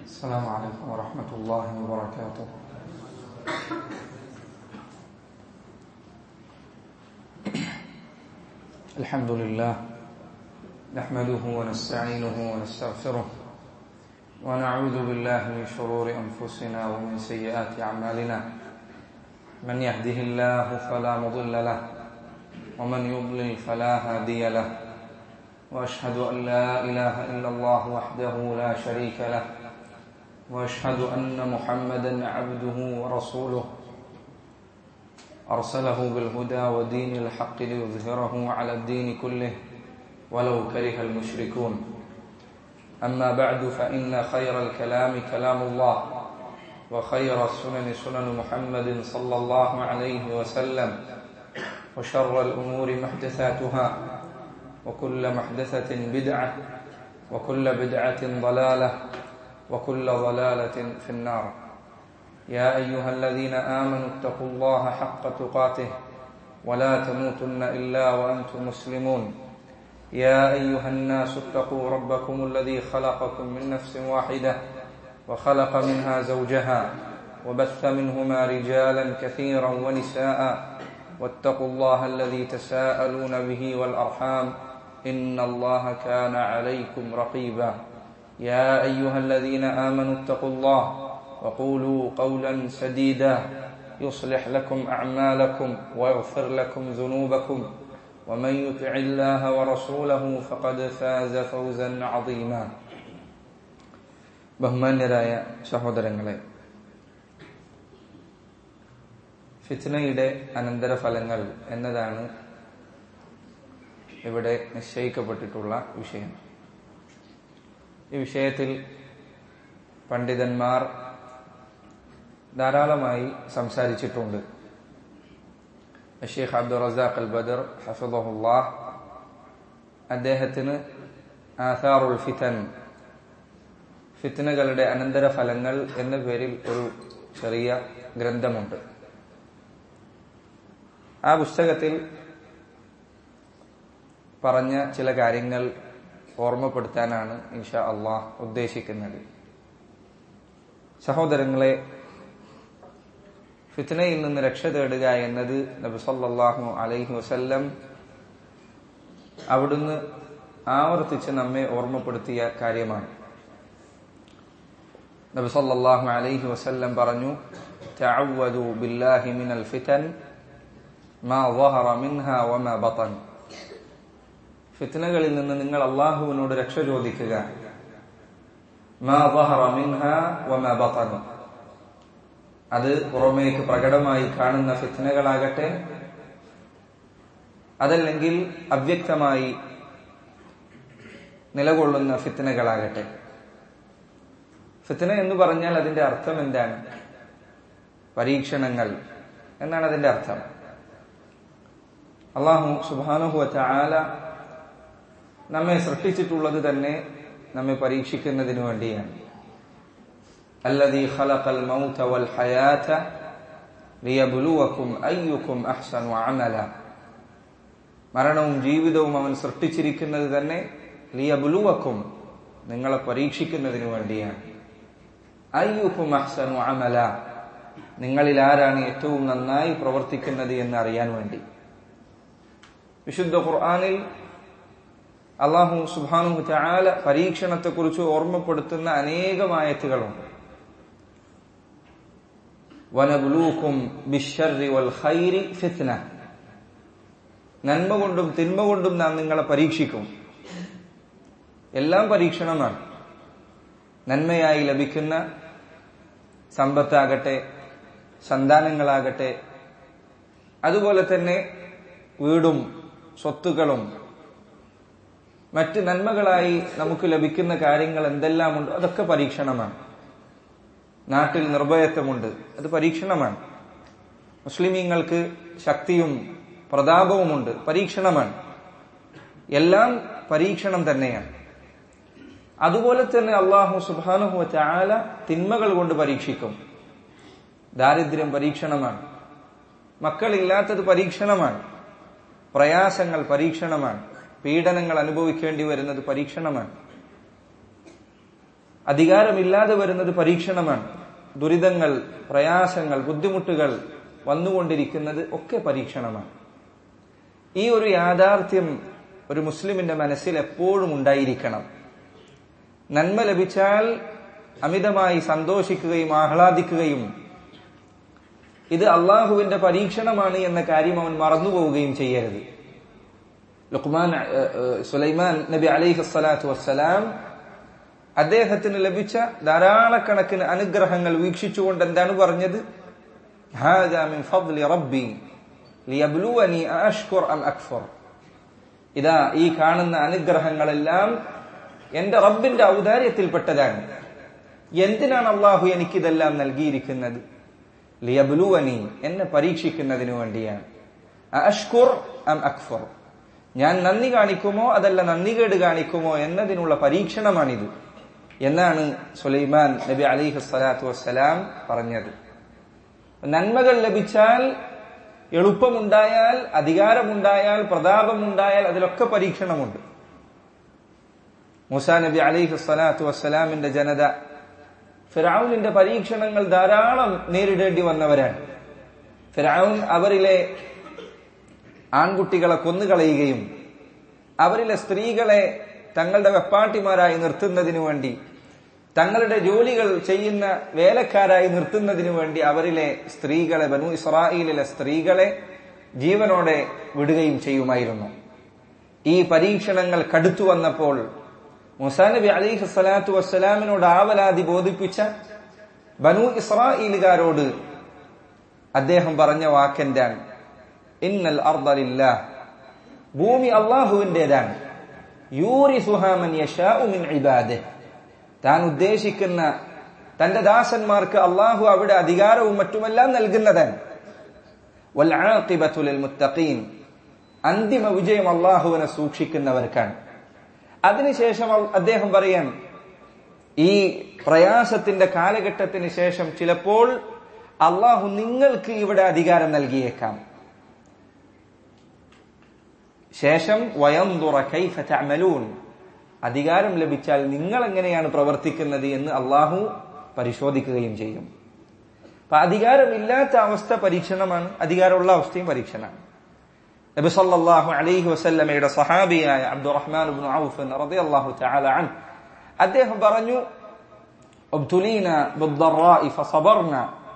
السلام عليكم ورحمة الله وبركاته الحمد لله نحمده ونستعينه ونستغفره ونعوذ بالله من شرور أنفسنا ومن سيئات أعمالنا من يهده الله فلا مضل له ومن يضلل فلا هادي له واشهد ان لا اله الا الله وحده لا شريك له واشهد ان محمدا عبده ورسوله ارسله بالهدى ودين الحق ليظهره على الدين كله ولو كره المشركون اما بعد فان خير الكلام كلام الله وخير السنن سنن محمد صلى الله عليه وسلم وشر الامور محدثاتها وكل محدثة بدعة وكل بدعة ضلالة وكل ضلالة في النار يا أيها الذين آمنوا اتقوا الله حق تقاته ولا تموتن إلا وأنتم مسلمون يا أيها الناس اتقوا ربكم الذي خلقكم من نفس واحدة وخلق منها زوجها وبث منهما رجالا كثيرا ونساء واتقوا الله الذي تساءلون به والأرحام إن الله كان عليكم رقيبا يا أيها الذين آمنوا اتقوا الله وقولوا قولا سديدا يصلح لكم أعمالكم ويغفر لكم ذنوبكم ومن يطع الله ورسوله فقد فاز فوزا عظيما ബഹുമാന്യരായ സഹോദരങ്ങളെ ഫിത്നയുടെ അനന്തരഫലങ്ങൾ എന്നതാണ് ഇവിടെ നിശ്ചയിക്കപ്പെട്ടിട്ടുള്ള വിഷയം ഈ വിഷയത്തിൽ പണ്ഡിതന്മാർ ധാരാളമായി സംസാരിച്ചിട്ടുണ്ട് ഷെയ്ഖ് അബ്ദുൾ റസാഖ് അൽ ബദർ ഹഫിദുല്ലാഹ് അദ്ദേഹത്തിന് ആസാറുൽ ഫിതൻ ഫിത്തനകളുടെ അനന്തരഫലങ്ങൾ എന്ന പേരിൽ ഒരു ചെറിയ ഗ്രന്ഥമുണ്ട് ആ പുസ്തകത്തിൽ പറഞ്ഞ ചില കാര്യങ്ങൾ ഓർമ്മപ്പെടുത്താനാണ് ഇൻഷാ അള്ളാഹ് ഉദ്ദേശിക്കുന്നത് സഹോദരങ്ങളെ ഫിത്നയിൽ നിന്ന് രക്ഷ തേടുക എന്നത് നബി സല്ലാഹു അലൈഹി വസല്ലം അവിടുന്ന് ആവർത്തിച്ച് നമ്മെ ഓർമ്മപ്പെടുത്തിയ കാര്യമാണ് നബി സല്ലാഹു അലൈഹി വസല്ലം പറഞ്ഞു തഅവ്വദു ബില്ലാഹി മിനൽ ഫിതൻ മാ ظهر منها وما بطن ഫിത്നകളിൽ നിന്ന് നിങ്ങൾ അള്ളാഹുവിനോട് രക്ഷ ചോദിക്കുക അത് പുറമേക്ക് പ്രകടമായി കാണുന്ന ഫിത്നകളാകട്ടെ അതല്ലെങ്കിൽ അവ്യക്തമായി നിലകൊള്ളുന്ന ഫിത്നകളാകട്ടെ ഫിത്ന എന്ന് പറഞ്ഞാൽ അതിന്റെ അർത്ഥം എന്താണ് പരീക്ഷണങ്ങൾ എന്നാണ് അതിന്റെ അർത്ഥം അള്ളാഹു സുബാനുഹുവ ചാല നമ്മെ സൃഷ്ടിച്ചിട്ടുള്ളത് തന്നെ നമ്മെ പരീക്ഷിക്കുന്നതിനു വേണ്ടിയാണ് الذي خلق الموت والحياة ليبلوكم أيكم أحسن عملا മരണവും ജീവിതവും അവൻ സൃഷ്ടിച്ചിരിക്കുന്നത് തന്നെ ലിയബുലുവക്കും നിങ്ങളെ പരീക്ഷിക്കുന്നതിനു വേണ്ടിയാണ് അയ്യുക്കും അഹ്സനു അമല നിങ്ങളിൽ ആരാണ് ഏറ്റവും നന്നായി പ്രവർത്തിക്കുന്നത് എന്ന് അറിയാൻ വേണ്ടി വിശുദ്ധ ഖുർആാനിൽ അള്ളാഹു സുബാനു ചാല പരീക്ഷണത്തെക്കുറിച്ച് ഓർമ്മപ്പെടുത്തുന്ന അനേകമായത്തുകളുണ്ട് വനബുലൂക്കും ബിഷറി വൽ ഖൈരി ഫിത്ന നന്മ കൊണ്ടും തിന്മ കൊണ്ടും നാം നിങ്ങളെ പരീക്ഷിക്കും എല്ലാം പരീക്ഷണമാണ് നന്മയായി ലഭിക്കുന്ന സമ്പത്താകട്ടെ സന്താനങ്ങളാകട്ടെ അതുപോലെ തന്നെ വീടും സ്വത്തുക്കളും മറ്റ് നന്മകളായി നമുക്ക് ലഭിക്കുന്ന കാര്യങ്ങൾ എന്തെല്ലാമുണ്ട് അതൊക്കെ പരീക്ഷണമാണ് നാട്ടിൽ നിർഭയത്വമുണ്ട് അത് പരീക്ഷണമാണ് മുസ്ലിമീങ്ങൾക്ക് ശക്തിയും പ്രതാപവുമുണ്ട് പരീക്ഷണമാണ് എല്ലാം പരീക്ഷണം തന്നെയാണ് അതുപോലെ തന്നെ അള്ളാഹു സുബാനുഹു ചാല തിന്മകൾ കൊണ്ട് പരീക്ഷിക്കും ദാരിദ്ര്യം പരീക്ഷണമാണ് മക്കളില്ലാത്തത് പരീക്ഷണമാണ് പ്രയാസങ്ങൾ പരീക്ഷണമാണ് പീഡനങ്ങൾ അനുഭവിക്കേണ്ടി വരുന്നത് പരീക്ഷണമാണ് അധികാരമില്ലാതെ വരുന്നത് പരീക്ഷണമാണ് ദുരിതങ്ങൾ പ്രയാസങ്ങൾ ബുദ്ധിമുട്ടുകൾ വന്നുകൊണ്ടിരിക്കുന്നത് ഒക്കെ പരീക്ഷണമാണ് ഈ ഒരു യാഥാർത്ഥ്യം ഒരു മുസ്ലിമിന്റെ മനസ്സിൽ എപ്പോഴും ഉണ്ടായിരിക്കണം നന്മ ലഭിച്ചാൽ അമിതമായി സന്തോഷിക്കുകയും ആഹ്ലാദിക്കുകയും ഇത് അള്ളാഹുവിന്റെ പരീക്ഷണമാണ് എന്ന കാര്യം അവൻ മറന്നുപോവുകയും ചെയ്യരുത് ലുക്മാൻ സുലൈമാൻ നബി അലൈഹി സ്വലാത്തു വസ്സലാം അദ്ദേഹത്തിന് ലഭിച്ച ധാരാളക്കണക്കിന് അനുഗ്രഹങ്ങൾ വീക്ഷിച്ചുകൊണ്ട് എന്താണ് പറഞ്ഞത് ഇതാ ഈ കാണുന്ന അനുഗ്രഹങ്ങളെല്ലാം എന്റെ റബ്ബിന്റെ ഔദാര്യത്തിൽപ്പെട്ടതാണ് എന്തിനാണ് അള്ളാഹു എനിക്കിതെല്ലാം നൽകിയിരിക്കുന്നത് ലിയബ്ലുവനി എന്നെ പരീക്ഷിക്കുന്നതിനു വേണ്ടിയാണ് അഷ്കുർ അം അക്ഫർ ഞാൻ നന്ദി കാണിക്കുമോ അതല്ല നന്ദികേട് കാണിക്കുമോ എന്നതിനുള്ള പരീക്ഷണമാണിത് എന്നാണ് സുലൈമാൻ നബി അലിഹു സ്വലാത്തു വസ്സലാം പറഞ്ഞത് നന്മകൾ ലഭിച്ചാൽ എളുപ്പമുണ്ടായാൽ അധികാരമുണ്ടായാൽ പ്രതാപമുണ്ടായാൽ അതിലൊക്കെ പരീക്ഷണമുണ്ട് മൂസാ നബി അലിഹു സ്വലാത്തു വസ്സലാമിന്റെ ജനത ഫിറാവുനിന്റെ പരീക്ഷണങ്ങൾ ധാരാളം നേരിടേണ്ടി വന്നവരാണ് ഫിറാവുൻ അവരിലെ ആൺകുട്ടികളെ കൊന്നുകളയുകയും അവരിലെ സ്ത്രീകളെ തങ്ങളുടെ വെപ്പാട്ടിമാരായി നിർത്തുന്നതിനു വേണ്ടി തങ്ങളുടെ ജോലികൾ ചെയ്യുന്ന വേലക്കാരായി നിർത്തുന്നതിനു വേണ്ടി അവരിലെ സ്ത്രീകളെ ബനു ഇസ്രായേലിലെ സ്ത്രീകളെ ജീവനോടെ വിടുകയും ചെയ്യുമായിരുന്നു ഈ പരീക്ഷണങ്ങൾ കടുത്തു വന്നപ്പോൾ മുസാനബി അലിഹു സ്വലാത്തു വസ്സലാമിനോട് ആവലാതി ബോധിപ്പിച്ച ബനു ഇസ്രായേലുകാരോട് അദ്ദേഹം പറഞ്ഞ വാക്കെന്താണ് ഇന്നൽ അർദലില്ല ഭൂമി അള്ളാഹുവിന്റേതാണ് യൂരി സുഹാമൻ മിൻ ഇബാദെ താൻ ഉദ്ദേശിക്കുന്ന തന്റെ ദാസന്മാർക്ക് അള്ളാഹു അവിടെ അധികാരവും മറ്റുമെല്ലാം നൽകുന്നതാണ് മുത്തഖീൻ അന്തിമ വിജയം അള്ളാഹുവിനെ സൂക്ഷിക്കുന്നവർക്കാണ് അതിനുശേഷം അദ്ദേഹം പറയാൻ ഈ പ്രയാസത്തിന്റെ കാലഘട്ടത്തിന് ശേഷം ചിലപ്പോൾ അള്ളാഹു നിങ്ങൾക്ക് ഇവിടെ അധികാരം നൽകിയേക്കാം ശേഷം വയംതുറ കൈഫ തഅമലൂൻ അധികാരം ലഭിച്ചാൽ നിങ്ങൾ എങ്ങനെയാണ് പ്രവർത്തിക്കുന്നത് എന്ന് അള്ളാഹു പരിശോധിക്കുകയും ചെയ്യും അപ്പൊ അധികാരമില്ലാത്ത അവസ്ഥ പരീക്ഷണമാണ് അധികാരമുള്ള അവസ്ഥയും പരീക്ഷണമാണ് നബി സല്ലല്ലാഹു അലൈഹി വസല്ലമയുടെ സഹാബിയായ അബ്ദുറഹ്മാൻ ഇബ്നു ഔഫ് റളിയല്ലാഹു തആല അൻ അദ്ദേഹം പറഞ്ഞു ഉബ്തുലീന ബിദ്ദറാഇ ഫസബർന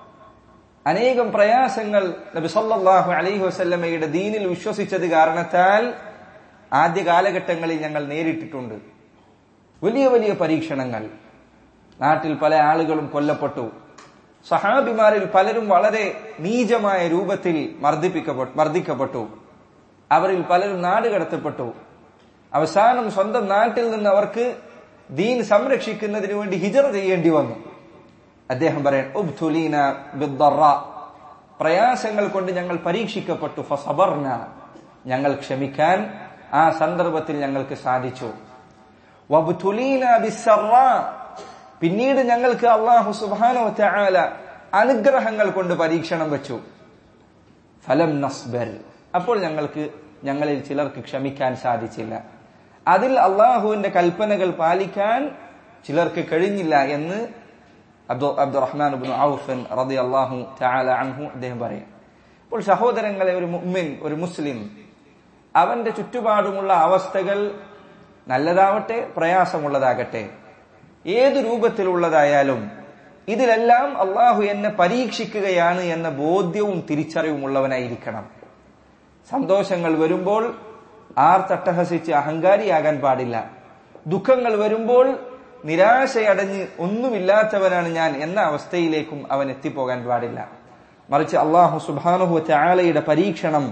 അനേകം പ്രയാസങ്ങൾ നബി സല്ലല്ലാഹു അലൈഹി വസല്ലമയുടെ ദീനിൽ വിശ്വസിച്ചത് കാരണത്താൽ ആദ്യ കാലഘട്ടങ്ങളിൽ ഞങ്ങൾ നേരിട്ടിട്ടുണ്ട് വലിയ വലിയ പരീക്ഷണങ്ങൾ നാട്ടിൽ പല ആളുകളും കൊല്ലപ്പെട്ടു സഹാബിമാരിൽ പലരും വളരെ നീചമായ രൂപത്തിൽ മർദ്ദിപ്പിക്കപ്പെട്ടു മർദ്ദിക്കപ്പെട്ടു അവരിൽ പലരും നാട് കടത്തപ്പെട്ടു അവസാനം സ്വന്തം നാട്ടിൽ നിന്ന് അവർക്ക് ദീൻ സംരക്ഷിക്കുന്നതിന് വേണ്ടി ഹിജറ ചെയ്യേണ്ടി വന്നു അദ്ദേഹം പറയാൻ ഉബ്തുലീന ബിദ്ദറ പ്രയാസങ്ങൾ കൊണ്ട് ഞങ്ങൾ പരീക്ഷിക്കപ്പെട്ടു ഫസബർന ഞങ്ങൾ ക്ഷമിക്കാൻ ആ സന്ദർഭത്തിൽ ഞങ്ങൾക്ക് സാധിച്ചു വബ്തുലീന ബിസ്സറ പിന്നീട് ഞങ്ങൾക്ക് അള്ളാഹു സുബാനോ ചാല അനുഗ്രഹങ്ങൾ കൊണ്ട് പരീക്ഷണം വെച്ചു ഫലം നസ്ബർ അപ്പോൾ ഞങ്ങൾക്ക് ഞങ്ങളിൽ ചിലർക്ക് ക്ഷമിക്കാൻ സാധിച്ചില്ല അതിൽ അള്ളാഹുവിന്റെ കൽപ്പനകൾ പാലിക്കാൻ ചിലർക്ക് കഴിഞ്ഞില്ല എന്ന് അബ്ദു അബ്ദുറഹ്മാൻ ഔഫൻ റതി അള്ളാഹു ചാല അൻഹു അദ്ദേഹം പറയാം അപ്പോൾ സഹോദരങ്ങളെ ഒരു മുഅ്മിൻ ഒരു മുസ്ലിം അവന്റെ ചുറ്റുപാടുമുള്ള അവസ്ഥകൾ നല്ലതാവട്ടെ പ്രയാസമുള്ളതാകട്ടെ ഏതു രൂപത്തിലുള്ളതായാലും ഇതിലെല്ലാം അള്ളാഹു എന്നെ പരീക്ഷിക്കുകയാണ് എന്ന ബോധ്യവും തിരിച്ചറിവും ഉള്ളവനായിരിക്കണം സന്തോഷങ്ങൾ വരുമ്പോൾ ആർ തട്ടഹസിച്ച് അഹങ്കാരിയാകാൻ പാടില്ല ദുഃഖങ്ങൾ വരുമ്പോൾ നിരാശയടഞ്ഞ് ഒന്നുമില്ലാത്തവനാണ് ഞാൻ എന്ന അവസ്ഥയിലേക്കും അവൻ എത്തിപ്പോകാൻ പാടില്ല മറിച്ച് അള്ളാഹു സുബാനുഹു ചാലയുടെ പരീക്ഷണം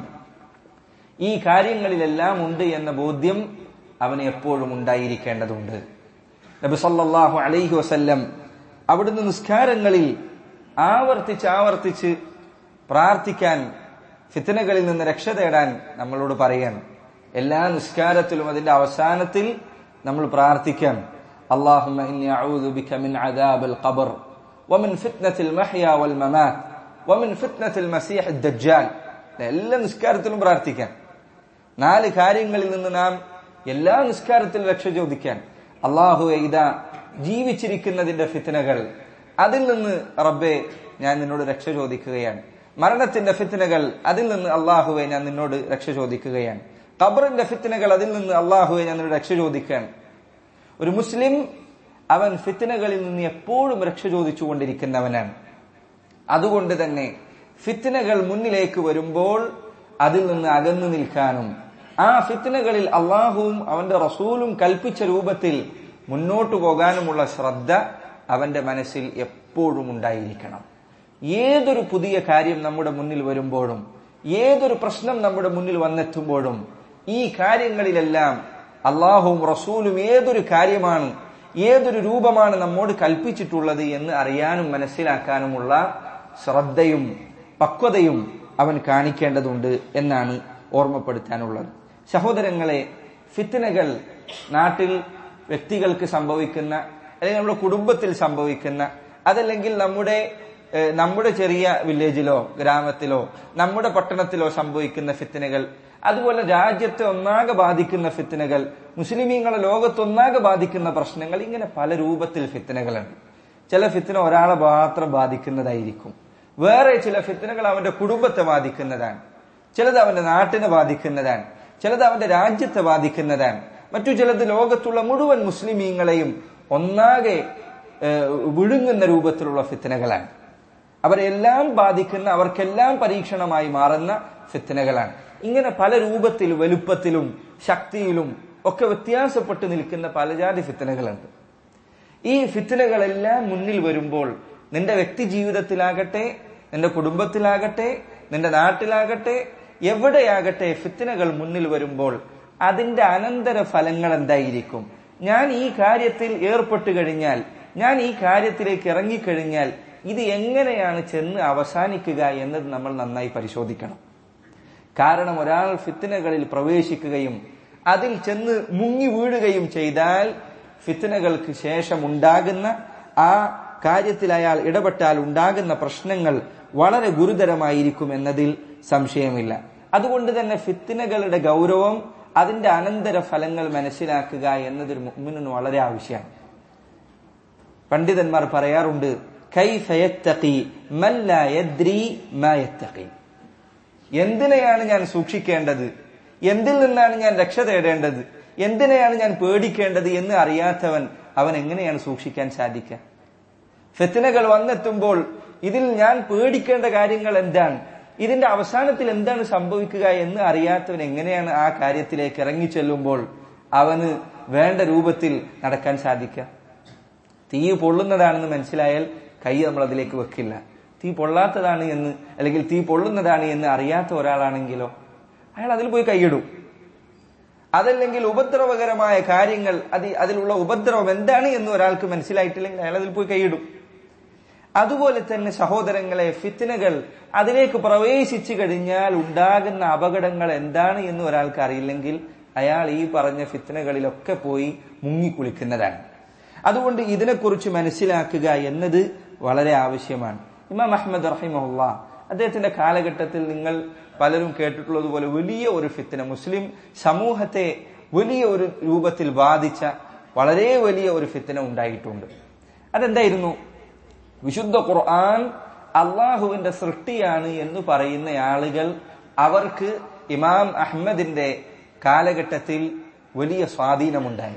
ഈ കാര്യങ്ങളിലെല്ലാം ഉണ്ട് എന്ന ബോധ്യം അവന് എപ്പോഴും ഉണ്ടായിരിക്കേണ്ടതുണ്ട് നബി സല്ലല്ലാഹു അലൈഹി വസല്ലം അവിടുന്ന് നിസ്കാരങ്ങളിൽ ആവർത്തിച്ച് ആവർത്തിച്ച് പ്രാർത്ഥിക്കാൻ ഫിത്തനകളിൽ നിന്ന് രക്ഷ തേടാൻ നമ്മളോട് പറയാണ് എല്ലാ നിസ്കാരത്തിലും അതിന്റെ അവസാനത്തിൽ നമ്മൾ പ്രാർത്ഥിക്കാം اللهم إني أعوذ بك من عذاب القبر ومن فتنة المحيا والممات ومن فتنة المسيح الدجال എല്ലാ നിസ്കാരത്തിലും പ്രാർത്ഥിക്കാൻ നാല് കാര്യങ്ങളിൽ നിന്ന് നാം എല്ലാ നിസ്കാരത്തിലും രക്ഷ ചോദിക്കാൻ അള്ളാഹു ഇതാ ജീവിച്ചിരിക്കുന്നതിന്റെ ഫിത്തനകൾ അതിൽ നിന്ന് റബ്ബെ ഞാൻ നിന്നോട് രക്ഷ ചോദിക്കുകയാണ് മരണത്തിന്റെ ഫിത്തനകൾ അതിൽ നിന്ന് അള്ളാഹുവെ ഞാൻ നിന്നോട് രക്ഷ ചോദിക്കുകയാണ് ഖബറിന്റെ ഫിത്തനകൾ അതിൽ നിന്ന് അള്ളാഹുവെ ഞാൻ നിന്നോട് രക്ഷ ചോദിക്കുകയാണ് ഒരു മുസ്ലിം അവൻ ഫിത്തനകളിൽ നിന്ന് എപ്പോഴും രക്ഷ ചോദിച്ചുകൊണ്ടിരിക്കുന്നവനാണ് അതുകൊണ്ട് തന്നെ ഫിത്തനകൾ മുന്നിലേക്ക് വരുമ്പോൾ അതിൽ നിന്ന് അകന്നു നിൽക്കാനും ആ ഫിത്തനകളിൽ അള്ളാഹുവും അവന്റെ റസൂലും കൽപ്പിച്ച രൂപത്തിൽ മുന്നോട്ടു പോകാനുമുള്ള ശ്രദ്ധ അവന്റെ മനസ്സിൽ എപ്പോഴും ഉണ്ടായിരിക്കണം ഏതൊരു പുതിയ കാര്യം നമ്മുടെ മുന്നിൽ വരുമ്പോഴും ഏതൊരു പ്രശ്നം നമ്മുടെ മുന്നിൽ വന്നെത്തുമ്പോഴും ഈ കാര്യങ്ങളിലെല്ലാം അള്ളാഹുവും റസൂലും ഏതൊരു കാര്യമാണ് ഏതൊരു രൂപമാണ് നമ്മോട് കൽപ്പിച്ചിട്ടുള്ളത് എന്ന് അറിയാനും മനസ്സിലാക്കാനുമുള്ള ശ്രദ്ധയും പക്വതയും അവൻ കാണിക്കേണ്ടതുണ്ട് എന്നാണ് ഓർമ്മപ്പെടുത്താനുള്ളത് സഹോദരങ്ങളെ ഫിത്തനകൾ നാട്ടിൽ വ്യക്തികൾക്ക് സംഭവിക്കുന്ന അല്ലെങ്കിൽ നമ്മുടെ കുടുംബത്തിൽ സംഭവിക്കുന്ന അതല്ലെങ്കിൽ നമ്മുടെ ഏഹ്, നമ്മുടെ ചെറിയ വില്ലേജിലോ ഗ്രാമത്തിലോ നമ്മുടെ പട്ടണത്തിലോ സംഭവിക്കുന്ന ഫിത്തനകൾ അതുപോലെ രാജ്യത്തെ ഒന്നാകെ ബാധിക്കുന്ന ഫിത്തനകൾ മുസ്ലിമീങ്ങളെ ലോകത്തൊന്നാകെ ബാധിക്കുന്ന പ്രശ്നങ്ങൾ ഇങ്ങനെ പല രൂപത്തിൽ ഫിത്തനകളുണ്ട് ചില ഫിത്തന ഒരാളെ മാത്രം ബാധിക്കുന്നതായിരിക്കും വേറെ ചില ഫിത്തനകൾ അവന്റെ കുടുംബത്തെ ബാധിക്കുന്നതാണ് ചിലത് അവന്റെ നാട്ടിനെ ബാധിക്കുന്നതാണ് ചിലത് അവന്റെ രാജ്യത്തെ ബാധിക്കുന്നതാണ് മറ്റു ചിലത് ലോകത്തുള്ള മുഴുവൻ മുസ്ലിമീങ്ങളെയും ഒന്നാകെ ഏഹ്, വിഴുങ്ങുന്ന രൂപത്തിലുള്ള ഫിത്തനകളാണ് അവരെല്ലാം ബാധിക്കുന്ന അവർക്കെല്ലാം പരീക്ഷണമായി മാറുന്ന ഫിത്തനകളാണ് ഇങ്ങനെ പല രൂപത്തിൽ വലുപ്പത്തിലും ശക്തിയിലും ഒക്കെ വ്യത്യാസപ്പെട്ട് നിൽക്കുന്ന പലജാതി ഫിത്തനകളുണ്ട് ഈ ഫിത്തനകളെല്ലാം മുന്നിൽ വരുമ്പോൾ നിന്റെ വ്യക്തി ജീവിതത്തിലാകട്ടെ നിന്റെ കുടുംബത്തിലാകട്ടെ നിന്റെ നാട്ടിലാകട്ടെ എവിടെയാകട്ടെ ഫിത്തനകൾ മുന്നിൽ വരുമ്പോൾ അതിന്റെ അനന്തര ഫലങ്ങൾ എന്തായിരിക്കും ഞാൻ ഈ കാര്യത്തിൽ ഏർപ്പെട്ടു കഴിഞ്ഞാൽ ഞാൻ ഈ കാര്യത്തിലേക്ക് ഇറങ്ങിക്കഴിഞ്ഞാൽ ഇത് എങ്ങനെയാണ് ചെന്ന് അവസാനിക്കുക എന്നത് നമ്മൾ നന്നായി പരിശോധിക്കണം കാരണം ഒരാൾ ഫിത്തനകളിൽ പ്രവേശിക്കുകയും അതിൽ ചെന്ന് മുങ്ങി വീഴുകയും ചെയ്താൽ ഫിത്തനകൾക്ക് ശേഷം ഉണ്ടാകുന്ന ആ കാര്യത്തിൽ അയാൾ ഇടപെട്ടാൽ ഉണ്ടാകുന്ന പ്രശ്നങ്ങൾ വളരെ ഗുരുതരമായിരിക്കും എന്നതിൽ സംശയമില്ല അതുകൊണ്ട് തന്നെ ഫിത്തനകളുടെ ഗൗരവം അതിന്റെ അനന്തര ഫലങ്ങൾ മനസ്സിലാക്കുക എന്നതൊരു മുഅ്മിനിന് വളരെ ആവശ്യമാണ് പണ്ഡിതന്മാർ പറയാറുണ്ട് കൈഫ യത്തഖി മൻ ലാ യദ്രി മാ യത്തഖി എന്തിനെയാണ് ഞാൻ സൂക്ഷിക്കേണ്ടത് എന്തിൽ നിന്നാണ് ഞാൻ രക്ഷ തേടേണ്ടത് എന്തിനെയാണ് ഞാൻ പേടിക്കേണ്ടത് എന്ന് അറിയാത്തവൻ അവൻ എങ്ങനെയാണ് സൂക്ഷിക്കാൻ സാധിക്കുക ഫെത്തിനകൾ വന്നെത്തുമ്പോൾ ഇതിൽ ഞാൻ പേടിക്കേണ്ട കാര്യങ്ങൾ എന്താണ് ഇതിന്റെ അവസാനത്തിൽ എന്താണ് സംഭവിക്കുക എന്ന് അറിയാത്തവൻ എങ്ങനെയാണ് ആ കാര്യത്തിലേക്ക് ഇറങ്ങിച്ചെല്ലുമ്പോൾ അവന് വേണ്ട രൂപത്തിൽ നടക്കാൻ സാധിക്കുക തീ പൊള്ളുന്നതാണെന്ന് മനസ്സിലായാൽ കൈ നമ്മൾ അതിലേക്ക് വെക്കില്ല തീ പൊള്ളാത്തതാണ് എന്ന് അല്ലെങ്കിൽ തീ പൊള്ളുന്നതാണ് എന്ന് അറിയാത്ത ഒരാളാണെങ്കിലോ അയാൾ അതിൽ പോയി കൈയിടും അതല്ലെങ്കിൽ ഉപദ്രവകരമായ കാര്യങ്ങൾ അത് അതിലുള്ള ഉപദ്രവം എന്താണ് എന്ന് ഒരാൾക്ക് മനസ്സിലായിട്ടില്ലെങ്കിൽ അയാൾ അതിൽ പോയി കൈയിടും അതുപോലെ തന്നെ സഹോദരങ്ങളെ ഫിത്തിനകൾ അതിലേക്ക് പ്രവേശിച്ചു കഴിഞ്ഞാൽ ഉണ്ടാകുന്ന അപകടങ്ങൾ എന്താണ് എന്ന് ഒരാൾക്ക് അറിയില്ലെങ്കിൽ അയാൾ ഈ പറഞ്ഞ ഫിത്തിനകളിലൊക്കെ പോയി മുങ്ങിക്കുളിക്കുന്നതാണ് അതുകൊണ്ട് ഇതിനെക്കുറിച്ച് മനസ്സിലാക്കുക എന്നത് വളരെ ആവശ്യമാണ് ഇമാം അഹമ്മദ് റഹിമുള്ള അദ്ദേഹത്തിന്റെ കാലഘട്ടത്തിൽ നിങ്ങൾ പലരും കേട്ടിട്ടുള്ളതുപോലെ വലിയ ഒരു ഫിത്തിന മുസ്ലിം സമൂഹത്തെ വലിയ ഒരു രൂപത്തിൽ ബാധിച്ച വളരെ വലിയ ഒരു ഫിത്തിന ഉണ്ടായിട്ടുണ്ട് അതെന്തായിരുന്നു വിശുദ്ധ ഖുർആൻ അള്ളാഹുവിന്റെ സൃഷ്ടിയാണ് എന്ന് പറയുന്ന ആളുകൾ അവർക്ക് ഇമാം അഹമ്മദിന്റെ കാലഘട്ടത്തിൽ വലിയ സ്വാധീനമുണ്ടായി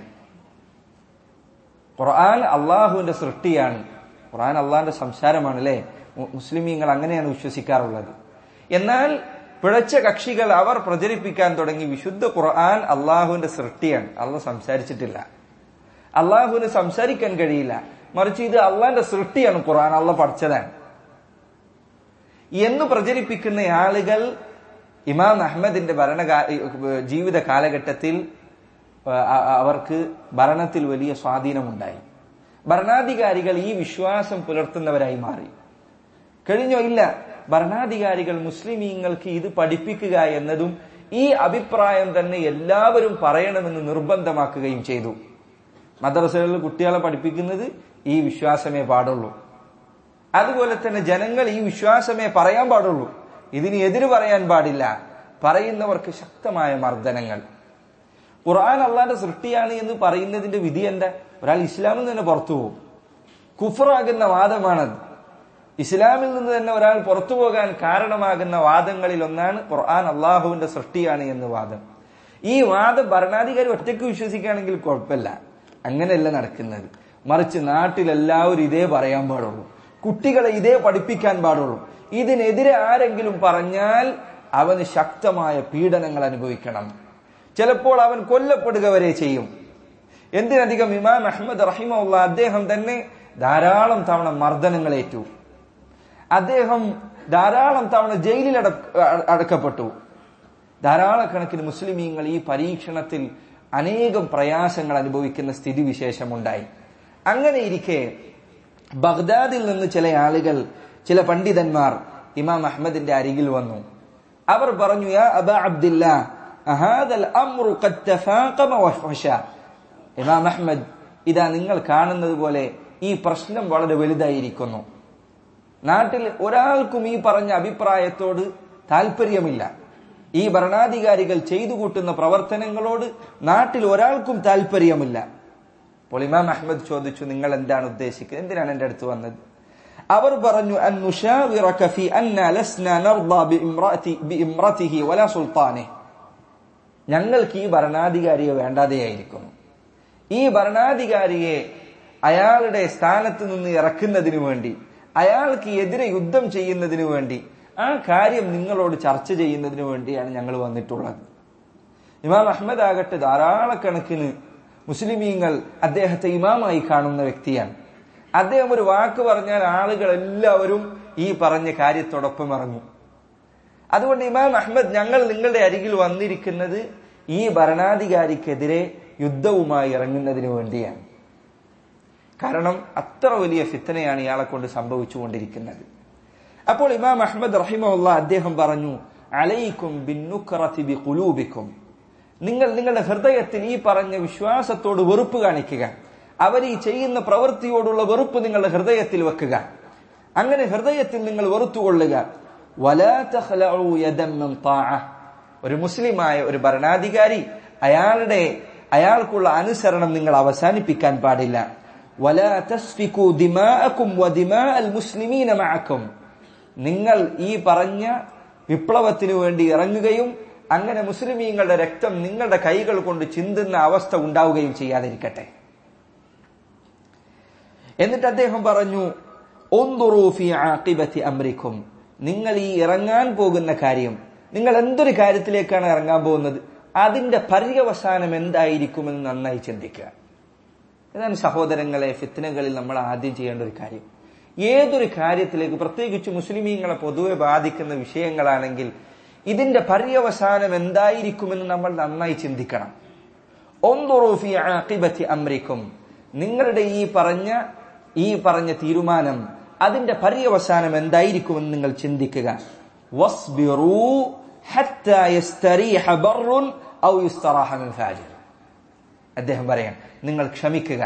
ഖുർആൻ അള്ളാഹുവിന്റെ സൃഷ്ടിയാണ് ഖുർആൻ അള്ളാഹിന്റെ സംസാരമാണ് അല്ലെ മുസ്ലിമീങ്ങൾ അങ്ങനെയാണ് വിശ്വസിക്കാറുള്ളത് എന്നാൽ പിഴച്ച കക്ഷികൾ അവർ പ്രചരിപ്പിക്കാൻ തുടങ്ങി വിശുദ്ധ ഖുർആൻ അള്ളാഹുവിന്റെ സൃഷ്ടിയാണ് അള്ളാഹ് സംസാരിച്ചിട്ടില്ല അള്ളാഹുവിന് സംസാരിക്കാൻ കഴിയില്ല മറിച്ച് ഇത് അള്ളാന്റെ സൃഷ്ടിയാണ് ഖുർആൻ അള്ള പഠിച്ചതാണ് എന്ന് പ്രചരിപ്പിക്കുന്ന ആളുകൾ ഇമാം അഹമ്മദിന്റെ ഭരണ ജീവിത കാലഘട്ടത്തിൽ അവർക്ക് ഭരണത്തിൽ വലിയ സ്വാധീനമുണ്ടായി ഭരണാധികാരികൾ ഈ വിശ്വാസം പുലർത്തുന്നവരായി മാറി കഴിഞ്ഞോ ഇല്ല ഭരണാധികാരികൾ മുസ്ലിമീങ്ങൾക്ക് ഇത് പഠിപ്പിക്കുക എന്നതും ഈ അഭിപ്രായം തന്നെ എല്ലാവരും പറയണമെന്ന് നിർബന്ധമാക്കുകയും ചെയ്തു മദ്രസകളിൽ കുട്ടികളെ പഠിപ്പിക്കുന്നത് ഈ വിശ്വാസമേ പാടുള്ളൂ അതുപോലെ തന്നെ ജനങ്ങൾ ഈ വിശ്വാസമേ പറയാൻ പാടുള്ളൂ ഇതിന് എതിര് പറയാൻ പാടില്ല പറയുന്നവർക്ക് ശക്തമായ മർദ്ദനങ്ങൾ ഖുർആൻ അള്ളാന്റെ സൃഷ്ടിയാണ് എന്ന് പറയുന്നതിന്റെ വിധി എന്താ ഒരാൾ ഇസ്ലാമിൽ നിന്ന് പുറത്തു പോകും കുഫറാകുന്ന വാദമാണത് ഇസ്ലാമിൽ നിന്ന് തന്നെ ഒരാൾ പുറത്തു പോകാൻ കാരണമാകുന്ന വാദങ്ങളിൽ ഒന്നാണ് ഖുർആൻ അള്ളാഹുവിന്റെ സൃഷ്ടിയാണ് എന്ന് വാദം ഈ വാദം ഭരണാധികാരി ഒറ്റയ്ക്ക് വിശ്വസിക്കുകയാണെങ്കിൽ കുഴപ്പമില്ല അങ്ങനെയല്ല നടക്കുന്നത് മറിച്ച് നാട്ടിലെല്ലാവരും ഇതേ പറയാൻ പാടുള്ളൂ കുട്ടികളെ ഇതേ പഠിപ്പിക്കാൻ പാടുള്ളൂ ഇതിനെതിരെ ആരെങ്കിലും പറഞ്ഞാൽ അവന് ശക്തമായ പീഡനങ്ങൾ അനുഭവിക്കണം ചിലപ്പോൾ അവൻ കൊല്ലപ്പെടുക വരെ ചെയ്യും എന്തിനധികം ഇമാം അഹമ്മദ് റഹിമുള്ള അദ്ദേഹം തന്നെ ധാരാളം തവണ മർദ്ദനങ്ങളേറ്റു അദ്ദേഹം ധാരാളം തവണ ജയിലിൽ അടക്കപ്പെട്ടു ധാരാളക്കണക്കിന് മുസ്ലിമീങ്ങൾ ഈ പരീക്ഷണത്തിൽ അനേകം പ്രയാസങ്ങൾ അനുഭവിക്കുന്ന സ്ഥിതിവിശേഷമുണ്ടായി അങ്ങനെ ഇരിക്കെ ബഗ്ദാദിൽ നിന്ന് ചില ആളുകൾ ചില പണ്ഡിതന്മാർ ഇമാം അഹമ്മദിന്റെ അരികിൽ വന്നു അവർ പറഞ്ഞു യാ അബ അബ്ദില്ല ഇമാം അഹമ്മദ് ഇതാ നിങ്ങൾ കാണുന്നത് പോലെ ഈ പ്രശ്നം വളരെ വലുതായിരിക്കുന്നു നാട്ടിൽ ഒരാൾക്കും ഈ പറഞ്ഞ അഭിപ്രായത്തോട് താല്പര്യമില്ല ഈ ഭരണാധികാരികൾ ചെയ്തു കൂട്ടുന്ന പ്രവർത്തനങ്ങളോട് നാട്ടിൽ ഒരാൾക്കും താല്പര്യമില്ല അപ്പോൾ ഇമാം അഹമ്മദ് ചോദിച്ചു നിങ്ങൾ എന്താണ് ഉദ്ദേശിക്കുന്നത് എന്തിനാണ് എന്റെ അടുത്ത് വന്നത് അവർ പറഞ്ഞു ഞങ്ങൾക്ക് ഈ ഭരണാധികാരിയെ വേണ്ടാതെയായിരിക്കുന്നു ഈ ഭരണാധികാരിയെ അയാളുടെ സ്ഥാനത്ത് നിന്ന് ഇറക്കുന്നതിനു വേണ്ടി അയാൾക്ക് എതിരെ യുദ്ധം ചെയ്യുന്നതിനു വേണ്ടി ആ കാര്യം നിങ്ങളോട് ചർച്ച ചെയ്യുന്നതിന് വേണ്ടിയാണ് ഞങ്ങൾ വന്നിട്ടുള്ളത് ഇമാം അഹമ്മദ് ആകട്ടെ ധാരാളക്കണക്കിന് മുസ്ലിമീങ്ങൾ അദ്ദേഹത്തെ ഇമാമായി കാണുന്ന വ്യക്തിയാണ് അദ്ദേഹം ഒരു വാക്ക് പറഞ്ഞാൽ ആളുകൾ എല്ലാവരും ഈ പറഞ്ഞ കാര്യത്തോടൊപ്പം ഇറങ്ങും അതുകൊണ്ട് ഇമാം അഹമ്മദ് ഞങ്ങൾ നിങ്ങളുടെ അരികിൽ വന്നിരിക്കുന്നത് ഈ ഭരണാധികാരിക്കെതിരെ യുദ്ധവുമായി ഇറങ്ങുന്നതിന് വേണ്ടിയാണ് കാരണം അത്ര വലിയ ഫിത്തനയാണ് ഇയാളെ കൊണ്ട് സംഭവിച്ചുകൊണ്ടിരിക്കുന്നത് അപ്പോൾ ഇമാം അഹമ്മദ് റഹിമുള്ള അദ്ദേഹം പറഞ്ഞു അലൈക്കും ബിന്നുക്കറത്തിബിക്കും നിങ്ങൾ നിങ്ങളുടെ ഹൃദയത്തിൽ ഈ പറഞ്ഞ വിശ്വാസത്തോട് വെറുപ്പ് കാണിക്കുക അവർ ഈ ചെയ്യുന്ന പ്രവൃത്തിയോടുള്ള വെറുപ്പ് നിങ്ങളുടെ ഹൃദയത്തിൽ വെക്കുക അങ്ങനെ ഹൃദയത്തിൽ നിങ്ങൾ വെറുത്തുകൊള്ളുക ഒരു മുസ്ലിമായ ഒരു ഭരണാധികാരി അയാളുടെ അയാൾക്കുള്ള അനുസരണം നിങ്ങൾ അവസാനിപ്പിക്കാൻ പാടില്ല നിങ്ങൾ ഈ പറഞ്ഞ വിപ്ലവത്തിനു വേണ്ടി ഇറങ്ങുകയും അങ്ങനെ മുസ്ലിമീങ്ങളുടെ രക്തം നിങ്ങളുടെ കൈകൾ കൊണ്ട് ചിന്തുന്ന അവസ്ഥ ഉണ്ടാവുകയും ചെയ്യാതിരിക്കട്ടെ എന്നിട്ട് അദ്ദേഹം പറഞ്ഞു അമ്രിക്കും നിങ്ങൾ ഈ ഇറങ്ങാൻ പോകുന്ന കാര്യം നിങ്ങൾ എന്തൊരു കാര്യത്തിലേക്കാണ് ഇറങ്ങാൻ പോകുന്നത് അതിന്റെ പര്യവസാനം എന്തായിരിക്കുമെന്ന് നന്നായി ചിന്തിക്കുക ഇതാണ് സഹോദരങ്ങളെ ഫിത്തനകളിൽ നമ്മൾ ആദ്യം ചെയ്യേണ്ട ഒരു കാര്യം ഏതൊരു കാര്യത്തിലേക്ക് പ്രത്യേകിച്ച് മുസ്ലിമീങ്ങളെ പൊതുവെ ബാധിക്കുന്ന വിഷയങ്ങളാണെങ്കിൽ ഇതിന്റെ പര്യവസാനം എന്തായിരിക്കുമെന്ന് നമ്മൾ നന്നായി ചിന്തിക്കണം ഒന്നുറൂഫി അമ്രിക്കും നിങ്ങളുടെ ഈ പറഞ്ഞ ഈ പറഞ്ഞ തീരുമാനം അതിന്റെ പര്യവസാനം എന്തായിരിക്കുമെന്ന് നിങ്ങൾ ചിന്തിക്കുക അദ്ദേഹം പറയാം നിങ്ങൾ ക്ഷമിക്കുക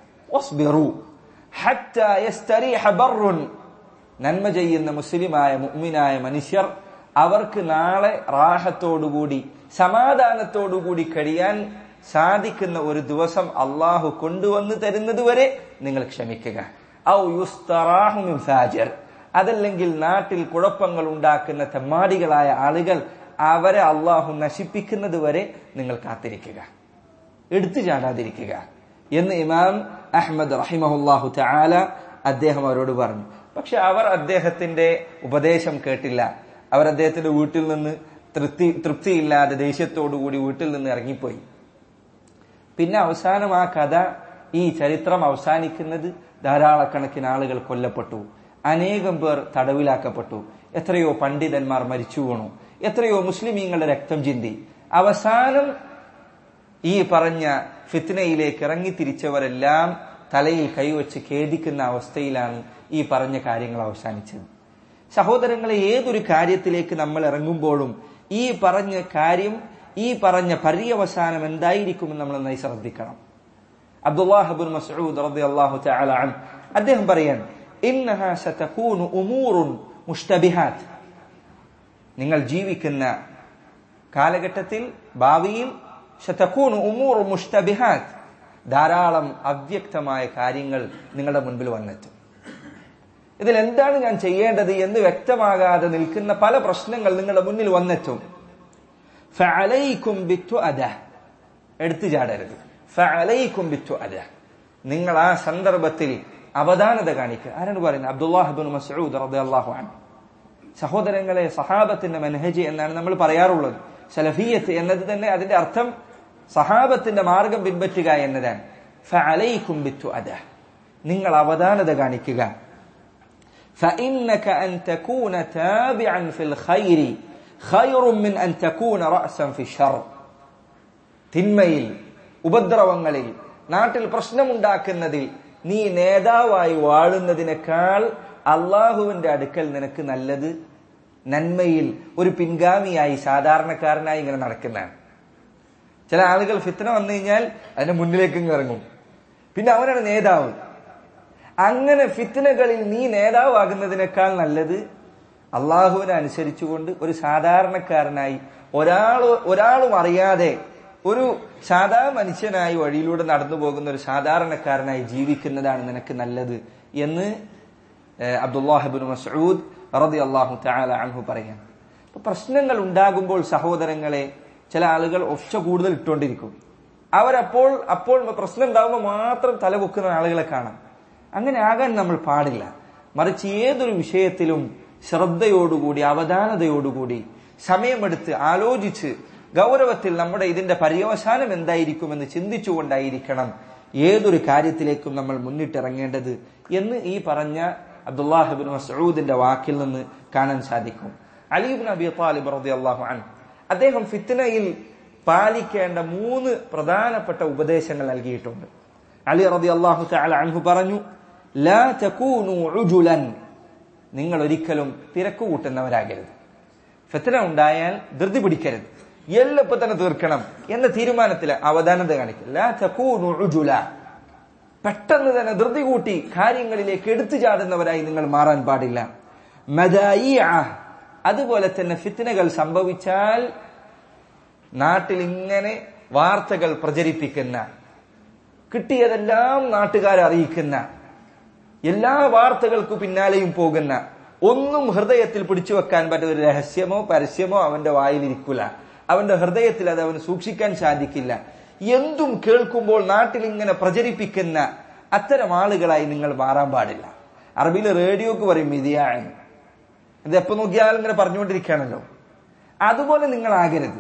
നന്മ ചെയ്യുന്ന മുസ്ലിമായ മുഅ്മിനായ മനുഷ്യർ അവർക്ക് നാളെ റാഹത്തോടുകൂടി സമാധാനത്തോടുകൂടി കഴിയാൻ സാധിക്കുന്ന ഒരു ദിവസം അള്ളാഹു കൊണ്ടുവന്ന് തരുന്നത് വരെ നിങ്ങൾ ക്ഷമിക്കുക ഔ യുസ്തറാഹുമിൻ ഫാജർ അതല്ലെങ്കിൽ നാട്ടിൽ കുഴപ്പങ്ങൾ ഉണ്ടാക്കുന്ന തെമ്മാടികളായ ആളുകൾ അവരെ അള്ളാഹു നശിപ്പിക്കുന്നത് വരെ നിങ്ങൾ കാത്തിരിക്കുക എടുത്തു ചാടാതിരിക്കുക എന്ന് ഇമാം അഹമ്മദ് റഹിമഹുല്ലാഹു ചാല അദ്ദേഹം അവരോട് പറഞ്ഞു പക്ഷെ അവർ അദ്ദേഹത്തിന്റെ ഉപദേശം കേട്ടില്ല അവർ അദ്ദേഹത്തിന്റെ വീട്ടിൽ നിന്ന് തൃപ്തി തൃപ്തിയില്ലാതെ ദേഷ്യത്തോടുകൂടി വീട്ടിൽ നിന്ന് ഇറങ്ങിപ്പോയി പിന്നെ അവസാനം ആ കഥ ഈ ചരിത്രം അവസാനിക്കുന്നത് ധാരാളക്കണക്കിന് ആളുകൾ കൊല്ലപ്പെട്ടു അനേകം പേർ തടവിലാക്കപ്പെട്ടു എത്രയോ പണ്ഡിതന്മാർ മരിച്ചു വീണു എത്രയോ മുസ്ലിമീങ്ങളുടെ രക്തം ചിന്തി അവസാനം ഈ പറഞ്ഞ ഫിത്നയിലേക്ക് ഇറങ്ങി തിരിച്ചവരെല്ലാം തലയിൽ കൈവച്ച് ഖേദിക്കുന്ന അവസ്ഥയിലാണ് ഈ പറഞ്ഞ കാര്യങ്ങൾ അവസാനിച്ചത് സഹോദരങ്ങളെ ഏതൊരു കാര്യത്തിലേക്ക് നമ്മൾ ഇറങ്ങുമ്പോഴും ഈ പറഞ്ഞ കാര്യം ഈ പറഞ്ഞ പര്യവസാനം എന്തായിരിക്കുമെന്ന് നമ്മൾ നന്നായി ശ്രദ്ധിക്കണം അബ്ദുല്ലാഹിബുൻ മസ്ഊദ് റളിയല്ലാഹു തആല അൻ അദ്ദേഹം പറയാൻ ഇന്നഹാ സതകൂനു ഉമൂറുൻ മുഷ്തബിഹാത്ത് നിങ്ങൾ ജീവിക്കുന്ന കാലഘട്ടത്തിൽ ഭാവിയിൽ ശതകൂനു ഉമൂർ മുഷ്തബിഹാത്ത് ധാരാളം അവ്യക്തമായ കാര്യങ്ങൾ നിങ്ങളുടെ മുൻപിൽ വന്നെത്തും ഇതിൽ എന്താണ് ഞാൻ ചെയ്യേണ്ടത് എന്ന് വ്യക്തമാകാതെ നിൽക്കുന്ന പല പ്രശ്നങ്ങൾ നിങ്ങളുടെ മുന്നിൽ വന്നെത്തും ഫഅലൈക്കും ബിത്തു അദ എടുത്തു ചാടരുത് ഫഅലൈക്കും ബിത്തു അദ നിങ്ങൾ ആ സന്ദർഭത്തിൽ അവധാനത കാണിക്കുക ആരാണ് പറയുന്നത് അബ്ദുല്ലാഹിബിൻ മസൂദ് റളിയല്ലാഹു അൻഹു സഹോദരങ്ങളെ സഹാബത്തിന്റെ മനഹജ് എന്നാണ് നമ്മൾ പറയാറുള്ളത് സലഫിയത്ത് എന്നത് തന്നെ അതിന്റെ അർത്ഥം സഹാബത്തിന്റെ മാർഗം പിൻപറ്റുക എന്നതാണ് ഫഅലൈക്കും ബിത്തു അദ നിങ്ങൾ അവധാനത കാണിക്കുക فإنك أن تكون تابعا في الخير خير من أن تكون رأسا في الشر തിന്മയിൽ ഉപദ്രവങ്ങളിൽ നാട്ടിൽ പ്രശ്നമുണ്ടാക്കുന്നതിൽ നീ നേതാവായി വാഴുന്നതിനേക്കാൾ അള്ളാഹുവിന്റെ അടുക്കൽ നിനക്ക് നല്ലത് നന്മയിൽ ഒരു പിൻഗാമിയായി സാധാരണക്കാരനായി ഇങ്ങനെ നടക്കുന്നതാണ് ചില ആളുകൾ ഫിത്തന വന്നു കഴിഞ്ഞാൽ അതിന്റെ മുന്നിലേക്ക് ഇങ്ങ് ഇറങ്ങും പിന്നെ അവനാണ് നേതാവ് അങ്ങനെ ഫിത്തനകളിൽ നീ നേതാവാകുന്നതിനേക്കാൾ നല്ലത് അള്ളാഹുവിനെ അനുസരിച്ചുകൊണ്ട് ഒരു സാധാരണക്കാരനായി ഒരാൾ ഒരാളും അറിയാതെ ഒരു സാധാ മനുഷ്യനായി വഴിയിലൂടെ നടന്നു പോകുന്ന ഒരു സാധാരണക്കാരനായി ജീവിക്കുന്നതാണ് നിനക്ക് നല്ലത് എന്ന് അബ്ദുല്ലാഹിബിൻ മസൂദ് റതി അള്ളാഹു താല അൻഹു പറയാം അപ്പൊ പ്രശ്നങ്ങൾ ഉണ്ടാകുമ്പോൾ സഹോദരങ്ങളെ ചില ആളുകൾ ഒച്ച കൂടുതൽ ഇട്ടുകൊണ്ടിരിക്കും അവരപ്പോൾ അപ്പോൾ പ്രശ്നം ഉണ്ടാകുമ്പോൾ മാത്രം തലപൊക്കുന്ന ആളുകളെ കാണാം അങ്ങനെ ആകാൻ നമ്മൾ പാടില്ല മറിച്ച് ഏതൊരു വിഷയത്തിലും ശ്രദ്ധയോടുകൂടി അവധാനതയോടുകൂടി സമയമെടുത്ത് ആലോചിച്ച് ഗൗരവത്തിൽ നമ്മുടെ ഇതിന്റെ പര്യവസാനം എന്തായിരിക്കുമെന്ന് ചിന്തിച്ചുകൊണ്ടായിരിക്കണം ഏതൊരു കാര്യത്തിലേക്കും നമ്മൾ മുന്നിട്ടിറങ്ങേണ്ടത് എന്ന് ഈ പറഞ്ഞ അബ്ദുല്ലാഹിബിൻ മസൂദിന്റെ വാക്കിൽ നിന്ന് കാണാൻ സാധിക്കും അലീബിൻ അബി താലിബ് റതി അള്ളാഹു അൻ അദ്ദേഹം ഫിത്തനയിൽ പാലിക്കേണ്ട മൂന്ന് പ്രധാനപ്പെട്ട ഉപദേശങ്ങൾ നൽകിയിട്ടുണ്ട് അലി റതി അള്ളാഹു തആല അൻഹു പറഞ്ഞു ലാ തകൂനു ഉജുലൻ നിങ്ങൾ ഒരിക്കലും തിരക്ക് കൂട്ടുന്നവരാകരുത് ഫിത്തന ഉണ്ടായാൽ ധൃതി പിടിക്കരുത് എല്ലപ്പം തന്നെ തീർക്കണം എന്ന തീരുമാനത്തിൽ അവധാനത കാണിക്കും ലാ തകൂനു ഉജുല പെട്ടെന്ന് തന്നെ ധൃതി കൂട്ടി കാര്യങ്ങളിലേക്ക് എടുത്തു ചാടുന്നവരായി നിങ്ങൾ മാറാൻ പാടില്ല മദായിഅ അതുപോലെ തന്നെ ഫിത്തനകൾ സംഭവിച്ചാൽ നാട്ടിൽ ഇങ്ങനെ വാർത്തകൾ പ്രചരിപ്പിക്കുന്ന കിട്ടിയതെല്ലാം നാട്ടുകാരെ അറിയിക്കുന്ന എല്ലാ വാർത്തകൾക്കു പിന്നാലെയും പോകുന്ന ഒന്നും ഹൃദയത്തിൽ പിടിച്ചു വെക്കാൻ പറ്റുന്ന ഒരു രഹസ്യമോ പരസ്യമോ അവന്റെ വായിലിരിക്കില്ല അവന്റെ ഹൃദയത്തിൽ അത് അവന് സൂക്ഷിക്കാൻ സാധിക്കില്ല എന്തും കേൾക്കുമ്പോൾ നാട്ടിൽ ഇങ്ങനെ പ്രചരിപ്പിക്കുന്ന അത്തരം ആളുകളായി നിങ്ങൾ മാറാൻ പാടില്ല അറബിയിൽ റേഡിയോക്ക് പറയും മിതിയാണ് ഇത് എപ്പോ നോക്കിയാലും ഇങ്ങനെ പറഞ്ഞുകൊണ്ടിരിക്കുകയാണല്ലോ അതുപോലെ നിങ്ങൾ ആകരുത്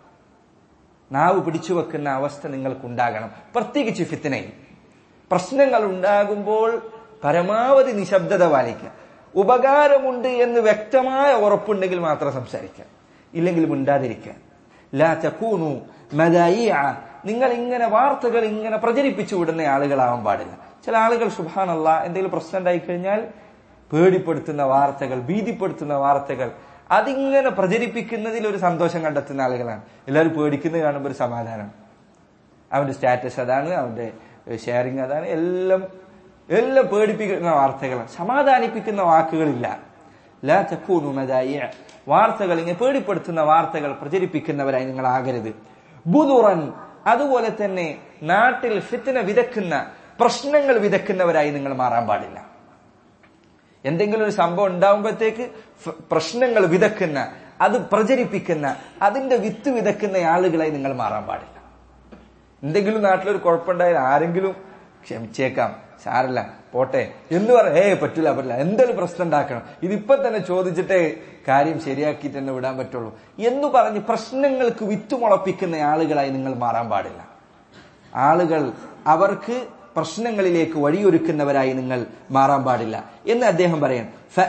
നാവ് പിടിച്ചു വെക്കുന്ന അവസ്ഥ നിങ്ങൾക്കുണ്ടാകണം പ്രത്യേകിച്ച് ഫിത്തനയിൽ പ്രശ്നങ്ങൾ ഉണ്ടാകുമ്പോൾ പരമാവധി നിശബ്ദത പാലിക്കുക ഉപകാരമുണ്ട് എന്ന് വ്യക്തമായ ഉറപ്പുണ്ടെങ്കിൽ മാത്രം സംസാരിക്കുക ഇല്ലെങ്കിൽ മിണ്ടാതിരിക്കുക ലാ ചക്കൂനു മദായിഅ നിങ്ങൾ ഇങ്ങനെ വാർത്തകൾ ഇങ്ങനെ പ്രചരിപ്പിച്ചു വിടുന്ന ആളുകളാവാൻ പാടില്ല ചില ആളുകൾ സുബാനല്ല എന്തെങ്കിലും പ്രശ്നം ഉണ്ടായി കഴിഞ്ഞാൽ പേടിപ്പെടുത്തുന്ന വാർത്തകൾ ഭീതിപ്പെടുത്തുന്ന വാർത്തകൾ അതിങ്ങനെ പ്രചരിപ്പിക്കുന്നതിൽ ഒരു സന്തോഷം കണ്ടെത്തുന്ന ആളുകളാണ് എല്ലാവരും പേടിക്കുന്നത് കാണുമ്പോൾ ഒരു സമാധാനം അവന്റെ സ്റ്റാറ്റസ് അതാണ് അവന്റെ ഷെയറിങ് അതാണ് എല്ലാം എല്ലാം പേടിപ്പിക്കുന്ന വാർത്തകളാണ് സമാധാനിപ്പിക്കുന്ന വാക്കുകളില്ല ലാ ചക്കൂനു മദായിഅ വാർത്തകൾ ഇങ്ങനെ പേടിപ്പെടുത്തുന്ന വാർത്തകൾ പ്രചരിപ്പിക്കുന്നവരായി നിങ്ങൾ ആകരുത് ബുദുറൻ അതുപോലെ തന്നെ നാട്ടിൽ ഫിത്തിന വിതക്കുന്ന പ്രശ്നങ്ങൾ വിതക്കുന്നവരായി നിങ്ങൾ മാറാൻ പാടില്ല എന്തെങ്കിലും ഒരു സംഭവം ഉണ്ടാവുമ്പോഴത്തേക്ക് പ്രശ്നങ്ങൾ വിതക്കുന്ന അത് പ്രചരിപ്പിക്കുന്ന അതിന്റെ വിത്ത് വിതക്കുന്ന ആളുകളായി നിങ്ങൾ മാറാൻ പാടില്ല എന്തെങ്കിലും നാട്ടിലൊരു കുഴപ്പമുണ്ടായാൽ ആരെങ്കിലും ക്ഷമിച്ചേക്കാം സാരല്ല പോട്ടെ എന്ന് പറയാം ഏ പറ്റില്ല പറ്റില്ല എന്തെങ്കിലും പ്രശ്നം ഉണ്ടാക്കണം ഇതിപ്പോ തന്നെ ചോദിച്ചിട്ടേ കാര്യം ശരിയാക്കി തന്നെ വിടാൻ പറ്റുള്ളൂ എന്ന് പറഞ്ഞ് പ്രശ്നങ്ങൾക്ക് വിത്തുമുളപ്പിക്കുന്ന ആളുകളായി നിങ്ങൾ മാറാൻ പാടില്ല ആളുകൾ അവർക്ക് പ്രശ്നങ്ങളിലേക്ക് വഴിയൊരുക്കുന്നവരായി നിങ്ങൾ മാറാൻ പാടില്ല എന്ന് അദ്ദേഹം പറയാൻ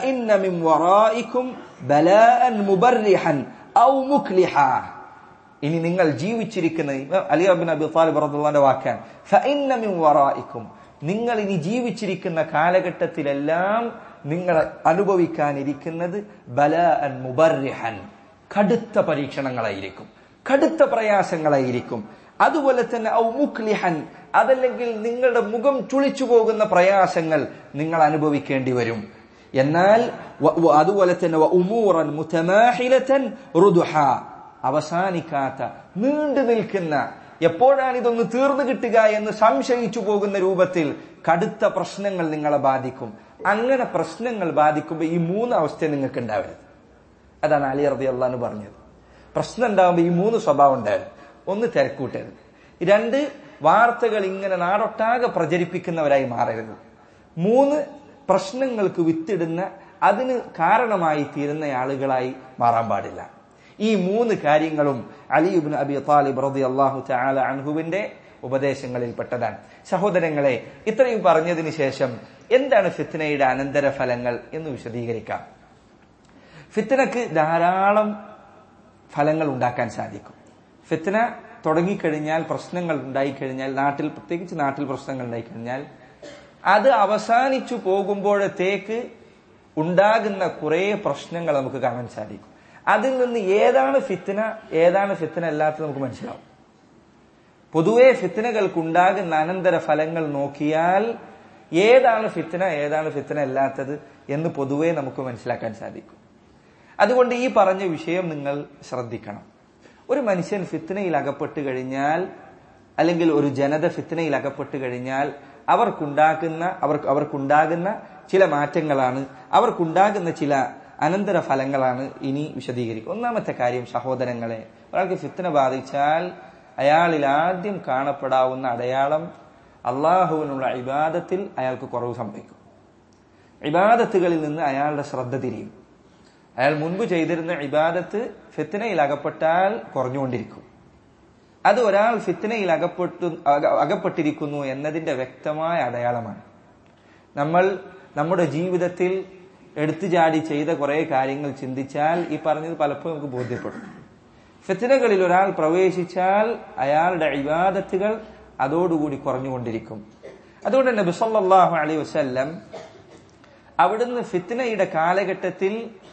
ഇനി നിങ്ങൾ ജീവിച്ചിരിക്കുന്ന അലി അബിൻ അബി താലിബ് റഹ്ലാന്റെ വാക്കാൻ നിങ്ങൾ ഇനി ജീവിച്ചിരിക്കുന്ന കാലഘട്ടത്തിലെല്ലാം നിങ്ങൾ അനുഭവിക്കാനിരിക്കുന്നത് ബല അൻ മുബർഹൻ കടുത്ത പരീക്ഷണങ്ങളായിരിക്കും കടുത്ത പ്രയാസങ്ങളായിരിക്കും അതുപോലെ തന്നെ ഔ മുക്ലിഹൻ അതല്ലെങ്കിൽ നിങ്ങളുടെ മുഖം ചുളിച്ചു പോകുന്ന പ്രയാസങ്ങൾ നിങ്ങൾ അനുഭവിക്കേണ്ടി വരും എന്നാൽ അതുപോലെ തന്നെ ഉമൂറൻ മുതമാഹിലത്തൻ റുദുഹ അവസാനിക്കാത്ത നീണ്ടു നിൽക്കുന്ന എപ്പോഴാണ് ഇതൊന്ന് തീർന്നു കിട്ടുക എന്ന് സംശയിച്ചു പോകുന്ന രൂപത്തിൽ കടുത്ത പ്രശ്നങ്ങൾ നിങ്ങളെ ബാധിക്കും അങ്ങനെ പ്രശ്നങ്ങൾ ബാധിക്കുമ്പോൾ ഈ മൂന്ന് അവസ്ഥ നിങ്ങൾക്ക് ഉണ്ടാവരുത് അതാണ് അലി റബി അള്ളഹാന്ന് പറഞ്ഞത് പ്രശ്നം ഉണ്ടാകുമ്പോൾ ഈ മൂന്ന് സ്വഭാവം ഉണ്ടായിരുന്നു ഒന്ന് തിരക്കൂട്ടരുത് രണ്ട് വാർത്തകൾ ഇങ്ങനെ നാടൊട്ടാകെ പ്രചരിപ്പിക്കുന്നവരായി മാറരുത് മൂന്ന് പ്രശ്നങ്ങൾക്ക് വിത്തിടുന്ന അതിന് കാരണമായി തീരുന്ന ആളുകളായി മാറാൻ പാടില്ല ഈ മൂന്ന് കാര്യങ്ങളും അലിയുബിൻ അബി താലിബ് റതി അള്ളാഹു ചാല അൻഹുവിന്റെ ഉപദേശങ്ങളിൽ പെട്ടതാണ് സഹോദരങ്ങളെ ഇത്രയും പറഞ്ഞതിന് ശേഷം എന്താണ് ഫിത്നയുടെ അനന്തരഫലങ്ങൾ എന്ന് വിശദീകരിക്കാം ഫിത്നക്ക് ധാരാളം ഫലങ്ങൾ ഉണ്ടാക്കാൻ സാധിക്കും ഫിത്ന തുടങ്ങിക്കഴിഞ്ഞാൽ പ്രശ്നങ്ങൾ ഉണ്ടായിക്കഴിഞ്ഞാൽ നാട്ടിൽ പ്രത്യേകിച്ച് നാട്ടിൽ പ്രശ്നങ്ങൾ ഉണ്ടായിക്കഴിഞ്ഞാൽ അത് അവസാനിച്ചു പോകുമ്പോഴത്തേക്ക് ഉണ്ടാകുന്ന കുറെ പ്രശ്നങ്ങൾ നമുക്ക് കാണാൻ സാധിക്കും അതിൽ നിന്ന് ഏതാണ് ഫിത്ന ഏതാണ് ഫിത്ന അല്ലാത്തത് നമുക്ക് മനസ്സിലാവും പൊതുവെ ഫിത്നകൾക്കുണ്ടാകുന്ന അനന്തര ഫലങ്ങൾ നോക്കിയാൽ ഏതാണ് ഫിത്ന ഏതാണ് ഫിത്ന അല്ലാത്തത് എന്ന് പൊതുവെ നമുക്ക് മനസ്സിലാക്കാൻ സാധിക്കും അതുകൊണ്ട് ഈ പറഞ്ഞ വിഷയം നിങ്ങൾ ശ്രദ്ധിക്കണം ഒരു മനുഷ്യൻ ഫിത്നയിൽ അകപ്പെട്ട് കഴിഞ്ഞാൽ അല്ലെങ്കിൽ ഒരു ജനത ഫിത്നയിൽ അകപ്പെട്ട് കഴിഞ്ഞാൽ അവർക്കുണ്ടാക്കുന്ന അവർക്ക് അവർക്കുണ്ടാകുന്ന ചില മാറ്റങ്ങളാണ് അവർക്കുണ്ടാകുന്ന ചില അനന്തര ഫലങ്ങളാണ് ഇനി വിശദീകരിക്കുക ഒന്നാമത്തെ കാര്യം സഹോദരങ്ങളെ ഒരാൾക്ക് ഫിത്ന ബാധിച്ചാൽ അയാളിൽ ആദ്യം കാണപ്പെടാവുന്ന അടയാളം അള്ളാഹുവിനുള്ള ഇബാദത്തിൽ അയാൾക്ക് കുറവ് സംഭവിക്കും ഇബാദത്തുകളിൽ നിന്ന് അയാളുടെ ശ്രദ്ധ തിരിയും അയാൾ മുൻപ് ചെയ്തിരുന്ന ഇബാദത്ത് ഫിത്നയിൽ അകപ്പെട്ടാൽ കുറഞ്ഞുകൊണ്ടിരിക്കും അത് ഒരാൾ ഫിത്നയിൽ അകപ്പെട്ടു അകപ്പെട്ടിരിക്കുന്നു എന്നതിന്റെ വ്യക്തമായ അടയാളമാണ് നമ്മൾ നമ്മുടെ ജീവിതത്തിൽ എടുത്തു ചാടി ചെയ്ത കുറെ കാര്യങ്ങൾ ചിന്തിച്ചാൽ ഈ പറഞ്ഞത് പലപ്പോഴും നമുക്ക് ബോധ്യപ്പെടും ഫിത്നകളിൽ ഒരാൾ പ്രവേശിച്ചാൽ അയാളുടെ ഇബാദത്തുകൾ അതോടുകൂടി കുറഞ്ഞുകൊണ്ടിരിക്കും അതുകൊണ്ട് തന്നെ ബിസല്ലാഹു അലൈ വസ്ല്ലം അവിടുന്ന് ഫിത്നയുടെ കാലഘട്ടത്തിൽ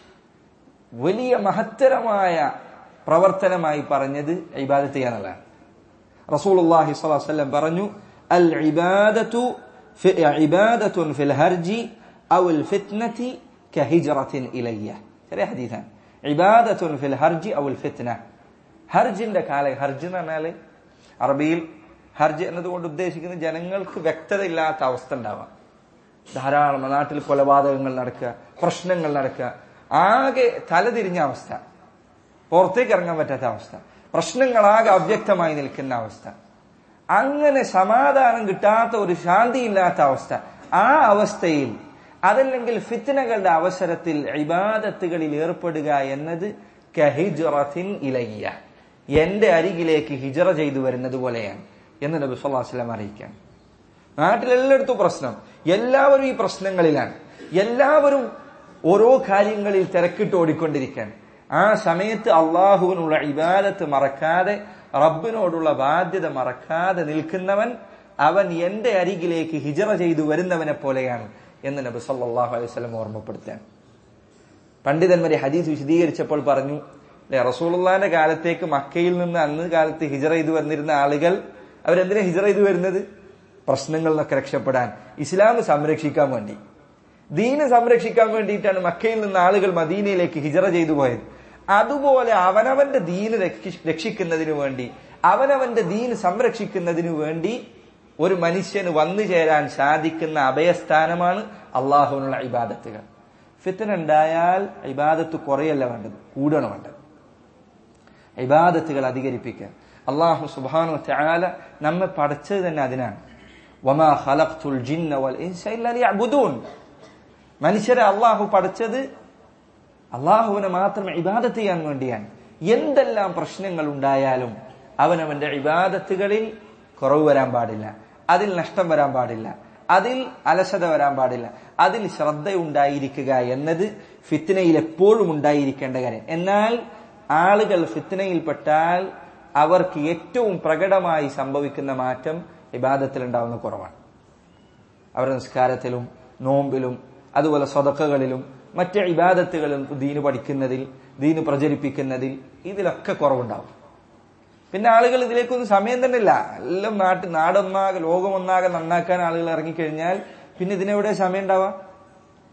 വലിയ മഹത്തരമായ പ്രവർത്തനമായി പറഞ്ഞത് ഇബാദത്ത് ചെയ്യാനുള്ളതാണ് റസൂലുള്ളാഹി സ്വല്ലല്ലാഹു അലൈഹി വസല്ലം പറഞ്ഞു അൽ ഇബാദത്തു ഇബാദത്തുൻ ഫിൽ ഹർജി ഔ അൽ ഫിത്നതി കഹിജ്റത്തിൻ ഇലയ്യ ചെറിയ ഹദീസാണ് ഇബാദത്തുൻ ഫിൽ ഹർജി ഔ അൽ ഫിത്ന ഹർജിന്റെ കാല ഹർജ് എന്ന് പറഞ്ഞാൽ അറബിയിൽ ഹർജ് എന്നതുകൊണ്ട് ഉദ്ദേശിക്കുന്നത് ജനങ്ങൾക്ക് വ്യക്തത ഇല്ലാത്ത അവസ്ഥ ഉണ്ടാവാം ധാരാളം നാട്ടിൽ കൊലപാതകങ്ങൾ നടക്കുക പ്രശ്നങ്ങൾ നടക്കുക ആകെ തലതിരിഞ്ഞ അവസ്ഥ പുറത്തേക്ക് ഇറങ്ങാൻ പറ്റാത്ത അവസ്ഥ പ്രശ്നങ്ങളാകെ അവ്യക്തമായി നിൽക്കുന്ന അവസ്ഥ അങ്ങനെ സമാധാനം കിട്ടാത്ത ഒരു ശാന്തിയില്ലാത്ത അവസ്ഥ ആ അവസ്ഥയിൽ അതല്ലെങ്കിൽ ഫിത്തനകളുടെ അവസരത്തിൽ ഇബാദത്തുകളിൽ ഏർപ്പെടുക എന്നത് കഹിജറത്തിൻ ഇലയ്യ എന്റെ അരികിലേക്ക് ഹിജറ ചെയ്തു വരുന്നത് പോലെയാണ് എന്ന് നബി സല്ലല്ലാഹു അലൈഹി വസല്ലം അറിയിക്കാൻ നാട്ടിലെല്ലായിടത്തും പ്രശ്നം എല്ലാവരും ഈ പ്രശ്നങ്ങളിലാണ് എല്ലാവരും ഓരോ കാര്യങ്ങളിൽ തിരക്കിട്ട് ഓടിക്കൊണ്ടിരിക്കാൻ ആ സമയത്ത് അള്ളാഹുവിനുള്ള ഇബാദത്ത് മറക്കാതെ റബ്ബിനോടുള്ള ബാധ്യത മറക്കാതെ നിൽക്കുന്നവൻ അവൻ എന്റെ അരികിലേക്ക് ഹിജറ ചെയ്തു വരുന്നവനെ പോലെയാണ് എന്ന് നബി സല്ലല്ലാഹു അലൈഹി വസല്ലം ഓർമ്മപ്പെടുത്താൻ പണ്ഡിതന്മാരെ ഹദീസ് വിശദീകരിച്ചപ്പോൾ പറഞ്ഞു റസൂലുള്ളാന്റെ കാലത്തേക്ക് മക്കയിൽ നിന്ന് അന്ന് കാലത്ത് ഹിജറ ചെയ്തു വന്നിരുന്ന ആളുകൾ അവരെന്തിനാ ഹിജറ ചെയ്തു വരുന്നത് പ്രശ്നങ്ങളിൽ നിന്നൊക്കെ രക്ഷപ്പെടാൻ ഇസ്ലാം സംരക്ഷിക്കാൻ വേണ്ടി ദീന് സംരക്ഷിക്കാൻ വേണ്ടിയിട്ടാണ് മക്കയിൽ നിന്ന് ആളുകൾ മദീനയിലേക്ക് ഹിജറ ചെയ്തു പോയത് അതുപോലെ അവനവന്റെ ദീന് രക്ഷിക്കുന്നതിനു വേണ്ടി അവനവന്റെ ദീന് സംരക്ഷിക്കുന്നതിനു വേണ്ടി ഒരു മനുഷ്യന് വന്നു ചേരാൻ സാധിക്കുന്ന അഭയസ്ഥാനമാണ് അള്ളാഹുവിനുള്ള ഇബാദത്തുകൾ ഫിത്തന ഉണ്ടായാൽ ഇബാദത്ത് കുറയല്ല വേണ്ടത് കൂടണം വേണ്ടത് ഇബാദത്തുകൾ അധികരിപ്പിക്കുക അള്ളാഹു സുബാനു ചാല നമ്മെ പഠിച്ചത് തന്നെ അതിനാണ് വമാ ഖലഖ്തുൽ ജിന്ന വൽ ഇൻസ ഇല്ലാ ലിയഅ്ബുദൂൻ മനുഷ്യരെ അള്ളാഹു പഠിച്ചത് അള്ളാഹുവിനെ മാത്രം ഇബാദത്ത് ചെയ്യാൻ വേണ്ടിയാണ് എന്തെല്ലാം പ്രശ്നങ്ങൾ ഉണ്ടായാലും അവനവന്റെ ഇബാദത്തുകളിൽ കുറവ് വരാൻ പാടില്ല അതിൽ നഷ്ടം വരാൻ പാടില്ല അതിൽ അലസത വരാൻ പാടില്ല അതിൽ ശ്രദ്ധയുണ്ടായിരിക്കുക എന്നത് ഫിത്തിനയിൽ എപ്പോഴും ഉണ്ടായിരിക്കേണ്ട കാര്യം എന്നാൽ ആളുകൾ ഫിത്തിനയിൽപ്പെട്ടാൽ അവർക്ക് ഏറ്റവും പ്രകടമായി സംഭവിക്കുന്ന മാറ്റം ഇബാദത്തിൽ ഉണ്ടാവുന്ന കുറവാണ് അവരുടെ നിസ്കാരത്തിലും നോമ്പിലും അതുപോലെ സ്വതക്കകളിലും മറ്റ് ഇബാദത്തുകളിലും ദീന് പഠിക്കുന്നതിൽ ദീന് പ്രചരിപ്പിക്കുന്നതിൽ ഇതിലൊക്കെ കുറവുണ്ടാവും പിന്നെ ആളുകൾ ഇതിലേക്കൊന്നും സമയം തന്നെ ഇല്ല എല്ലാം നാട്ട് നാടൊന്നാകെ ലോകമൊന്നാകെ നന്നാക്കാൻ ആളുകൾ ഇറങ്ങിക്കഴിഞ്ഞാൽ പിന്നെ ഇതിനെവിടെ സമയം ഉണ്ടാവാ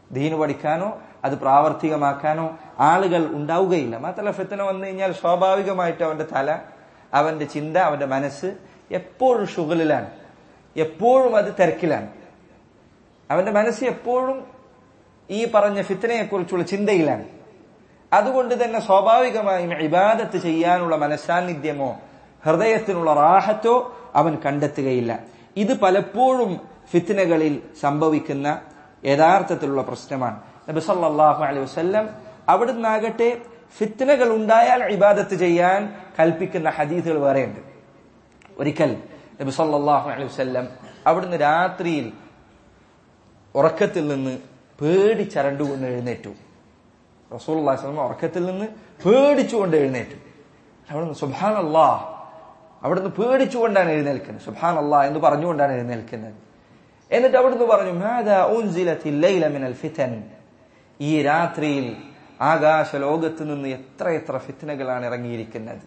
ദീന് പഠിക്കാനോ അത് പ്രാവർത്തികമാക്കാനോ ആളുകൾ ഉണ്ടാവുകയില്ല മാത്രമല്ല ഫിത്തന വന്നു കഴിഞ്ഞാൽ സ്വാഭാവികമായിട്ട് അവന്റെ തല അവന്റെ ചിന്ത അവന്റെ മനസ്സ് എപ്പോഴും ഷുഗലിലാണ് എപ്പോഴും അത് തിരക്കിലാണ് അവന്റെ മനസ്സ് എപ്പോഴും ഈ പറഞ്ഞ ഫിത്തനയെ കുറിച്ചുള്ള ചിന്തയിലാണ് അതുകൊണ്ട് തന്നെ സ്വാഭാവികമായും ഇബാദത്ത് ചെയ്യാനുള്ള മനസാന്നിധ്യമോ ഹൃദയത്തിനുള്ള റാഹത്തോ അവൻ കണ്ടെത്തുകയില്ല ഇത് പലപ്പോഴും ഫിത്തനകളിൽ സംഭവിക്കുന്ന യഥാർത്ഥത്തിലുള്ള പ്രശ്നമാണ് നബി സല്ലല്ലാഹു അലൈഹി വസല്ലം അവിടുന്നാകട്ടെ ഫിത്തനകൾ ഉണ്ടായാൽ ഇബാദത്ത് ചെയ്യാൻ കൽപ്പിക്കുന്ന ഹദീസുകൾ വേറെയുണ്ട് ഒരിക്കൽ നബി സല്ലല്ലാഹു അലൈഹി വസല്ലം അവിടുന്ന് രാത്രിയിൽ ഉറക്കത്തിൽ നിന്ന് പേടിച്ചരണ്ടുകൊണ്ട് എഴുന്നേറ്റു റസൂൽ ഉറക്കത്തിൽ നിന്ന് പേടിച്ചുകൊണ്ട് എഴുന്നേറ്റു അവിടുന്ന് സുബാൻ അള്ളാ അവിടുന്ന് പേടിച്ചുകൊണ്ടാണ് എഴുന്നേൽക്കുന്നത് സുബാൻ അള്ളാ എന്ന് പറഞ്ഞുകൊണ്ടാണ് എഴുന്നേൽക്കുന്നത് എന്നിട്ട് അവിടുന്ന് പറഞ്ഞു മിനൽ ഫിതൻ ഈ രാത്രിയിൽ ആകാശ ലോകത്ത് നിന്ന് എത്ര എത്ര ഫിത്തനകളാണ് ഇറങ്ങിയിരിക്കുന്നത്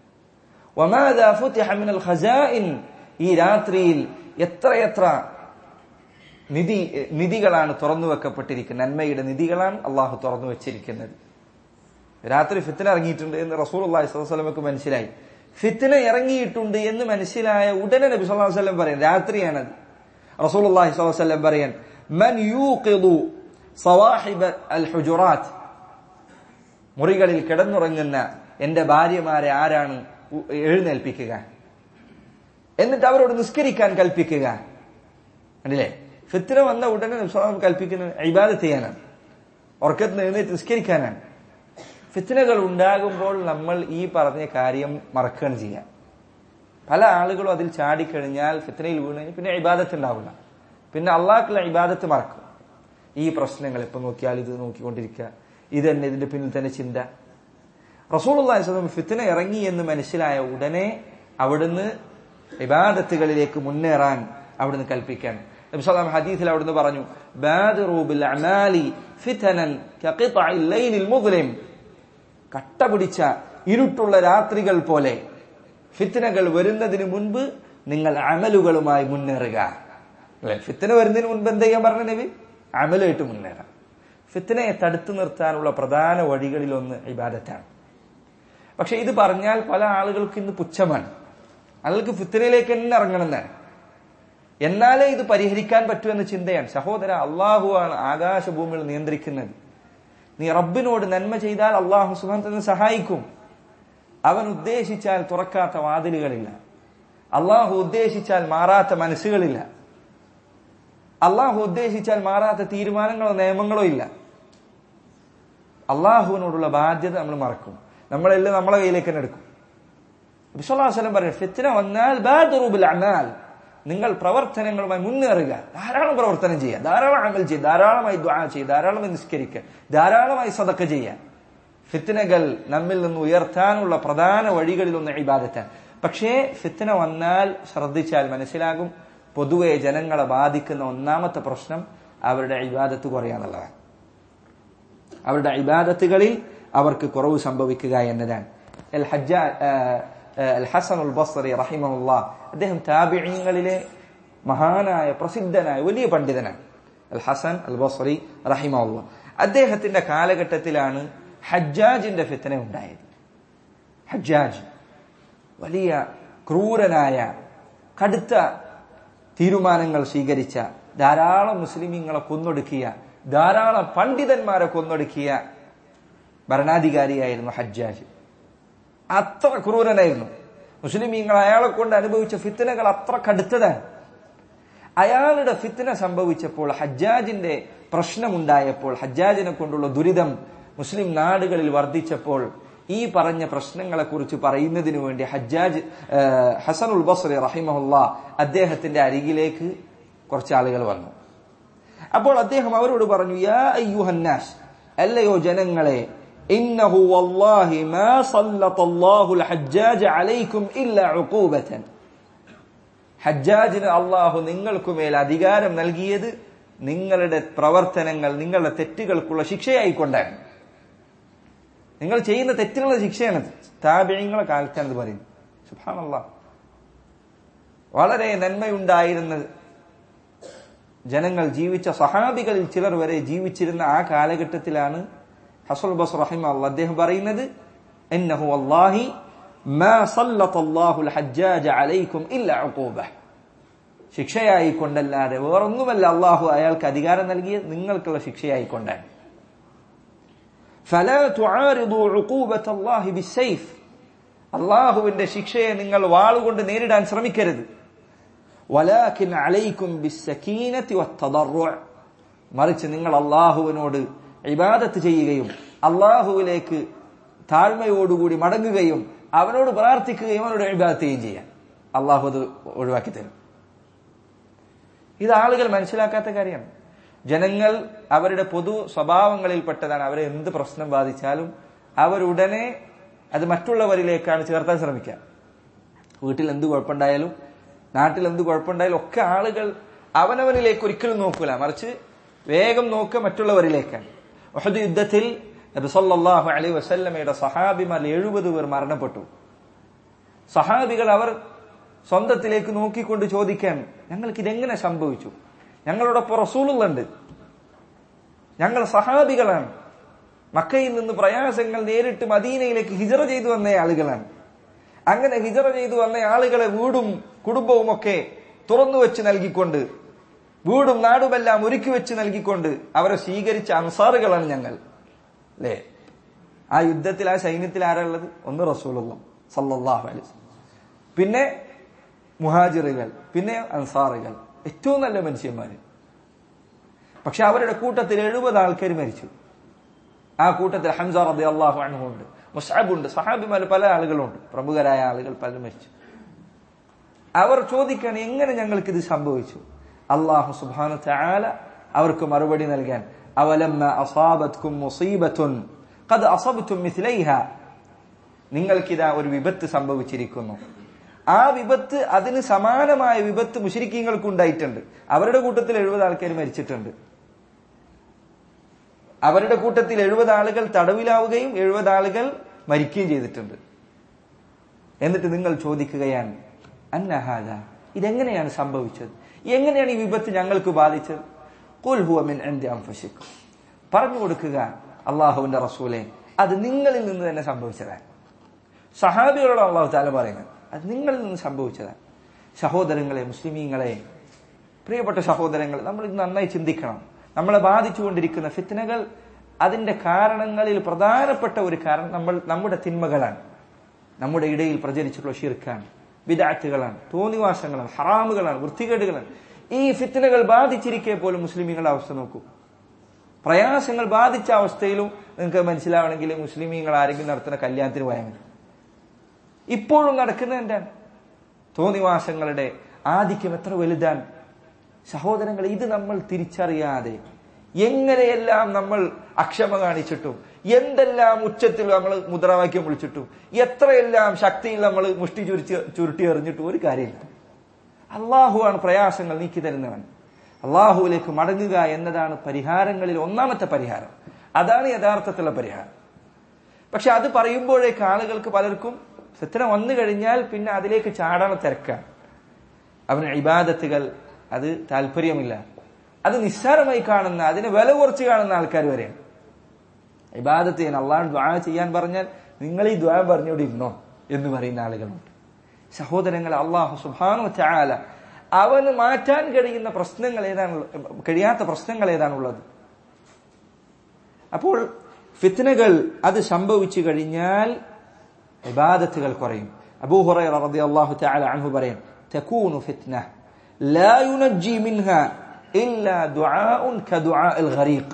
മിനൽ ഖസാഇൻ ഈ രാത്രിയിൽ എത്ര എത്ര നിധി നിധികളാണ് തുറന്നു വെക്കപ്പെട്ടിരിക്കുന്നത് നന്മയുടെ നിധികളാണ് അള്ളാഹു തുറന്നു വെച്ചിരിക്കുന്നത് രാത്രി ഫിത്തിന ഇറങ്ങിയിട്ടുണ്ട് എന്ന് റസൂൽ അള്ളാഹി സ്വലമക്ക് മനസ്സിലായി ഫിത്തിന ഇറങ്ങിയിട്ടുണ്ട് എന്ന് മനസ്സിലായ ഉടനെ നബി സല്ലല്ലാഹു അലൈഹി വസല്ലം പറയും രാത്രിയാണത് റസൂൽ അള്ളാഹി സ്വല്ലല്ലാഹു അലൈഹി വസല്ലം പറയാൻ മൻ യൂഖിദു സവാഹിബ അൽ ഹുജുറാത്ത് മുറികളിൽ കിടന്നുറങ്ങുന്ന എന്റെ ഭാര്യമാരെ ആരാണ് എഴുന്നേൽപ്പിക്കുക എന്നിട്ട് അവരോട് നിസ്കരിക്കാൻ കൽപ്പിക്കുക കണ്ടില്ലേ ഫിത്തിന വന്ന ഉടനെ നിസ്വാമം കൽപ്പിക്കുന്ന ഇബാദത്ത് ചെയ്യാനാണ് ഉറക്കത്തിന് എഴുന്നേറ്റ് നിസ്കരിക്കാനാണ് ഫിത്തിനകൾ ഉണ്ടാകുമ്പോൾ നമ്മൾ ഈ പറഞ്ഞ കാര്യം മറക്കുകയാണ് ചെയ്യാം പല ആളുകളും അതിൽ ചാടിക്കഴിഞ്ഞാൽ ഫിത്തിനയിൽ വീണ് പിന്നെ ഇബാദത്ത് ഉണ്ടാവില്ല പിന്നെ അള്ളാഹുള്ള ഇബാദത്ത് മറക്കും ഈ പ്രശ്നങ്ങൾ എപ്പോ നോക്കിയാൽ ഇത് നോക്കിക്കൊണ്ടിരിക്കുക ഇത് തന്നെ ഇതിന്റെ പിന്നിൽ തന്നെ ചിന്ത റസൂൽ ഫിത്തിന ഇറങ്ങി എന്ന് മനസ്സിലായ ഉടനെ അവിടുന്ന് ഇബാദത്തുകളിലേക്ക് മുന്നേറാൻ അവിടുന്ന് കൽപ്പിക്കാൻ നബിസ്വലാം ഹദീസിൽ അവിടുന്ന് പറഞ്ഞു ബാദിറൂബിൽ അമാലി ഫിതനൻ കഖിതഇൽ ലൈലിൽ മുദ്ലിം കട്ട പിടിച്ച ഇരുട്ടുള്ള രാത്രികൾ പോലെ ഫിത്തനകൾ വരുന്നതിന് മുൻപ് നിങ്ങൾ അമലുകളുമായി മുന്നേറുക അല്ലെ ഫിത്തന വരുന്നതിന് മുൻപ് എന്ത് ചെയ്യാൻ പറഞ്ഞ നബി അമലായിട്ട് മുന്നേറാം ഫിത്തനയെ തടുത്തു നിർത്താനുള്ള പ്രധാന വഴികളിലൊന്ന് ഇബാദത്താണ് പക്ഷെ ഇത് പറഞ്ഞാൽ പല ആളുകൾക്ക് ഇന്ന് പുച്ഛമാണ് ആളുകൾക്ക് ഫിത്തനയിലേക്ക് തന്നെ ഇറങ്ങണമെന്നാണ് എന്നാലേ ഇത് പരിഹരിക്കാൻ പറ്റുമെന്ന ചിന്തയാണ് സഹോദര അള്ളാഹുവാണ് ആകാശഭൂമികൾ നിയന്ത്രിക്കുന്നത് നീ റബ്ബിനോട് നന്മ ചെയ്താൽ അള്ളാഹു സുഖത്തിന് സഹായിക്കും അവൻ ഉദ്ദേശിച്ചാൽ തുറക്കാത്ത വാതിലുകളില്ല അള്ളാഹു ഉദ്ദേശിച്ചാൽ മാറാത്ത മനസ്സുകളില്ല അള്ളാഹു ഉദ്ദേശിച്ചാൽ മാറാത്ത തീരുമാനങ്ങളോ നിയമങ്ങളോ ഇല്ല അള്ളാഹുവിനോടുള്ള ബാധ്യത നമ്മൾ മറക്കും നമ്മളെല്ലാം നമ്മളെ കയ്യിലേക്ക് തന്നെ എടുക്കും വിശ്വലാസലം പറയും ഫിത്തിന വന്നാൽ ബാദുറൂബിൽ അനാൽ നിങ്ങൾ പ്രവർത്തനങ്ങളുമായി മുന്നേറുക ധാരാളം പ്രവർത്തനം ചെയ്യുക ധാരാളം അമൽ ചെയ്യുക ധാരാളമായി ദ്വാ ചെയ്യുക ധാരാളമായി നിസ്കരിക്കുക ധാരാളമായി സതക്ക ചെയ്യുക ഫിത്തിനകൾ നമ്മിൽ നിന്ന് ഉയർത്താനുള്ള പ്രധാന വഴികളിലൊന്ന് ഇബാദത്താണ് പക്ഷേ ഫിത്തിന വന്നാൽ ശ്രദ്ധിച്ചാൽ മനസ്സിലാകും പൊതുവെ ജനങ്ങളെ ബാധിക്കുന്ന ഒന്നാമത്തെ പ്രശ്നം അവരുടെ ഇബാദത്ത് കുറയാന്നുള്ളതാണ് അവരുടെ ഇബാദത്തുകളിൽ അവർക്ക് കുറവ് സംഭവിക്കുക എന്നതാണ് അൽ ഹജ്ജ അൽ ഹസൻ ഉൽ ബസ്രി റഹിമുല്ല അദ്ദേഹം താബിഴിങ്ങളിലെ മഹാനായ പ്രസിദ്ധനായ വലിയ പണ്ഡിതനാണ് അൽ ഹസൻ അൽ ബസ്രി റഹിമുല്ല അദ്ദേഹത്തിന്റെ കാലഘട്ടത്തിലാണ് ഹജ്ജാജിന്റെ ഫിത്തന ഉണ്ടായത് ഹജ്ജാജ് വലിയ ക്രൂരനായ കടുത്ത തീരുമാനങ്ങൾ സ്വീകരിച്ച ധാരാളം മുസ്ലിമീങ്ങളെ കൊന്നൊടുക്കിയ ധാരാളം പണ്ഡിതന്മാരെ കൊന്നൊടുക്കിയ ഭരണാധികാരിയായിരുന്നു ഹജ്ജാജ് അത്ര ക്രൂരനായിരുന്നു മുസ്ലിമീങ്ങൾ അയാളെ കൊണ്ട് അനുഭവിച്ച ഫിത്തനകൾ അത്ര കടുത്തതാണ് അയാളുടെ ഫിത്തന സംഭവിച്ചപ്പോൾ ഹജ്ജാജിന്റെ പ്രശ്നമുണ്ടായപ്പോൾ ഹജ്ജാജിനെ കൊണ്ടുള്ള ദുരിതം മുസ്ലിം നാടുകളിൽ വർദ്ധിച്ചപ്പോൾ ഈ പറഞ്ഞ പ്രശ്നങ്ങളെ കുറിച്ച് പറയുന്നതിന് വേണ്ടി ഹജ്ജാജ് ഹസനുൽ ബസ്രി റഹിമഹുല്ല അദ്ദേഹത്തിന്റെ അരികിലേക്ക് കുറച്ച് ആളുകൾ വന്നു അപ്പോൾ അദ്ദേഹം അവരോട് പറഞ്ഞു യാ അയ്യുഹന്നാസ് അല്ലയോ ജനങ്ങളെ ഇന്നഹു വല്ലാഹി മാ സല്ലത്തല്ലാഹു ഹജ്ജാജ് അലൈക്കും ഇല്ല ഉഖൂബതൻ ഹജ്ജാജിന് അള്ളാഹു നിങ്ങൾക്കുമേൽ അധികാരം നൽകിയത് നിങ്ങളുടെ പ്രവർത്തനങ്ങൾ നിങ്ങളുടെ തെറ്റുകൾക്കുള്ള ശിക്ഷയായിക്കൊണ്ടാണ് നിങ്ങൾ ചെയ്യുന്ന തെറ്റിനുള്ള ശിക്ഷയാണത് താബിയങ്ങളെ കാലത്താണിത് പറയുന്നത് സുഭാനല്ല വളരെ നന്മയുണ്ടായിരുന്ന ജനങ്ങൾ ജീവിച്ച സഹാബികളിൽ ചിലർ വരെ ജീവിച്ചിരുന്ന ആ കാലഘട്ടത്തിലാണ് ഹസുൽ ബസ് റഹിമ അദ്ദേഹം പറയുന്നത് എന്നഹു അല്ലാഹി മാ സല്ലത്തല്ലാഹുൽ ഹജ്ജാജ അലൈക്കും ഇല്ല ഉഖൂബഹ ശിക്ഷയായി കൊണ്ടല്ലാതെ വേറൊന്നുമല്ല അള്ളാഹു അയാൾക്ക് അധികാരം നൽകിയത് നിങ്ങൾക്കുള്ള ശിക്ഷയായി കൊണ്ടാണ് فلا تعارضوا عقوبة الله بالسيف അള്ളാഹുവിന്റെ ശിക്ഷയെ നിങ്ങൾ വാളുകൊണ്ട് നേരിടാൻ ശ്രമിക്കരുത് വലാക്കിൻ അലൈക്കും ബിസ്സക്കീനത്തി വത്തദർറുഅ മറിച്ച് നിങ്ങൾ അള്ളാഹുവിനോട് ഇബാദത്ത് ചെയ്യുകയും അള്ളാഹുവിലേക്ക് താഴ്മയോടുകൂടി മടങ്ങുകയും അവനോട് പ്രാർത്ഥിക്കുകയും അവനോട് ഇബാദത്ത് ചെയ്യുകയും ചെയ്യാൻ അള്ളാഹു അത് ഒഴിവാക്കി തരും ഇത് ആളുകൾ മനസ്സിലാക്കാത്ത കാര്യമാണ് ജനങ്ങൾ അവരുടെ പൊതു സ്വഭാവങ്ങളിൽപ്പെട്ടതാണ് അവരെ എന്ത് പ്രശ്നം ബാധിച്ചാലും അവരുടനെ അത് മറ്റുള്ളവരിലേക്കാണ് ചേർത്താൻ ശ്രമിക്കുക വീട്ടിൽ എന്ത് കുഴപ്പമുണ്ടായാലും നാട്ടിൽ എന്ത് കുഴപ്പമുണ്ടായാലും ഒക്കെ ആളുകൾ അവനവനിലേക്ക് ഒരിക്കലും നോക്കൂല മറിച്ച് വേഗം നോക്കുക മറ്റുള്ളവരിലേക്കാണ് ഒഹദ് യുദ്ധത്തിൽ നബിസല്ലാഹു അലൈ വസല്ലമയുടെ സഹാബിമാർ എഴുപത് പേർ മരണപ്പെട്ടു സഹാബികൾ അവർ സ്വന്തത്തിലേക്ക് നോക്കിക്കൊണ്ട് ചോദിക്കാൻ ഞങ്ങൾക്ക് ഇതെങ്ങനെ സംഭവിച്ചു ഞങ്ങളോടൊപ്പം റസൂലുണ്ട് ഞങ്ങൾ സഹാബികളാണ് മക്കയിൽ നിന്ന് പ്രയാസങ്ങൾ നേരിട്ട് മദീനയിലേക്ക് ഹിജറ ചെയ്തു വന്ന ആളുകളാണ് അങ്ങനെ ഹിജറ ചെയ്തു വന്ന ആളുകളെ വീടും കുടുംബവും ഒക്കെ തുറന്നു വെച്ച് നൽകിക്കൊണ്ട് വീടും നാടുമെല്ലാം ഒരുക്കി വെച്ച് നൽകിക്കൊണ്ട് അവരെ സ്വീകരിച്ച അൻസാറുകളാണ് ഞങ്ങൾ അല്ലേ ആ യുദ്ധത്തിൽ ആ സൈന്യത്തിൽ ആരാളുള്ളത് ഒന്ന് റസൂലുള്ള സല്ലല്ലാഹു അലൈഹി വസല്ലം. പിന്നെ മുഹാജിറുകൾ പിന്നെ അൻസാറുകൾ ഏറ്റവും നല്ല മനുഷ്യന്മാര് പക്ഷെ അവരുടെ കൂട്ടത്തിൽ എഴുപത് ആൾക്കാർ മരിച്ചു ആ കൂട്ടത്തിൽ ഹംസ റബി അള്ളാഹു അണുണ്ട് മുസാബുണ്ട് സഹാബിമാർ പല ആളുകളുണ്ട് പ്രമുഖരായ ആളുകൾ പലരും മരിച്ചു അവർ ചോദിക്കാൻ എങ്ങനെ ഞങ്ങൾക്ക് ഇത് സംഭവിച്ചു അള്ളാഹു സുബാന ചാല അവർക്ക് മറുപടി നൽകാൻ അവലമ്മ അസാബത്കും മുസീബത്തുൻ ഖദ് അസബ്തും മിസ്ലൈഹ നിങ്ങൾക്കിതാ ഒരു വിപത്ത് സംഭവിച്ചിരിക്കുന്നു ആ വിപത്ത് അതിന് സമാനമായ വിപത്ത് മുഷരിക്കീങ്ങൾക്ക് ഉണ്ടായിട്ടുണ്ട് അവരുടെ കൂട്ടത്തിൽ എഴുപത് ആൾക്കാർ മരിച്ചിട്ടുണ്ട് അവരുടെ കൂട്ടത്തിൽ എഴുപത് ആളുകൾ തടവിലാവുകയും എഴുപത് ആളുകൾ മരിക്കുകയും ചെയ്തിട്ടുണ്ട് എന്നിട്ട് നിങ്ങൾ ചോദിക്കുകയാണ് അന്നഹാദ ഇതെങ്ങനെയാണ് സംഭവിച്ചത് എങ്ങനെയാണ് ഈ വിപത്ത് ഞങ്ങൾക്ക് ബാധിച്ചത് ഖുൽ ഹുവ മിൻ ഇൻദി അൻഫുസിക്കും പറഞ്ഞു കൊടുക്കുക അള്ളാഹുവിന്റെ റസൂലെ അത് നിങ്ങളിൽ നിന്ന് തന്നെ സംഭവിച്ചതാണ് സഹാബികളോട് അള്ളാഹു താല പറയുന്നത് അത് നിങ്ങളിൽ നിന്ന് സംഭവിച്ചതാണ് സഹോദരങ്ങളെ മുസ്ലിമീങ്ങളെ പ്രിയപ്പെട്ട സഹോദരങ്ങൾ നമ്മൾ ഇത് നന്നായി ചിന്തിക്കണം നമ്മളെ ബാധിച്ചുകൊണ്ടിരിക്കുന്ന ഫിത്തനകൾ അതിന്റെ കാരണങ്ങളിൽ പ്രധാനപ്പെട്ട ഒരു കാരണം നമ്മൾ നമ്മുടെ തിന്മകളാണ് നമ്മുടെ ഇടയിൽ പ്രചരിച്ചിട്ടുള്ള ഷിർക്കാണ് വിദാറ്റുകളാണ് തോന്നിവാസങ്ങളാണ് ഹറാമുകളാണ് വൃത്തികേടുകളാണ് ഈ ഫിത്തനകൾ ബാധിച്ചിരിക്കെ പോലും മുസ്ലിമീങ്ങളുടെ അവസ്ഥ നോക്കൂ പ്രയാസങ്ങൾ ബാധിച്ച അവസ്ഥയിലും നിങ്ങൾക്ക് മനസ്സിലാവണമെങ്കിൽ മുസ്ലിമീങ്ങൾ ആരെങ്കിലും നടത്തുന്ന കല്യാണത്തിന് പോയാൽ മതി ഇപ്പോഴും നടക്കുന്നത് എന്താണ് തോന്നിവാസങ്ങളുടെ ആധിക്യം എത്ര വലുതാണ് സഹോദരങ്ങൾ ഇത് നമ്മൾ തിരിച്ചറിയാതെ എങ്ങനെയെല്ലാം നമ്മൾ അക്ഷമ കാണിച്ചിട്ടും എന്തെല്ലാം ഉച്ചത്തിൽ നമ്മൾ മുദ്രാവാക്യം വിളിച്ചിട്ടും എത്രയെല്ലാം ശക്തിയിൽ നമ്മൾ മുഷ്ടി ചുരുത്തി ചുരുട്ടി എറിഞ്ഞിട്ടും ഒരു കാര്യമില്ല അള്ളാഹുവാണ് പ്രയാസങ്ങൾ നീക്കി തരുന്നവൻ അള്ളാഹുവിലേക്ക് മടങ്ങുക എന്നതാണ് പരിഹാരങ്ങളിൽ ഒന്നാമത്തെ പരിഹാരം അതാണ് യഥാർത്ഥത്തിലുള്ള പരിഹാരം പക്ഷെ അത് പറയുമ്പോഴേക്ക് ആളുകൾക്ക് പലർക്കും ഫിത്തന വന്നു കഴിഞ്ഞാൽ പിന്നെ അതിലേക്ക് ചാടാൻ തിരക്കാണ് അവന് ഇബാദത്തുകൾ അത് താല്പര്യമില്ല അത് നിസ്സാരമായി കാണുന്ന അതിനെ വില കുറച്ച് കാണുന്ന ആൾക്കാർ വരെയാണ് ഇബാദത്ത് ചെയ്യാൻ അള്ളാഹ് ദ്വാ ചെയ്യാൻ പറഞ്ഞാൽ നിങ്ങൾ ഈ ദ്വാ പറഞ്ഞോട് ഇരുന്നോ എന്ന് പറയുന്ന ആളുകളുണ്ട് സഹോദരങ്ങൾ അള്ളാഹു സുബാനു ചാല അവന് മാറ്റാൻ കഴിയുന്ന പ്രശ്നങ്ങൾ ഏതാണ് കഴിയാത്ത പ്രശ്നങ്ങൾ ഏതാണുള്ളത് അപ്പോൾ ഫിത്നകൾ അത് സംഭവിച്ചു കഴിഞ്ഞാൽ ഇബാദത്തുകൾ കുറയും അബൂ ഹുറൈറ റളിയല്ലാഹു തആല അൻഹു പറയും തകൂനു ഫിത്ന ലാ യുനജ്ജി മിൻഹ ഇല്ലാ ദുആഉൻ കദുആഇൽ ഗരീഖ്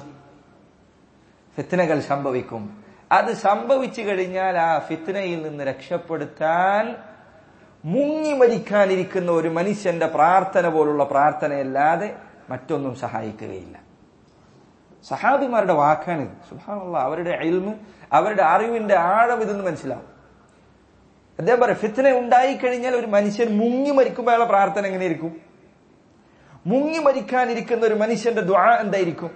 ഫിത്നകൾ സംഭവിക്കും അത് സംഭവിച്ചു കഴിഞ്ഞാൽ ആ ഫിത്നയിൽ നിന്ന് രക്ഷപ്പെടുത്താൻ മുങ്ങി മരിക്കാനിരിക്കുന്ന ഒരു മനുഷ്യന്റെ പ്രാർത്ഥന പോലുള്ള പ്രാർത്ഥനയല്ലാതെ മറ്റൊന്നും സഹായിക്കുകയില്ല സഹാബിമാരുടെ വാക്കാണിത് സുഹാനുള്ള അവരുടെ അയൽമ് അവരുടെ അറിവിന്റെ ആഴം ഇതെന്ന് മനസ്സിലാവും അദ്ദേഹം പറയാം ഫിത്തന ഉണ്ടായിക്കഴിഞ്ഞാൽ ഒരു മനുഷ്യൻ മുങ്ങി മരിക്കുമ്പോൾ അയാളെ പ്രാർത്ഥന എങ്ങനെയിരിക്കും മുങ്ങി മരിക്കാനിരിക്കുന്ന ഒരു മനുഷ്യന്റെ ദ്വാ എന്തായിരിക്കും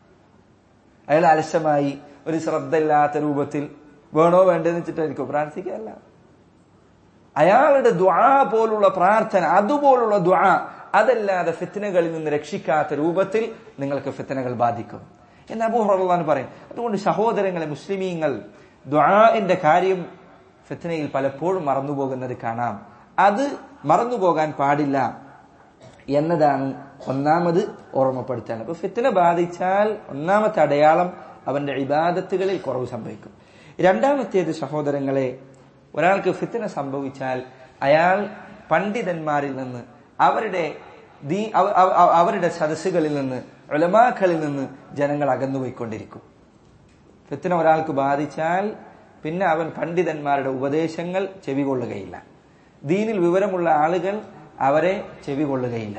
അയാൾ അലസമായി ഒരു ശ്രദ്ധയില്ലാത്ത രൂപത്തിൽ വേണോ വേണ്ടെന്ന് വെച്ചിട്ടായിരിക്കും പ്രാർത്ഥിക്കുകയല്ല അയാളുടെ ദ്വാ പോലുള്ള പ്രാർത്ഥന അതുപോലുള്ള ദ്വാ അതല്ലാതെ ഫിത്തനകളിൽ നിന്ന് രക്ഷിക്കാത്ത രൂപത്തിൽ നിങ്ങൾക്ക് ഫിത്തനകൾ ബാധിക്കും എന്ന് അബൂഹുറാൻ പറയും അതുകൊണ്ട് സഹോദരങ്ങളെ മുസ്ലിമീങ്ങൾ ദ്വാന്റെ കാര്യം ഫിത്തനയിൽ പലപ്പോഴും മറന്നുപോകുന്നത് കാണാം അത് മറന്നുപോകാൻ പാടില്ല എന്നതാണ് ഒന്നാമത് ഓർമ്മപ്പെടുത്താൻ അപ്പൊ ഫിത്തന ബാധിച്ചാൽ ഒന്നാമത്തെ അടയാളം അവന്റെ ഇബാദത്തുകളിൽ കുറവ് സംഭവിക്കും രണ്ടാമത്തേത് സഹോദരങ്ങളെ ഒരാൾക്ക് ഫിത്തന സംഭവിച്ചാൽ അയാൾ പണ്ഡിതന്മാരിൽ നിന്ന് അവരുടെ ദീ അവരുടെ സദസ്സുകളിൽ നിന്ന് ഉലമാക്കളിൽ നിന്ന് ജനങ്ങൾ അകന്നുപോയിക്കൊണ്ടിരിക്കും ഫിത്തന ഒരാൾക്ക് ബാധിച്ചാൽ പിന്നെ അവൻ പണ്ഡിതന്മാരുടെ ഉപദേശങ്ങൾ ചെവികൊള്ളുകയില്ല ദീനിൽ വിവരമുള്ള ആളുകൾ അവരെ ചെവികൊള്ളുകയില്ല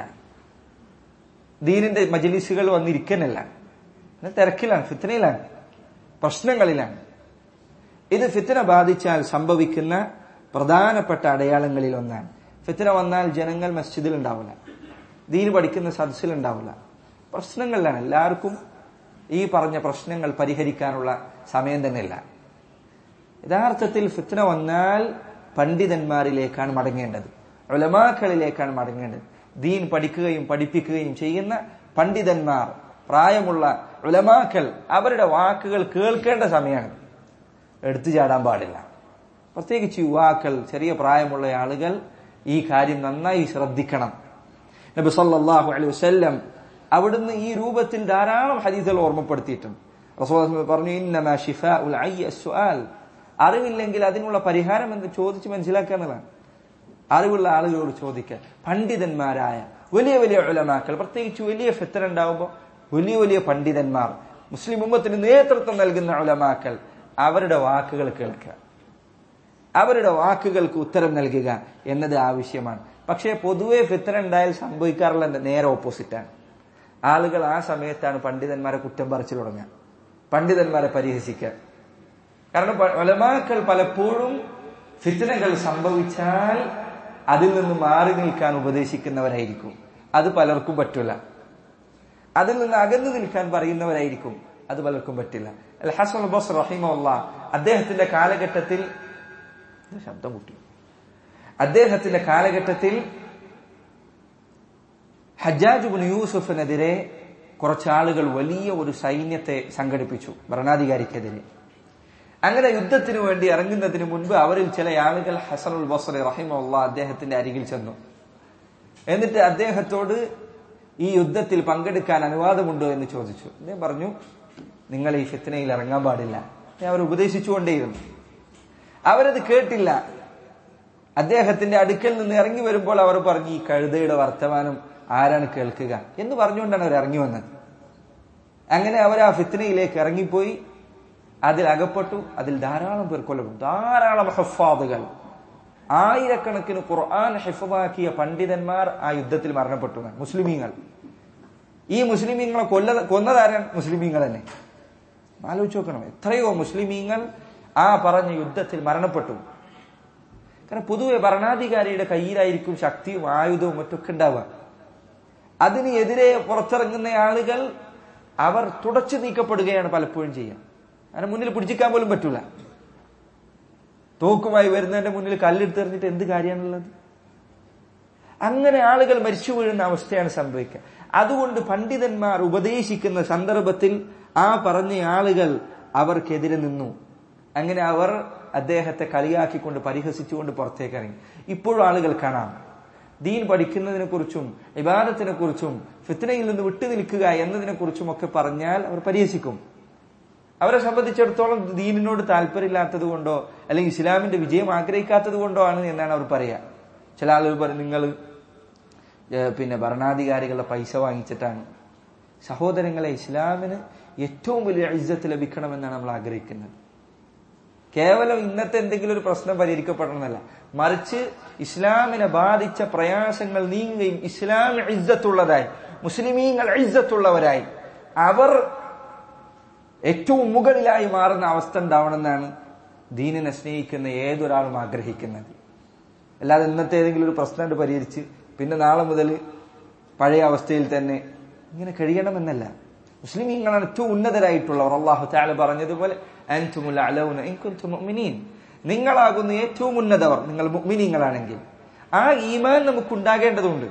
ദീനിന്റെ മജലിസുകൾ വന്നിരിക്കനല്ല തിരക്കിലാണ് ഫിത്തനയിലാണ് പ്രശ്നങ്ങളിലാണ് ഇത് ഫിത്തന ബാധിച്ചാൽ സംഭവിക്കുന്ന പ്രധാനപ്പെട്ട അടയാളങ്ങളിൽ ഒന്നാണ് ഫിത്തന വന്നാൽ ജനങ്ങൾ മസ്ജിദിൽ ഉണ്ടാവില്ല ദീന് പഠിക്കുന്ന സദസ്സിൽ ഉണ്ടാവില്ല പ്രശ്നങ്ങളിലാണ് എല്ലാവർക്കും ഈ പറഞ്ഞ പ്രശ്നങ്ങൾ പരിഹരിക്കാനുള്ള സമയം തന്നെയില്ല യഥാർത്ഥത്തിൽ ഫിത്തന വന്നാൽ പണ്ഡിതന്മാരിലേക്കാണ് മടങ്ങേണ്ടത് ഉലമാക്കളിലേക്കാണ് മടങ്ങേണ്ടത് ദീൻ പഠിക്കുകയും പഠിപ്പിക്കുകയും ചെയ്യുന്ന പണ്ഡിതന്മാർ പ്രായമുള്ള ഉലമാക്കൾ അവരുടെ വാക്കുകൾ കേൾക്കേണ്ട സമയമാണ് എടുത്തു ചാടാൻ പാടില്ല പ്രത്യേകിച്ച് യുവാക്കൾ ചെറിയ പ്രായമുള്ള ആളുകൾ ഈ കാര്യം നന്നായി ശ്രദ്ധിക്കണം നബി സല്ലല്ലാഹു അലൈഹി വസല്ലം അവിടുന്ന് ഈ രൂപത്തിൽ ധാരാളം ഹദീസുകൾ ഓർമ്മപ്പെടുത്തിയിട്ടുണ്ട് റസൂൽ പറഞ്ഞു ഇന്നമാ ഷിഫാഉൽ അയ്യ സുആൽ അറിവില്ലെങ്കിൽ അതിനുള്ള പരിഹാരം എന്ന് ചോദിച്ച് മനസ്സിലാക്കുക എന്നുള്ളതാണ് അറിവുള്ള ആളുകളോട് ചോദിക്കുക പണ്ഡിതന്മാരായ വലിയ വലിയ ഉലമാക്കൾ പ്രത്യേകിച്ച് വലിയ ഫിത്തർ ഉണ്ടാവുമ്പോൾ വലിയ വലിയ പണ്ഡിതന്മാർ മുസ്ലിം ഉമ്മത്തിന് നേതൃത്വം നൽകുന്ന ഉലമാക്കൾ അവരുടെ വാക്കുകൾ കേൾക്കുക അവരുടെ വാക്കുകൾക്ക് ഉത്തരം നൽകുക എന്നത് ആവശ്യമാണ് പക്ഷേ പൊതുവെ ഫിത്തർ ഉണ്ടായാൽ സംഭവിക്കാറുള്ള നേരെ ഓപ്പോസിറ്റാണ് ആളുകൾ ആ സമയത്താണ് പണ്ഡിതന്മാരെ കുറ്റം പറിച്ചു തുടങ്ങുക പണ്ഡിതന്മാരെ പരിഹസിക്കുക കാരണം ഒലമാക്കൾ പലപ്പോഴും ഫിത്തനകൾ സംഭവിച്ചാൽ അതിൽ നിന്ന് മാറി നിൽക്കാൻ ഉപദേശിക്കുന്നവരായിരിക്കും അത് പലർക്കും പറ്റില്ല അതിൽ നിന്ന് അകന്നു നിൽക്കാൻ പറയുന്നവരായിരിക്കും അത് പലർക്കും പറ്റില്ല അൽ ഹസൻ ബോസ് റഹിമുള്ള അദ്ദേഹത്തിന്റെ കാലഘട്ടത്തിൽ ശബ്ദം കൂട്ടി അദ്ദേഹത്തിന്റെ കാലഘട്ടത്തിൽ ഹജ്ജാജുബിൻ യൂസുഫിനെതിരെ കുറച്ചാളുകൾ വലിയ ഒരു സൈന്യത്തെ സംഘടിപ്പിച്ചു ഭരണാധികാരിക്കെതിരെ അങ്ങനെ യുദ്ധത്തിന് വേണ്ടി ഇറങ്ങുന്നതിന് മുൻപ് അവരിൽ ചില ആളുകൾ ഹസനുൽ ബസറി റഹിമുള്ള അദ്ദേഹത്തിന്റെ അരികിൽ ചെന്നു എന്നിട്ട് അദ്ദേഹത്തോട് ഈ യുദ്ധത്തിൽ പങ്കെടുക്കാൻ അനുവാദമുണ്ടോ എന്ന് ചോദിച്ചു അദ്ദേഹം പറഞ്ഞു നിങ്ങൾ ഈ ഫിത്തനയിൽ ഇറങ്ങാൻ പാടില്ല അവർ ഉപദേശിച്ചുകൊണ്ടേയിരുന്നു അവരത് കേട്ടില്ല അദ്ദേഹത്തിന്റെ അടുക്കൽ നിന്ന് ഇറങ്ങി വരുമ്പോൾ അവർ പറഞ്ഞു ഈ കഴുതയുടെ വർത്തമാനം ആരാണ് കേൾക്കുക എന്ന് പറഞ്ഞുകൊണ്ടാണ് അവർ ഇറങ്ങി വന്നത് അങ്ങനെ അവർ ആ ഫിത്തനയിലേക്ക് ഇറങ്ങിപ്പോയി അതിൽ അകപ്പെട്ടു അതിൽ ധാരാളം പേർ കൊല്ലപ്പെട്ടു ധാരാളം ഹഫാദുകൾ ആയിരക്കണക്കിന് ഖുർആൻ ഹിഫാക്കിയ പണ്ഡിതന്മാർ ആ യുദ്ധത്തിൽ മരണപ്പെട്ടു മുസ്ലിമീങ്ങൾ ഈ മുസ്ലിമീങ്ങളെ കൊല്ല കൊന്നതാരാൻ മുസ്ലിമീങ്ങൾ തന്നെ ആലോചിച്ച് നോക്കണം എത്രയോ മുസ്ലിമീങ്ങൾ ആ പറഞ്ഞ യുദ്ധത്തിൽ മരണപ്പെട്ടു കാരണം പൊതുവെ ഭരണാധികാരിയുടെ കയ്യിലായിരിക്കും ശക്തിയും ആയുധവും മറ്റൊക്കെ ഉണ്ടാവുക അതിന് എതിരെ പുറത്തിറങ്ങുന്ന ആളുകൾ അവർ തുടച്ചു നീക്കപ്പെടുകയാണ് പലപ്പോഴും ചെയ്യുക അതിന് മുന്നിൽ പിടിച്ചിക്കാൻ പോലും പറ്റൂല തോക്കുമായി വരുന്നതിന്റെ മുന്നിൽ കല്ലെടുത്തെറിഞ്ഞിട്ട് എന്ത് കാര്യമാണുള്ളത് അങ്ങനെ ആളുകൾ മരിച്ചു വീഴുന്ന അവസ്ഥയാണ് സംഭവിക്കുക അതുകൊണ്ട് പണ്ഡിതന്മാർ ഉപദേശിക്കുന്ന സന്ദർഭത്തിൽ ആ പറഞ്ഞ ആളുകൾ അവർക്കെതിരെ നിന്നു അങ്ങനെ അവർ അദ്ദേഹത്തെ കളിയാക്കിക്കൊണ്ട് പരിഹസിച്ചുകൊണ്ട് പുറത്തേക്ക് ഇറങ്ങി ഇപ്പോഴും ആളുകൾ കാണാം ദീൻ പഠിക്കുന്നതിനെ കുറിച്ചും ഇബാദത്തിനെ കുറിച്ചും ഫിത്തനയിൽ നിന്ന് വിട്ടു നിൽക്കുക എന്നതിനെ കുറിച്ചും ഒക്കെ പറഞ്ഞാൽ അവർ പരിഹസിക്കും അവരെ സംബന്ധിച്ചിടത്തോളം ദീനിനോട് താല്പര്യമില്ലാത്തത് കൊണ്ടോ അല്ലെങ്കിൽ ഇസ്ലാമിന്റെ വിജയം ആഗ്രഹിക്കാത്തത് കൊണ്ടോ ആണ് എന്നാണ് അവർ പറയുക ചില ആളുകൾ പറയും നിങ്ങൾ പിന്നെ ഭരണാധികാരികളുടെ പൈസ വാങ്ങിച്ചിട്ടാണ് സഹോദരങ്ങളെ ഇസ്ലാമിന് ഏറ്റവും വലിയ ഇജ്ജത്ത് ലഭിക്കണമെന്നാണ് നമ്മൾ ആഗ്രഹിക്കുന്നത് കേവലം ഇന്നത്തെ എന്തെങ്കിലും ഒരു പ്രശ്നം പരിഹരിക്കപ്പെടണമെന്നല്ല മറിച്ച് ഇസ്ലാമിനെ ബാധിച്ച പ്രയാസങ്ങൾ നീങ്ങുകയും ഇസ്ലാം ഇജ്ജത്തുള്ളതായി മുസ്ലിമീങ്ങൾ ഇജ്ജത്തുള്ളവരായി അവർ ഏറ്റവും മുകളിലായി മാറുന്ന അവസ്ഥ ഉണ്ടാവണമെന്നാണ് ദീനിനെ സ്നേഹിക്കുന്ന ഏതൊരാളും ആഗ്രഹിക്കുന്നത് അല്ലാതെ ഇന്നത്തെ ഏതെങ്കിലും ഒരു പ്രശ്നം പരിഹരിച്ച് പിന്നെ നാളെ മുതൽ പഴയ അവസ്ഥയിൽ തന്നെ ഇങ്ങനെ കഴിയണമെന്നല്ല മുസ്ലിമീങ്ങളാണ് ഏറ്റവും ഉന്നതരായിട്ടുള്ളവർ അള്ളാഹു താല പറഞ്ഞതുപോലെ നിങ്ങളാകുന്ന ഏറ്റവും ഉന്നതവർ നിങ്ങൾ മുഗ്മിനീങ്ങളാണെങ്കിൽ ആ ഈമാൻ നമുക്കുണ്ടാകേണ്ടതുണ്ട്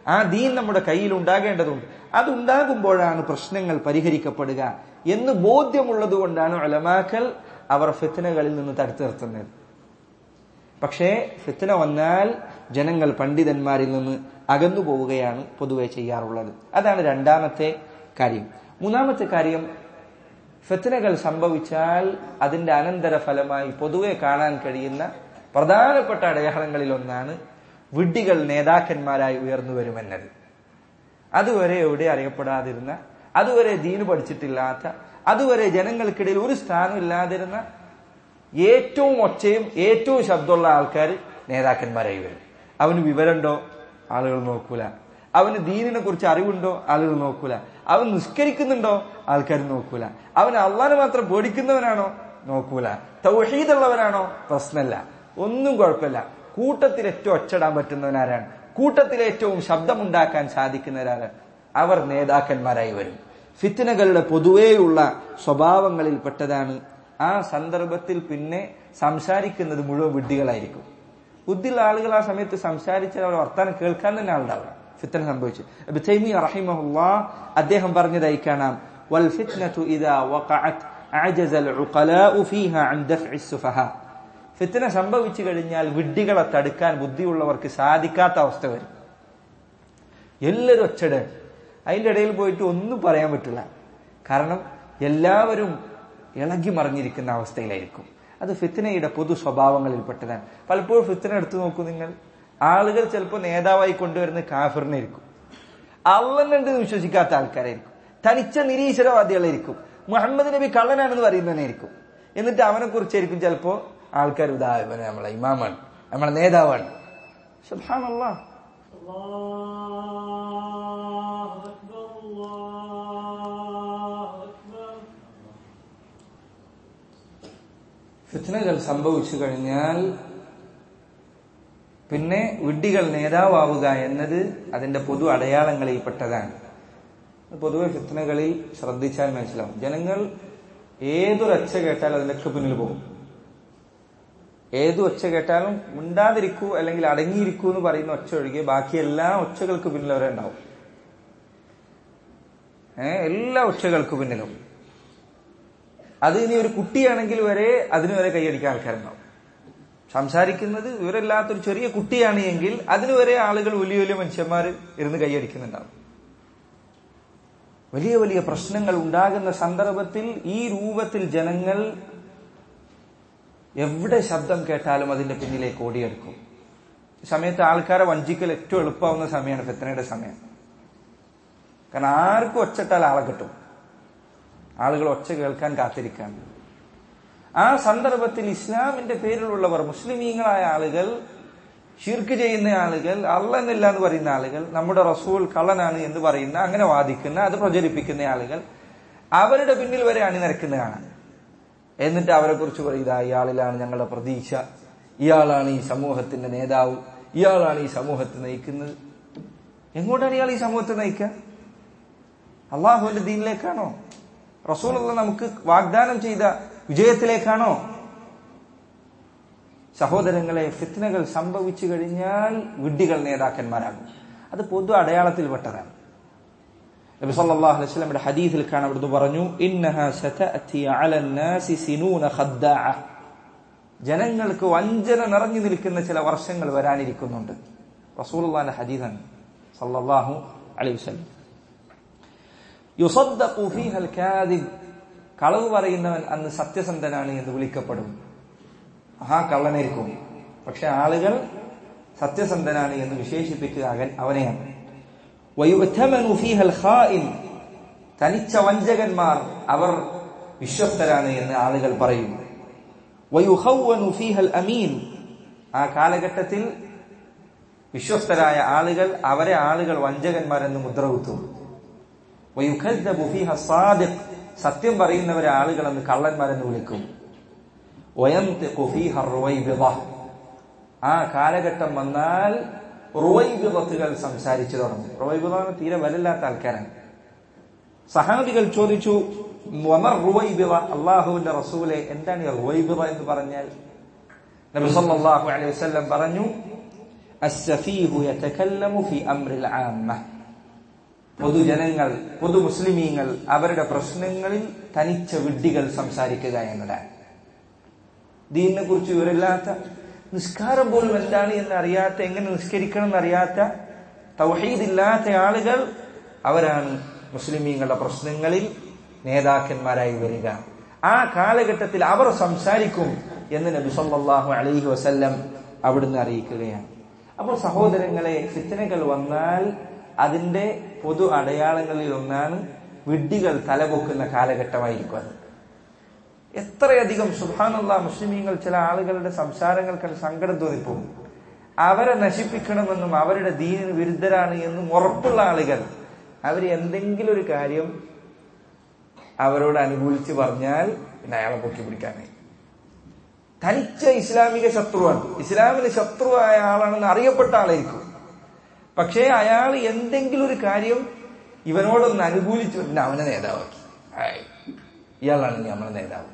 ആ ദീൻ നമ്മുടെ കയ്യിൽ ഉണ്ടാകേണ്ടതുണ്ട് അതുണ്ടാകുമ്പോഴാണ് പ്രശ്നങ്ങൾ പരിഹരിക്കപ്പെടുക എന്ന് ബോധ്യമുള്ളത് കൊണ്ടാണ് അലമാക്കൽ അവർ ഫിത്തനകളിൽ നിന്ന് തടുത്തു നിർത്തുന്നത് പക്ഷേ ഫിത്തന വന്നാൽ ജനങ്ങൾ പണ്ഡിതന്മാരിൽ നിന്ന് അകന്നു പോവുകയാണ് പൊതുവെ ചെയ്യാറുള്ളത് അതാണ് രണ്ടാമത്തെ കാര്യം മൂന്നാമത്തെ കാര്യം ഫിത്തനകൾ സംഭവിച്ചാൽ അതിന്റെ അനന്തര ഫലമായി പൊതുവെ കാണാൻ കഴിയുന്ന പ്രധാനപ്പെട്ട അടയാളങ്ങളിൽ ഒന്നാണ് വിഡ്ഢികൾ നേതാക്കന്മാരായി ഉയർന്നു വരുമെന്നത് അതുവരെ എവിടെ അറിയപ്പെടാതിരുന്ന അതുവരെ ദീന് പഠിച്ചിട്ടില്ലാത്ത അതുവരെ ജനങ്ങൾക്കിടയിൽ ഒരു സ്ഥാനം ഇല്ലാതിരുന്ന ഏറ്റവും ഒച്ചയും ഏറ്റവും ശബ്ദമുള്ള ആൾക്കാർ നേതാക്കന്മാരായി വരും അവന് വിവരമുണ്ടോ ആളുകൾ നോക്കൂല അവന് ദീനിനെ കുറിച്ച് അറിവുണ്ടോ ആളുകൾ നോക്കൂല അവൻ നിസ്കരിക്കുന്നുണ്ടോ ആൾക്കാർ നോക്കൂല അവൻ അള്ളാനെ മാത്രം പേടിക്കുന്നവനാണോ നോക്കൂല തൗഹീദുള്ളവനാണോ പ്രശ്നമല്ല ഒന്നും കുഴപ്പമില്ല കൂട്ടത്തിൽ ഏറ്റവും ഒച്ചടാൻ പറ്റുന്നവനാരാണ് കൂട്ടത്തിൽ ഏറ്റവും ശബ്ദമുണ്ടാക്കാൻ സാധിക്കുന്നവരാണ് അവർ നേതാക്കന്മാരായി വരും ഫിത്തനകളുടെ പൊതുവേയുള്ള സ്വഭാവങ്ങളിൽപ്പെട്ടതാണ് ആ സന്ദർഭത്തിൽ പിന്നെ സംസാരിക്കുന്നത് മുഴുവൻ വിഡ്ഢികളായിരിക്കും ബുദ്ധിയുള്ള ആളുകൾ ആ സമയത്ത് സംസാരിച്ചാൽ അവർ വർത്താനം കേൾക്കാൻ തന്നെ ആളുണ്ടാവില്ല ഫിത്തന സംഭവിച്ചു അബ് തൈമി റഹിമഹുല്ലാ അദ്ദേഹം പറഞ്ഞതായി കാണാം വൽ ഫിത്നതു ഇദാ വഖഅത് അഅജസ അൽ ഉഖലാഉ ഫീഹാ അൻ ദഫ്ഇ സുഫഹ ഫിത്തന സംഭവിച്ചു കഴിഞ്ഞാൽ വിഡ്ഢികളെ തടുക്കാൻ ബുദ്ധിയുള്ളവർക്ക് സാധിക്കാത്ത അവസ്ഥ വരും എല്ലാവരും ഒച്ചട അതിന്റെ ഇടയിൽ പോയിട്ട് ഒന്നും പറയാൻ പറ്റില്ല കാരണം എല്ലാവരും ഇളകി മറിഞ്ഞിരിക്കുന്ന അവസ്ഥയിലായിരിക്കും അത് ഫിത്തനയുടെ പൊതു സ്വഭാവങ്ങളിൽപ്പെട്ടതാണ് പലപ്പോഴും ഫിത്തന എടുത്തു നോക്കൂ നിങ്ങൾ ആളുകൾ ചിലപ്പോൾ നേതാവായി കൊണ്ടുവരുന്ന കാഫിറിനായിരിക്കും അള്ളന്നുണ്ട് വിശ്വസിക്കാത്ത ആൾക്കാരായിരിക്കും തനിച്ച നിരീശ്വരവാദികളായിരിക്കും മുഹമ്മദ് നബി കള്ളനാണെന്ന് പറയുന്നവനായിരിക്കും എന്നിട്ട് അവനെ കുറിച്ചായിരിക്കും ചിലപ്പോ ആൾക്കാർ ഉദാഹരണം നമ്മളെ ഇമാമാണ് നമ്മളെ നേതാവാണ് സുബ്ഹാനല്ലാ الله أكبر الله أكبر ഫിത്നകൾ സംഭവിച്ചു കഴിഞ്ഞാൽ പിന്നെ വിഡ്ഢികൾ നേതാവാവുക എന്നത് അതിന്റെ പൊതു അടയാളങ്ങളിൽപ്പെട്ടതാണ് പൊതുവെ ഫിത്നകളിൽ ശ്രദ്ധിച്ചാൽ മനസ്സിലാവും ജനങ്ങൾ ഏതൊരൊച്ച കേട്ടാലും അതിലൊക്കെ പിന്നിൽ പോകും ഏത് ഒച്ച കേട്ടാലും മിണ്ടാതിരിക്കൂ അല്ലെങ്കിൽ അടങ്ങിയിരിക്കൂ എന്ന് പറയുന്ന ഒച്ച ഒഴികെ ബാക്കി എല്ലാ ഒച്ചകൾക്ക് പിന്നിൽ അവരെ ഉണ്ടാവും ഏഹ് എല്ലാ ഒച്ചകൾക്ക് പിന്നിലും അത് ഇനി ഒരു കുട്ടിയാണെങ്കിൽ വരെ അതിന് വരെ കൈയടിക്കാൻ ആൾക്കാരുണ്ടാവും സംസാരിക്കുന്നത് ഇവരല്ലാത്തൊരു ചെറിയ കുട്ടിയാണ് എങ്കിൽ അതിന് വരെ ആളുകൾ വലിയ വലിയ മനുഷ്യന്മാർ ഇരുന്ന് കൈയടിക്കുന്നുണ്ടാവും വലിയ വലിയ പ്രശ്നങ്ങൾ ഉണ്ടാകുന്ന സന്ദർഭത്തിൽ ഈ രൂപത്തിൽ ജനങ്ങൾ എവിടെ ശബ്ദം കേട്ടാലും അതിന്റെ പിന്നിലേക്ക് ഓടിയെടുക്കും ഈ സമയത്ത് ആൾക്കാരെ വഞ്ചിക്കൽ ഏറ്റവും എളുപ്പമാവുന്ന സമയമാണ് ഫെത്തനയുടെ സമയം കാരണം ആർക്കും ഒച്ചട്ടാൽ ആളെ കിട്ടും ആളുകൾ ഒച്ച കേൾക്കാൻ കാത്തിരിക്കാൻ ആ സന്ദർഭത്തിൽ ഇസ്ലാമിന്റെ പേരിലുള്ളവർ മുസ്ലിമീങ്ങളായ ആളുകൾ ഷിർക്ക് ചെയ്യുന്ന ആളുകൾ അല്ലെന്നില്ല എന്ന് പറയുന്ന ആളുകൾ നമ്മുടെ റസൂൽ കള്ളനാണ് എന്ന് പറയുന്ന അങ്ങനെ വാദിക്കുന്ന അത് പ്രചരിപ്പിക്കുന്ന ആളുകൾ അവരുടെ പിന്നിൽ വരെ അണിനിരക്കുന്ന കാണാം എന്നിട്ട് അവരെ കുറിച്ച് പറയുക ഇയാളിലാണ് ഞങ്ങളുടെ പ്രതീക്ഷ ഇയാളാണ് ഈ സമൂഹത്തിന്റെ നേതാവ് ഇയാളാണ് ഈ സമൂഹത്തെ നയിക്കുന്നത് എങ്ങോട്ടാണ് ഇയാൾ ഈ സമൂഹത്തെ നയിക്കുക അള്ളാഹുവിന്റെ ദീനിലേക്കാണോ റസൂലുള്ള നമുക്ക് വാഗ്ദാനം ചെയ്ത വിജയത്തിലേക്കാണോ സഹോദരങ്ങളെ ഫിത്നകൾ സംഭവിച്ചു കഴിഞ്ഞാൽ വിഡ്ഢികൾ നേതാക്കന്മാരാകും അത് പൊതു അടയാളത്തിൽപ്പെട്ടതാണ് നബി സല്ലല്ലാഹു അലൈഹി വസല്ലമയുടെ ഹദീസിൽ കാണാൻ അവിടുന്ന് പറഞ്ഞു ഇന്നഹ സതഅതി അലൻ നാസി സിനൂന ഖദ്ദാഅ ജനങ്ങൾക്ക് വഞ്ചന നിറഞ്ഞു നിൽക്കുന്ന ചില വർഷങ്ങൾ വരാനിരിക്കുന്നുണ്ട് റസൂലുള്ളാഹിന്റെ ഹദീസാണ് സല്ലല്ലാഹു അലൈഹി വസല്ലം യുസദ്ദഖു ഫീഹൽ കാദിബ് കളവ് പറയുന്നവൻ അന്ന് സത്യസന്ധനാണ് എന്ന് വിളിക്കപ്പെടും ആ കള്ളനായിരിക്കും പക്ഷെ ആളുകൾ സത്യസന്ധനാണ് എന്ന് വിശേഷിപ്പിക്കുക അവൻ അവനെയാണ് വയുത്തമനു ഫീഹൽ ഖായിൻ തനിച്ച വഞ്ചകന്മാർ അവർ വിശ്വസ്തരാണ് എന്ന് ആളുകൾ പറയും വയുഹവ്വനു ഫീഹൽ അമീൻ ആ കാലഘട്ടത്തിൽ വിശ്വസ്തരായ ആളുകൾ അവരെ ആളുകൾ വഞ്ചകന്മാരെന്ന് മുദ്ര കുത്തും വയുഖദ്ദബു ഫീഹ സാദിഖ് സത്യം പറയുന്നവരെ ആളുകളെന്ന് കള്ളന്മാരെന്ന് വിളിക്കും വയംതിഖു ഫീഹ റുവൈബിദ ആ കാലഘട്ടം വന്നാൽ റുവൈബിദത്തുകൾ സംസാരിച്ചു തുടങ്ങും റുവൈബിദ തീരെ വരല്ലാത്ത ആൾക്കാരാണ് സഹാബികൾ ചോദിച്ചു വമർ റുവൈബിദ അള്ളാഹുവിന്റെ റസൂലെ എന്താണ് ഈ റുവൈബിദ എന്ന് പറഞ്ഞാൽ നബി സല്ലല്ലാഹു അലൈഹി വസല്ലം പറഞ്ഞു അസ്സഫീഹു യതകല്ലമു ഫി അംറിൽ ആമ്മ പൊതുജനങ്ങൾ പൊതു മുസ്ലിമീങ്ങൾ അവരുടെ പ്രശ്നങ്ങളിൽ തനിച്ച വിഡ്ഢികൾ സംസാരിക്കുക എന്നതാണ് ദീനിനെ കുറിച്ച് വിവരമില്ലാത്ത നിസ്കാരം പോലും എന്താണ് എന്ന് അറിയാത്ത എങ്ങനെ നിസ്കരിക്കണം എന്നറിയാത്ത തൗഹീദില്ലാത്ത ആളുകൾ അവരാണ് മുസ്ലിമീങ്ങളുടെ പ്രശ്നങ്ങളിൽ നേതാക്കന്മാരായി വരിക ആ കാലഘട്ടത്തിൽ അവർ സംസാരിക്കും എന്ന് നബി സല്ലല്ലാഹു അലൈഹി വസല്ലം അവിടുന്ന് അറിയിക്കുകയാണ് അപ്പോൾ സഹോദരങ്ങളെ ഫിത്തനകൾ വന്നാൽ അതിന്റെ പൊതു അടയാളങ്ങളിൽ ഒന്നാണ് വിഡ്ഢികൾ തലപൊക്കുന്ന കാലഘട്ടമായിരിക്കും അത് എത്രയധികം സുഹാനുള്ള മുസ്ലിമീങ്ങൾ ചില ആളുകളുടെ സംസാരങ്ങൾ കണ്ട് സങ്കടം തോന്നിപ്പോകും അവരെ നശിപ്പിക്കണമെന്നും അവരുടെ ദീനിന് വിരുദ്ധരാണ് എന്നും ഉറപ്പുള്ള ആളുകൾ അവർ എന്തെങ്കിലും ഒരു കാര്യം അവരോട് അനുകൂലിച്ച് പറഞ്ഞാൽ പിന്നെ അയാളെ പൊക്കി പിടിക്കാനായി തനിച്ച ഇസ്ലാമിക ശത്രുവാണ് ഇസ്ലാമിന് ശത്രുവായ ആളാണെന്ന് അറിയപ്പെട്ട ആളായിരിക്കും പക്ഷേ അയാൾ എന്തെങ്കിലും ഒരു കാര്യം ഇവനോടൊന്ന് അനുകൂലിച്ചു പിന്നെ അവനെ നേതാവാക്കി ഹായ്, ഇയാളാണ് ഇനി നമ്മളെ നേതാവ്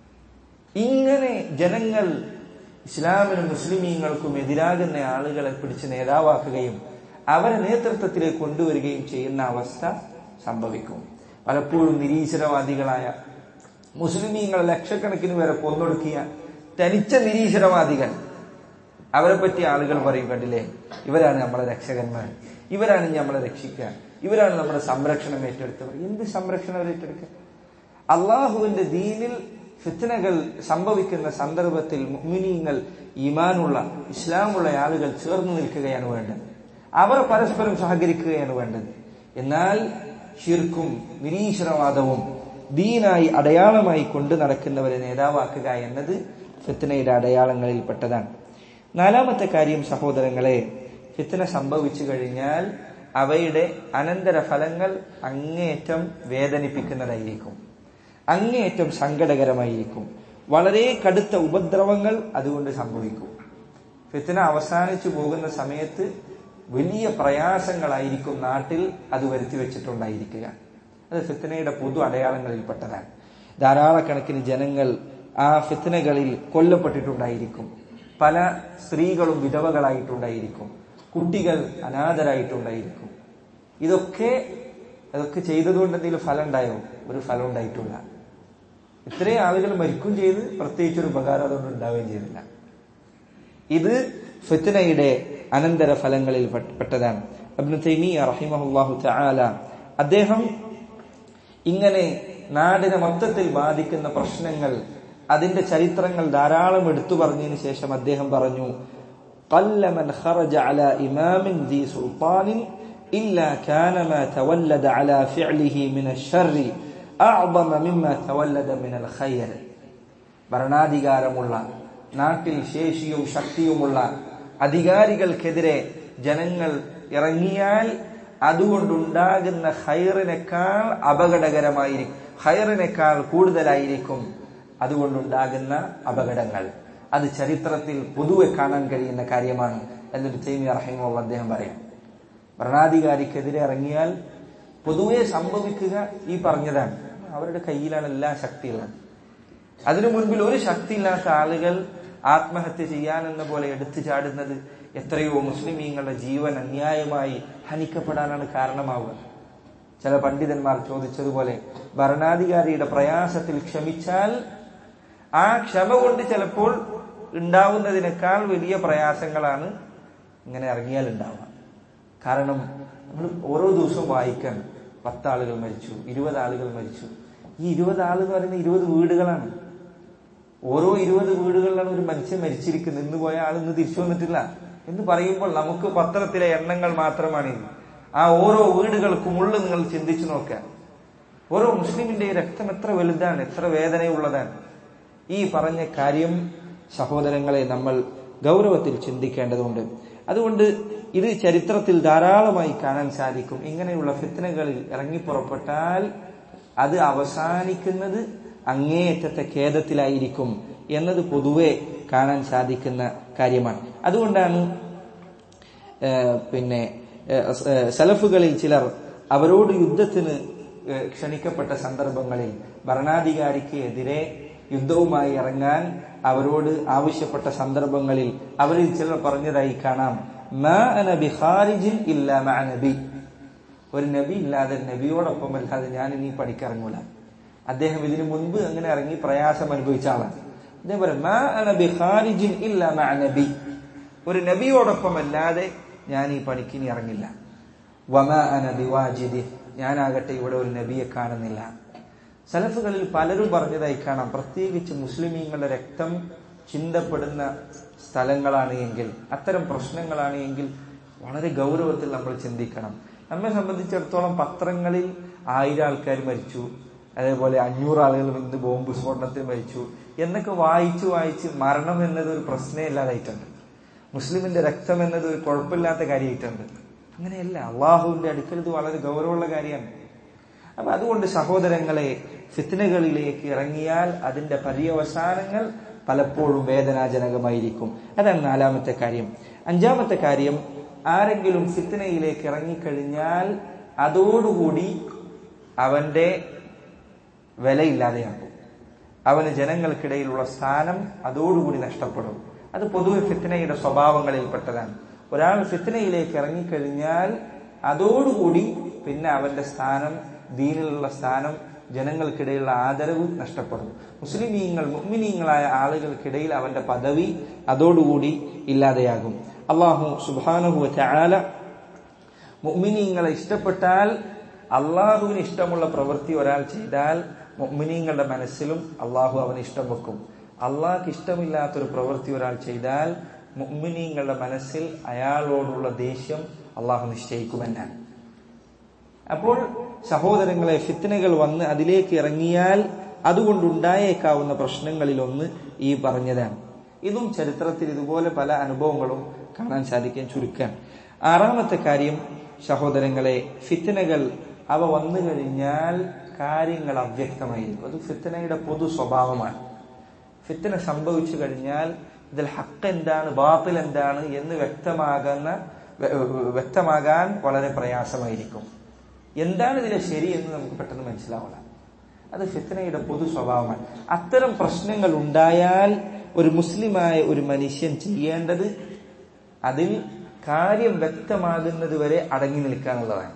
ഇങ്ങനെ ജനങ്ങൾ ഇസ്ലാമിനും മുസ്ലിമീങ്ങൾക്കും എതിരാകുന്ന ആളുകളെ പിടിച്ച് നേതാവാക്കുകയും അവരെ നേതൃത്വത്തിലേക്ക് കൊണ്ടുവരികയും ചെയ്യുന്ന അവസ്ഥ സംഭവിക്കും പലപ്പോഴും നിരീശ്വരവാദികളായ മുസ്ലിമീങ്ങൾ ലക്ഷക്കണക്കിന് വരെ കൊന്നൊടുക്കിയ തനിച്ച നിരീശ്വരവാദികൾ അവരെ പറ്റി ആളുകൾ പറയും കണ്ടില്ലേ ഇവരാണ് നമ്മളെ രക്ഷകന്മാർ ഇവരാണ് ഇനി നമ്മളെ രക്ഷിക്കുക ഇവരാണ് നമ്മുടെ സംരക്ഷണം ഏറ്റെടുത്തവർ എന്ത് സംരക്ഷണം അവർ ഏറ്റെടുക്കുക അള്ളാഹുവിന്റെ ദീനിൽ ഫിത്തനകൾ സംഭവിക്കുന്ന സന്ദർഭത്തിൽ മുഅ്മിനീങ്ങൾ ഈമാനുള്ള ഇസ്ലാമുള്ള ആളുകൾ ചേർന്ന് നിൽക്കുകയാണ് വേണ്ടത് അവർ പരസ്പരം സഹകരിക്കുകയാണ് വേണ്ടത് എന്നാൽ ഷിർക്കും നിരീശ്വരവാദവും ദീനായി അടയാളമായി കൊണ്ടു നടക്കുന്നവരെ നേതാവാക്കുക എന്നത് ഫിത്തനയുടെ അടയാളങ്ങളിൽപ്പെട്ടതാണ് നാലാമത്തെ കാര്യം സഹോദരങ്ങളെ ഫിത്തന സംഭവിച്ചു കഴിഞ്ഞാൽ അവയുടെ അനന്തരഫലങ്ങൾ അങ്ങേയറ്റം വേദനിപ്പിക്കുന്നതായിരിക്കും അങ്ങേയറ്റം സങ്കടകരമായിരിക്കും വളരെ കടുത്ത ഉപദ്രവങ്ങൾ അതുകൊണ്ട് സംഭവിക്കും ഫിത്തന അവസാനിച്ചു പോകുന്ന സമയത്ത് വലിയ പ്രയാസങ്ങളായിരിക്കും നാട്ടിൽ അത് വരുത്തി വെച്ചിട്ടുണ്ടായിരിക്കുക അത് ഫിത്തനയുടെ പൊതു അടയാളങ്ങളിൽപ്പെട്ടതാണ് ധാരാളക്കണക്കിന് ജനങ്ങൾ ആ ഫിത്തനകളിൽ കൊല്ലപ്പെട്ടിട്ടുണ്ടായിരിക്കും പല സ്ത്രീകളും വിധവകളായിട്ടുണ്ടായിരിക്കും കുട്ടികൾ അനാഥരായിട്ടുണ്ടായിരിക്കും ഇതൊക്കെ അതൊക്കെ ചെയ്തതുകൊണ്ട് എന്തെങ്കിലും ഫലം ഉണ്ടായോ ഒരു ഫലം ഉണ്ടായിട്ടില്ല ഇത്രയും ആളുകൾ മരിക്കും ചെയ്ത് പ്രത്യേകിച്ച് ഒരു ഉപകാരം അതുകൊണ്ട് ഉണ്ടാവുകയും ചെയ്തില്ല ഇത് ഫിത്നയുടെ അനന്തര ഫലങ്ങളിൽ പെട്ട- പെട്ടതാണ് അബ്നു തൈമിയ റഹിമഹുല്ലാഹു തആല അദ്ദേഹം ഇങ്ങനെ നാടിനെ മൊത്തത്തിൽ ബാധിക്കുന്ന പ്രശ്നങ്ങൾ അതിന്റെ ചരിത്രങ്ങൾ ധാരാളം എടുത്തു പറഞ്ഞതിന് ശേഷം അദ്ദേഹം പറഞ്ഞു قل من خرج على إمام ذي سلطان إلا كان ما تولد على فعله من الشر أعظم مما تولد من الخير ഭരണാധികാരമുള്ള നാട്ടിൽ ശേഷിയും ശക്തിയുമുള്ള അധികാരികൾക്കെതിരെ ജനങ്ങൾ ഇറങ്ങിയാൽ അതുകൊണ്ടുണ്ടാകുന്ന ഹൈറിനേക്കാൾ അപകടകരമായിരിക്കും ഹൈറിനേക്കാൾ കൂടുതലായിരിക്കും അതുകൊണ്ടുണ്ടാകുന്ന അപകടങ്ങൾ അത് ചരിത്രത്തിൽ പൊതുവെ കാണാൻ കഴിയുന്ന കാര്യമാണ് എന്നൊരു തൈമി അർഹിമുള്ള അദ്ദേഹം പറയും ഭരണാധികാരിക്കെതിരെ ഇറങ്ങിയാൽ പൊതുവെ സംഭവിക്കുക ഈ പറഞ്ഞതാണ് അവരുടെ കയ്യിലാണ് എല്ലാ ശക്തിയുള്ളത് അതിനു മുൻപിൽ ഒരു ശക്തിയില്ലാത്ത ആളുകൾ ആത്മഹത്യ ചെയ്യാനെന്ന പോലെ എടുത്തു ചാടുന്നത് എത്രയോ മുസ്ലിമീങ്ങളുടെ ജീവൻ അന്യായമായി ഹനിക്കപ്പെടാനാണ് കാരണമാവുക ചില പണ്ഡിതന്മാർ ചോദിച്ചതുപോലെ ഭരണാധികാരിയുടെ പ്രയാസത്തിൽ ക്ഷമിച്ചാൽ ആ ക്ഷമ കൊണ്ട് ചിലപ്പോൾ ഉണ്ടാവുന്നതിനേക്കാൾ വലിയ പ്രയാസങ്ങളാണ് ഇങ്ങനെ ഇറങ്ങിയാൽ ഉണ്ടാവുക കാരണം നമ്മൾ ഓരോ ദിവസവും വായിക്കാൻ പത്താളുകൾ മരിച്ചു ഇരുപത് ആളുകൾ മരിച്ചു ഈ ഇരുപത് ആൾ എന്ന് പറയുന്ന ഇരുപത് വീടുകളാണ് ഓരോ ഇരുപത് വീടുകളിലാണ് ഒരു മനുഷ്യൻ മരിച്ചിരിക്കുന്നത് ഇന്ന് പോയ ആൾ ഇന്ന് തിരിച്ചു വന്നിട്ടില്ല എന്ന് പറയുമ്പോൾ നമുക്ക് പത്രത്തിലെ എണ്ണങ്ങൾ മാത്രമാണ് ഇത് ആ ഓരോ വീടുകൾക്കും ഉള്ളു നിങ്ങൾ ചിന്തിച്ചു നോക്കുക ഓരോ മുസ്ലിമിന്റെ രക്തം എത്ര വലുതാണ് എത്ര വേദനയുള്ളതാണ് ഈ പറഞ്ഞ കാര്യം സഹോദരങ്ങളെ നമ്മൾ ഗൗരവത്തിൽ ചിന്തിക്കേണ്ടതുണ്ട് അതുകൊണ്ട് ഇത് ചരിത്രത്തിൽ ധാരാളമായി കാണാൻ സാധിക്കും ഇങ്ങനെയുള്ള ഫിത്തനകളിൽ ഇറങ്ങിപ്പുറപ്പെട്ടാൽ അത് അവസാനിക്കുന്നത് അങ്ങേയറ്റത്തെ ഖേദത്തിലായിരിക്കും എന്നത് പൊതുവെ കാണാൻ സാധിക്കുന്ന കാര്യമാണ് അതുകൊണ്ടാണ് ഏഹ് പിന്നെ ഏഹ് സ- ഏഹ് സലഫുകളിൽ ചിലർ അവരോട് യുദ്ധത്തിന് ഏഹ് ക്ഷണിക്കപ്പെട്ട സന്ദർഭങ്ങളിൽ ഭരണാധികാരിക്ക് എതിരെ യുദ്ധവുമായി ഇറങ്ങാൻ അവരോട് ആവശ്യപ്പെട്ട സന്ദർഭങ്ങളിൽ അവരിൽ ചിലർ പറഞ്ഞതായി കാണാം മാ അന ബിഖാരിജിൻ ഇല്ലാ മഅ നബി ഒരു നബി ഇല്ലാതെ നബിയോടൊപ്പം അല്ലാതെ ഞാൻ ഇനി പണിക്കിറങ്ങൂല അദ്ദേഹം ഇതിനു മുൻപ് അങ്ങനെ ഇറങ്ങി പ്രയാസം അനുഭവിച്ച ആളാണ് അദ്ദേഹം പറയും മാ അന ബിഖാരിജിൻ ഇല്ലാ മഅ നബി ഒരു നബിയോടൊപ്പം അല്ലാതെ ഞാൻ ഈ പണിക്ക് ഇനി ഇറങ്ങില്ല വമാ അന ബിവാജിദി ഞാനാകട്ടെ ഇവിടെ ഒരു നബിയെ കാണുന്നില്ല സലഫുകളിൽ പലരും പറഞ്ഞതായി കാണാം പ്രത്യേകിച്ച് മുസ്ലിമീങ്ങളുടെ രക്തം ചിന്തപ്പെടുന്ന സ്ഥലങ്ങളാണ് എങ്കിൽ അത്തരം പ്രശ്നങ്ങളാണ് എങ്കിൽ വളരെ ഗൗരവത്തിൽ നമ്മൾ ചിന്തിക്കണം നമ്മെ സംബന്ധിച്ചിടത്തോളം പത്രങ്ങളിൽ ആയിരം ആൾക്കാർ മരിച്ചു അതേപോലെ അഞ്ഞൂറ് ആളുകൾ ഇന്ന് ബോംബ് സ്ഫോടനത്തിൽ മരിച്ചു എന്നൊക്കെ വായിച്ചു വായിച്ച് മരണം എന്നത് ഒരു പ്രശ്നമേ ഇല്ലാതായിട്ടുണ്ട് മുസ്ലിമിന്റെ രക്തം എന്നത് ഒരു കുഴപ്പമില്ലാത്ത കാര്യമായിട്ടുണ്ട് അങ്ങനെയല്ല അള്ളാഹുവിന്റെ അടുക്കൽ ഇത് വളരെ ഗൗരവമുള്ള കാര്യമാണ് അപ്പൊ അതുകൊണ്ട് സഹോദരങ്ങളെ ഫിത്നകളിലേക്ക് ഇറങ്ങിയാൽ അതിന്റെ പര്യവസാനങ്ങൾ പലപ്പോഴും വേദനാജനകമായിരിക്കും അതാണ് നാലാമത്തെ കാര്യം അഞ്ചാമത്തെ കാര്യം ആരെങ്കിലും ഫിത്നയിലേക്ക് ഇറങ്ങിക്കഴിഞ്ഞാൽ അതോടുകൂടി അവന്റെ വിലയില്ലാതെയാകും അവന് ജനങ്ങൾക്കിടയിലുള്ള സ്ഥാനം അതോടുകൂടി നഷ്ടപ്പെടും അത് പൊതുവെ ഫിത്നയുടെ സ്വഭാവങ്ങളിൽപ്പെട്ടതാണ് ഒരാൾ ഫിത്നയിലേക്ക് ഇറങ്ങിക്കഴിഞ്ഞാൽ അതോടുകൂടി പിന്നെ അവന്റെ സ്ഥാനം ദീനിലുള്ള സ്ഥാനം ജനങ്ങൾക്കിടയിലുള്ള ആദരവ് നഷ്ടപ്പെടും മുസ്ലിമീങ്ങൾ മുഅ്മിനീങ്ങളായ ആളുകൾക്കിടയിൽ അവന്റെ പദവി അതോടുകൂടി ഇല്ലാതെയാകും അള്ളാഹു സുബാനുഹു ചാല മുഅ്മിനീങ്ങളെ ഇഷ്ടപ്പെട്ടാൽ അള്ളാഹുവിന് ഇഷ്ടമുള്ള പ്രവൃത്തി ഒരാൾ ചെയ്താൽ മുഅ്മിനീങ്ങളുടെ മനസ്സിലും അള്ളാഹു അവന് ഇഷ്ടം വെക്കും അള്ളാഹ്ക്ക് ഇഷ്ടമില്ലാത്തൊരു പ്രവൃത്തി ഒരാൾ ചെയ്താൽ മുഅ്മിനീങ്ങളുടെ മനസ്സിൽ അയാളോടുള്ള ദേഷ്യം അള്ളാഹു നിശ്ചയിക്കുമെന്നാണ് അപ്പോൾ സഹോദരങ്ങളെ ഫിത്തനകൾ വന്ന് അതിലേക്ക് ഇറങ്ങിയാൽ അതുകൊണ്ടുണ്ടായേക്കാവുന്ന പ്രശ്നങ്ങളിലൊന്ന് ഈ പറഞ്ഞതാണ് ഇതും ചരിത്രത്തിൽ ഇതുപോലെ പല അനുഭവങ്ങളും കാണാൻ സാധിക്കാൻ ചുരുക്കാൻ ആറാമത്തെ കാര്യം സഹോദരങ്ങളെ ഫിത്തനകൾ അവ വന്നു കഴിഞ്ഞാൽ കാര്യങ്ങൾ അവ്യക്തമായിരിക്കും അത് ഫിത്തനയുടെ പൊതു സ്വഭാവമാണ് ഫിത്തന സംഭവിച്ചു കഴിഞ്ഞാൽ ഇതിൽ ഹക്ക് എന്താണ് ബാത്തിൽ എന്താണ് എന്ന് വ്യക്തമാകുന്ന വ്യക്തമാകാൻ വളരെ പ്രയാസമായിരിക്കും എന്താണ് ഇതിലെ ശരി എന്ന് നമുക്ക് പെട്ടെന്ന് മനസ്സിലാവില്ല അത് ഫിത്തനയുടെ പൊതു സ്വഭാവമാണ് അത്തരം പ്രശ്നങ്ങൾ ഉണ്ടായാൽ ഒരു മുസ്ലിമായ ഒരു മനുഷ്യൻ ചെയ്യേണ്ടത് അതിൽ കാര്യം വ്യക്തമാകുന്നത് വരെ അടങ്ങി നിൽക്കാനുള്ളതാണ്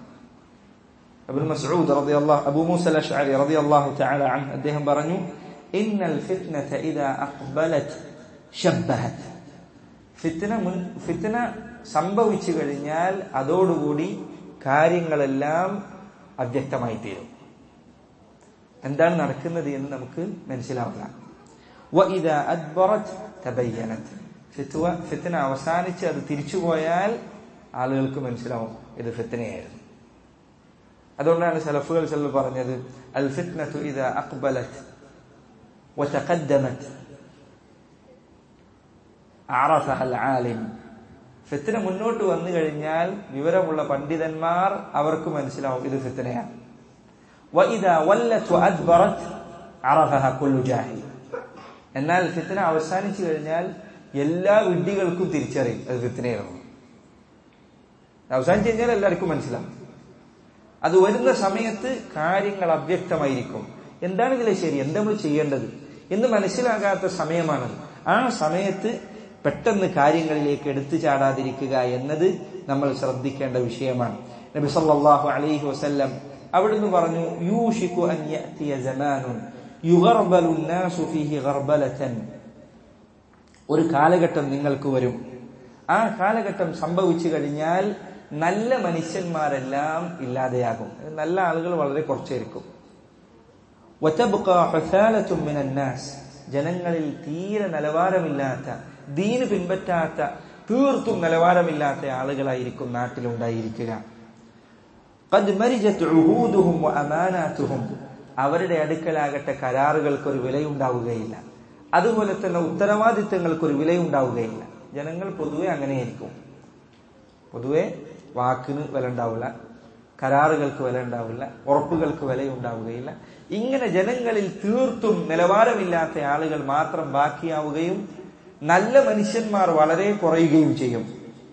അബുൽ മസ്ഊദ് റളിയല്ലാഹു അബൂ മൂസ അൽ-അശ്അരി റളിയല്ലാഹു തആല അൻഹു അദ്ദേഹം പറഞ്ഞു ഇന്നൽ ഫിത്നത ഇദാ അഖ്ബലത് ശബ്ബഹത് ഫിത്ന മുൻ ഫിത്ന സംഭവിച്ചു കഴിഞ്ഞാൽ അതോടുകൂടി കാര്യങ്ങളെല്ലാം അവ്യക്തമായി തീരും എന്താണ് നടക്കുന്നത് എന്ന് നമുക്ക് മനസ്സിലാവില്ല وَإِذَا أَدْبَرَتْ تَبَيَّنَتْ ഫിത്വ ഫിത്ന അവസാനിച്ച് അത് തിരിച്ചുപോയാൽ ആളുകൾക്ക് മനസ്സിലാവും ഇത് ഫിത്നയായിരുന്നു അതുകൊണ്ടാണ് സലഫുകൾ ചിലർ പറഞ്ഞത് അൽ ഫിത്നത്തു ഇദാ അഖ്ബലത് وتقدمت عرفها العالم ഫിത്തന മുന്നോട്ട് വന്നു കഴിഞ്ഞാൽ വിവരമുള്ള പണ്ഡിതന്മാർ അവർക്ക് മനസ്സിലാവും ഇത് ഫിത്തനയാണ് وإذا ولت وأدبرت عرفها كل جاهل എന്നാൽ ഫിത്തന അവസാനിച്ചു കഴിഞ്ഞാൽ എല്ലാ വിഡ്ഢികൾക്കും തിരിച്ചറിയും അത് ഫിത്തനയായിരുന്നു അവസാനിച്ചു കഴിഞ്ഞാൽ എല്ലാവർക്കും മനസ്സിലാവും അത് വരുന്ന സമയത്ത് കാര്യങ്ങൾ അവ്യക്തമായിരിക്കും എന്താണ് ഇതിലെ ശരി എന്താ നമ്മൾ ചെയ്യേണ്ടത് എന്ന് മനസ്സിലാകാത്ത സമയമാണത് ആ സമയത്ത് പെട്ടെന്ന് കാര്യങ്ങളിലേക്ക് എടുത്തു ചാടാതിരിക്കുക എന്നത് നമ്മൾ ശ്രദ്ധിക്കേണ്ട വിഷയമാണ് നബി സല്ലല്ലാഹു അലൈഹി വസല്ലം അവിടുന്ന് പറഞ്ഞു യൂഷിക്കു അൻ യഅതിയ സമാനുൻ യുഗർബലു الناس ഫീഹി ഗർബലതൻ ഒരു കാലഘട്ടം നിങ്ങൾക്ക് വരും ആ കാലഘട്ടം സംഭവിച്ചു കഴിഞ്ഞാൽ നല്ല മനുഷ്യന്മാരെല്ലാം ഇല്ലാതെയാകും നല്ല ആളുകൾ വളരെ കുറച്ചായിരിക്കും وتبقى حثالة من الناس ജനങ്ങളിൽ തീരെ നിലവാരമില്ലാത്ത ദീന് പിൻപറ്റാത്ത തീർത്തും നിലവാരമില്ലാത്ത ആളുകളായിരിക്കും നാട്ടിലുണ്ടായിരിക്കുക قد مرجت عهودهم وأماناتهم അവരുടെ അടുക്കലാകട്ടെ കരാറുകൾക്ക് ഒരു വിലയുണ്ടാവുകയില്ല അതുപോലെ തന്നെ ഉത്തരവാദിത്തങ്ങൾക്ക് ഒരു വിലയുണ്ടാവുകയില്ല ജനങ്ങൾ പൊതുവെ അങ്ങനെയായിരിക്കും പൊതുവെ വാക്കിന് വില ഉണ്ടാവില്ല കരാറുകൾക്ക് വില ഉണ്ടാവില്ല ഉറപ്പുകൾക്ക് വിലയുണ്ടാവുകയില്ല ഇങ്ങനെ ജനങ്ങളിൽ തീർത്തും നിലവാരമില്ലാത്ത ആളുകൾ മാത്രം ബാക്കിയാവുകയും നല്ല മനുഷ്യന്മാർ വളരെ കുറയുകയും ചെയ്യും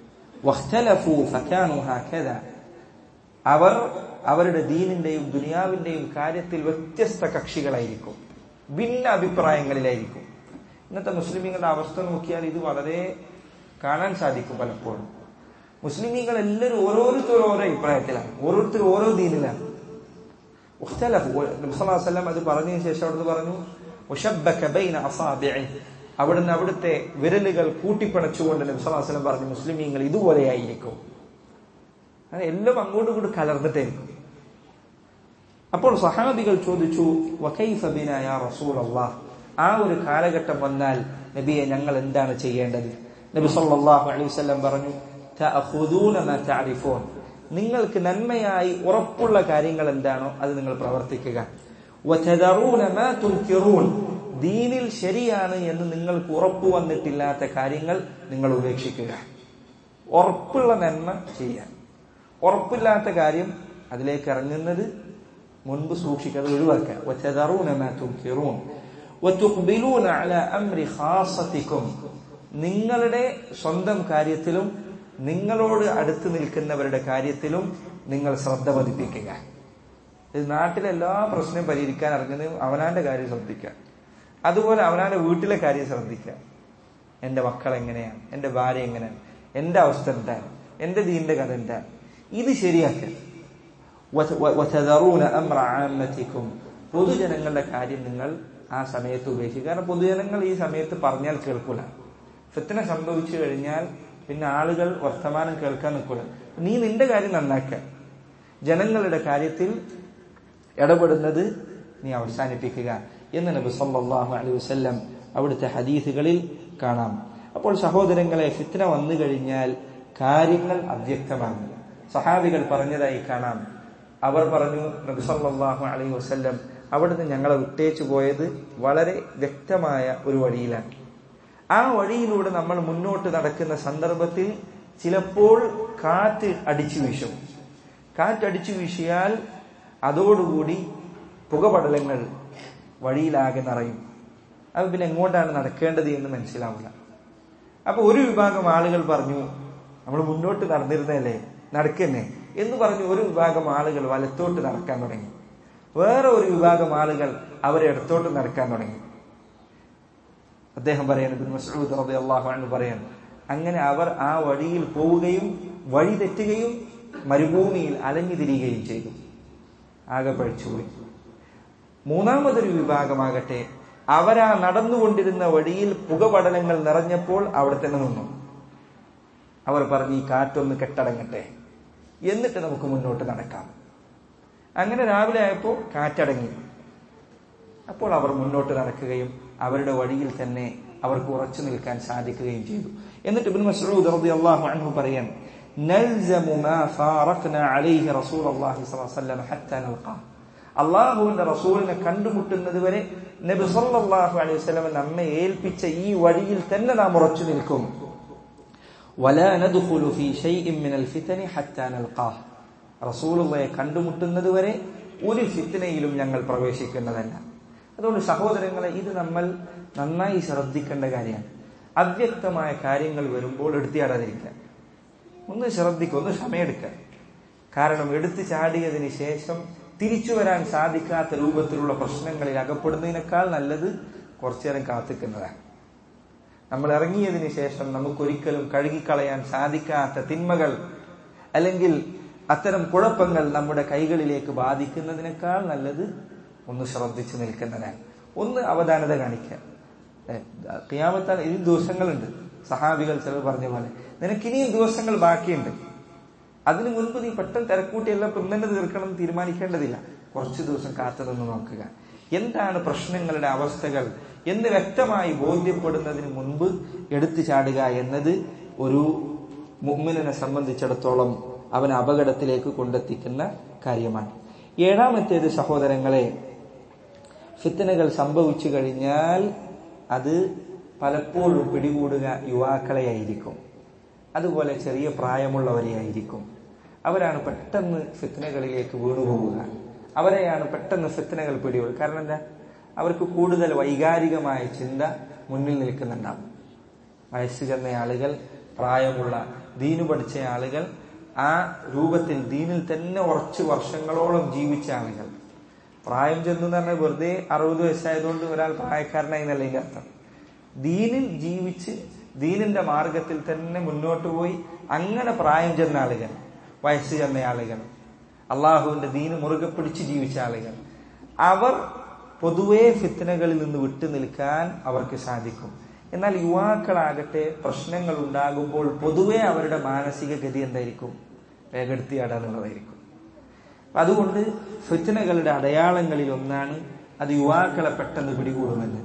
അവർ അവരുടെ ദീനിന്റെയും ദുനിയാവിന്റെയും കാര്യത്തിൽ വ്യത്യസ്ത കക്ഷികളായിരിക്കും ഭിന്ന അഭിപ്രായങ്ങളിലായിരിക്കും ഇന്നത്തെ മുസ്ലിമീങ്ങളുടെ അവസ്ഥ നോക്കിയാൽ ഇത് വളരെ കാണാൻ സാധിക്കും പലപ്പോഴും മുസ്ലിമീങ്ങൾ എല്ലാവരും ഓരോരുത്തരും ഓരോ അഭിപ്രായത്തിലാണ് ഓരോരുത്തരും ഓരോ ദീനിലാണ് ഉഖ്തലഫു. നബി സല്ലല്ലാഹു അലൈഹി വസല്ലം അത് പറഞ്ഞതിന് ശേഷം അവിടുന്ന് പറഞ്ഞു ഉശബ്ബക ബൈന അസാബിഇ അവിടുന്ന് അവിടുത്തെ വിരലുകൾ കൂട്ടിപ്പിണച്ചുകൊണ്ട് നബി സല്ലല്ലാഹു അലൈഹി വസല്ലം പറഞ്ഞു മുസ്ലിമീങ്ങൾ ഇതുപോലെയായിരിക്കും അങ്ങനെ എല്ലാം അങ്ങോട്ടും ഇങ്ങോട്ടും കലർന്നിട്ടായിരിക്കും അപ്പോൾ സഹാബികൾ ചോദിച്ചു വകൈഫ ബിനാ യാ റസൂലല്ലാഹ് ആ ഒരു കാലഘട്ടം വന്നാൽ നബിയെ ഞങ്ങൾ എന്താണ് ചെയ്യേണ്ടത് നബി സല്ലല്ലാഹു അലൈഹി വസല്ലം പറഞ്ഞു തഅഖുദൂന മാ തഅരിഫൂൻ നിങ്ങൾക്ക് നന്മയായി ഉറപ്പുള്ള കാര്യങ്ങൾ എന്താണോ അത് നിങ്ങൾ പ്രവർത്തിക്കുക വതദറൂന മാ തുൻകിറൂൻ ദീനിൽ ശരിയാണ് എന്ന് നിങ്ങൾക്ക് ഉറപ്പ് വന്നിട്ടില്ലാത്ത കാര്യങ്ങൾ നിങ്ങൾ ഉപേക്ഷിക്കുക ഉറപ്പുള്ള നന്മ ചെയ്യാൻ ഉറപ്പില്ലാത്ത കാര്യം അതിലേക്ക് ഇറങ്ങുന്നത് മുൻപ് സൂക്ഷിക്കുക അത് ഒഴിവാക്കുക وتذرون ما تنكرون وتقبلون على امر خاصتكم നിങ്ങളുടെ സ്വന്തം കാര്യത്തിലും നിങ്ങളോട് അടുത്ത് നിൽക്കുന്നവരുടെ കാര്യത്തിലും നിങ്ങൾ ശ്രദ്ധ പതിപ്പിക്കുക ഇത് നാട്ടിലെ എല്ലാ പ്രശ്നവും പരിഹരിക്കാൻ ഇറങ്ങുന്നതും അവനാന്റെ കാര്യം ശ്രദ്ധിക്കുക അതുപോലെ അവനാന്റെ വീട്ടിലെ കാര്യം ശ്രദ്ധിക്കുക എന്റെ മക്കൾ എങ്ങനെയാണ് എന്റെ ഭാര്യ എങ്ങനെയാണ് എന്റെ അവസ്ഥ എന്താണ് എന്റെ ദീന്റെ കഥ എന്താണ് ഇത് ശരിയാക്കുക വതദറൂന അംറ ആമ്മത്തിക്കും പൊതുജനങ്ങളുടെ കാര്യം നിങ്ങൾ ആ സമയത്ത് ഉപേക്ഷിക്കുക കാരണം പൊതുജനങ്ങൾ ഈ സമയത്ത് പറഞ്ഞാൽ കേൾക്കൂല ഫിത്തന സംഭവിച്ചു കഴിഞ്ഞാൽ പിന്നെ ആളുകൾ വർത്തമാനം കേൾക്കാൻ നിൽക്കൂല നീ നിന്റെ കാര്യം നന്നാക്ക ജനങ്ങളുടെ കാര്യത്തിൽ ഇടപെടുന്നത് നീ അവസാനിപ്പിക്കുക എന്ന് നബി സല്ലല്ലാഹു അലൈഹി വസല്ലം അവിടുത്തെ ഹദീസുകളിൽ കാണാം അപ്പോൾ സഹോദരങ്ങളെ ഫിത്ന വന്നു കഴിഞ്ഞാൽ കാര്യങ്ങൾ അവ്യക്തമാണ് സഹാബികൾ പറഞ്ഞതായി കാണാം അവർ പറഞ്ഞു നബി സല്ലല്ലാഹു അലൈഹി വസല്ലം അവിടുന്ന് ഞങ്ങളെ വിട്ടേച്ചു പോയത് വളരെ വ്യക്തമായ ഒരു വഴിയിലാണ് ആ വഴിയിലൂടെ നമ്മൾ മുന്നോട്ട് നടക്കുന്ന സന്ദർഭത്തിൽ ചിലപ്പോൾ കാറ്റ് അടിച്ചു വീശും കാറ്റടിച്ചു വീശിയാൽ അതോടുകൂടി പുകപടലങ്ങൾ വഴിയിലാകെ നിറയും അത് പിന്നെ എങ്ങോട്ടാണ് നടക്കേണ്ടത് എന്ന് മനസ്സിലാവില്ല അപ്പൊ ഒരു വിഭാഗം ആളുകൾ പറഞ്ഞു നമ്മൾ മുന്നോട്ട് നടന്നിരുന്നല്ലേ നടക്കന്നെ എന്ന് പറഞ്ഞു ഒരു വിഭാഗം ആളുകൾ വലത്തോട്ട് നടക്കാൻ തുടങ്ങി വേറെ ഒരു വിഭാഗം ആളുകൾ അവരെ ഇടത്തോട്ട് നടക്കാൻ തുടങ്ങി അദ്ദേഹം പറയാണ് ഇബ്നു മസ്ഊദ് റളിയല്ലാഹു അൻഹു പറയാണ് അങ്ങനെ അവർ ആ വഴിയിൽ പോവുകയും വഴി തെറ്റുകയും മരുഭൂമിയിൽ അലഞ്ഞു തിരിയുകയും ചെയ്തു ആകെ പഴിച്ചുപോയി മൂന്നാമതൊരു വിഭാഗമാകട്ടെ അവരാ നടന്നുകൊണ്ടിരുന്ന വഴിയിൽ പുകപടലങ്ങൾ നിറഞ്ഞപ്പോൾ അവിടെ തന്നെ നിന്നു അവർ പറഞ്ഞു ഈ കാറ്റൊന്ന് കെട്ടടങ്ങട്ടെ എന്നിട്ട് നമുക്ക് മുന്നോട്ട് നടക്കാം അങ്ങനെ രാവിലെ ആയപ്പോൾ കാറ്റടങ്ങി അപ്പോൾ അവർ മുന്നോട്ട് നടക്കുകയും അവരുടെ വഴിയിൽ തന്നെ അവർക്ക് ഉറച്ചു നിൽക്കാൻ സാധിക്കുകയും ചെയ്തു എന്നിട്ട് ഇബ്നു മസ്ഊദ് റളിയല്ലാഹു അൻഹു പറയാൻ നൽസമു മാ ഫാറഖ്ന അലൈഹി റസൂലുള്ളാഹി സ്വല്ലല്ലാഹു അലൈഹി വസല്ലം ഹത്താ നൽഖാ അള്ളാഹുവിന്റെ റസൂലിനെ കണ്ടുമുട്ടുന്നത് വരെ നബി സല്ലല്ലാഹു അലൈഹി വസല്ലം നമ്മെ ഏൽപ്പിച്ച ഈ വഴിയിൽ തന്നെ നാം ഉറച്ചു നിൽക്കും ولا ندخل في شيء من الفتن حتى نلقاه റസൂലുള്ളയെ കണ്ടുമുട്ടുന്നത് വരെ ഒരു ഫിത്തനയിലും ഞങ്ങൾ പ്രവേശിക്കുന്നതല്ല അതുകൊണ്ട് സഹോദരങ്ങളെ ഇത് നമ്മൾ നന്നായി ശ്രദ്ധിക്കേണ്ട കാര്യമാണ് അവ്യക്തമായ കാര്യങ്ങൾ വരുമ്പോൾ എടുത്തിയാടാതിരിക്കുക ഒന്ന് ശ്രദ്ധിക്കുക ഒന്ന് ക്ഷമയെടുക്കുക കാരണം എടുത്തു ചാടിയതിന് ശേഷം തിരിച്ചു വരാൻ സാധിക്കാത്ത രൂപത്തിലുള്ള പ്രശ്നങ്ങളിൽ അകപ്പെടുന്നതിനേക്കാൾ നല്ലത് കുറച്ചേരം കാത്തിക്കുന്നതാണ് നമ്മൾ ഇറങ്ങിയതിന് ശേഷം നമുക്കൊരിക്കലും കഴുകിക്കളയാൻ സാധിക്കാത്ത തിന്മകൾ അല്ലെങ്കിൽ അത്തരം കുഴപ്പങ്ങൾ നമ്മുടെ കൈകളിലേക്ക് ബാധിക്കുന്നതിനേക്കാൾ നല്ലത് ഒന്ന് ശ്രദ്ധിച്ചു നിൽക്കുന്നതാണ് ഒന്ന് അവധാനത കാണിക്കുക ക്യാമത്താൽ ഇനി ദിവസങ്ങളുണ്ട് സഹാബികൾ ചിലർ പറഞ്ഞ പോലെ നിനക്ക് ഇനിയും ദിവസങ്ങൾ ബാക്കിയുണ്ട് അതിനു മുൻപ് നീ പെട്ടെന്ന് തിരക്കൂട്ടിയെല്ലാം ഇപ്പം തന്നെ തീർക്കണം എന്ന് തീരുമാനിക്കേണ്ടതില്ല കുറച്ച് ദിവസം കാത്തു നിന്ന് നോക്കുക എന്താണ് പ്രശ്നങ്ങളുടെ അവസ്ഥകൾ എന്ന് വ്യക്തമായി ബോധ്യപ്പെടുന്നതിന് മുൻപ് എടുത്തു ചാടുക എന്നത് ഒരു മുമ്മിനെ സംബന്ധിച്ചിടത്തോളം അവൻ അപകടത്തിലേക്ക് കൊണ്ടെത്തിക്കുന്ന കാര്യമാണ് ഏഴാമത്തേത് സഹോദരങ്ങളെ ഫിത്തനകൾ സംഭവിച്ചു കഴിഞ്ഞാൽ അത് പലപ്പോഴും പിടികൂടുക യുവാക്കളെ ആയിരിക്കും അതുപോലെ ചെറിയ പ്രായമുള്ളവരെ ആയിരിക്കും അവരാണ് പെട്ടെന്ന് ഫിത്തനകളിലേക്ക് വീണുപോകുക അവരെയാണ് പെട്ടെന്ന് ഫിത്തനകൾ പിടികൂടുക കാരണം എന്താ അവർക്ക് കൂടുതൽ വൈകാരികമായ ചിന്ത മുന്നിൽ നിൽക്കുന്നുണ്ടാവും വയസ്സ് ചെന്ന ആളുകൾ പ്രായമുള്ള ദീനു പഠിച്ച ആളുകൾ ആ രൂപത്തിൽ ദീനിൽ തന്നെ ഉറച്ച് വർഷങ്ങളോളം ജീവിച്ച ആളുകൾ പ്രായം ചെന്നു എന്ന് പറഞ്ഞാൽ വെറുതെ അറുപത് വയസ്സായതുകൊണ്ട് ഒരാൾ പ്രായക്കാരനായി എന്നല്ല ഇതിന്റെ അർത്ഥം ദീനിൽ ജീവിച്ച് ദീനിന്റെ മാർഗത്തിൽ തന്നെ മുന്നോട്ട് പോയി അങ്ങനെ പ്രായം ചെന്ന ആളുകൾ വയസ്സ് ചെന്ന ആളുകൾ അള്ളാഹുവിന്റെ ദീന് മുറുകെ പിടിച്ച് ജീവിച്ച ആളുകൾ അവർ പൊതുവെ ഫിത്തനകളിൽ നിന്ന് വിട്ടു നിൽക്കാൻ അവർക്ക് സാധിക്കും എന്നാൽ യുവാക്കളാകട്ടെ പ്രശ്നങ്ങൾ ഉണ്ടാകുമ്പോൾ പൊതുവെ അവരുടെ മാനസിക ഗതി എന്തായിരിക്കും വേഗെടുത്തിയാടാന്നുള്ളതായിരിക്കും അപ്പൊ അതുകൊണ്ട് ഫിത്തനകളുടെ അടയാളങ്ങളിൽ ഒന്നാണ് അത് യുവാക്കളെ പെട്ടെന്ന് പിടികൂടുമെന്ന്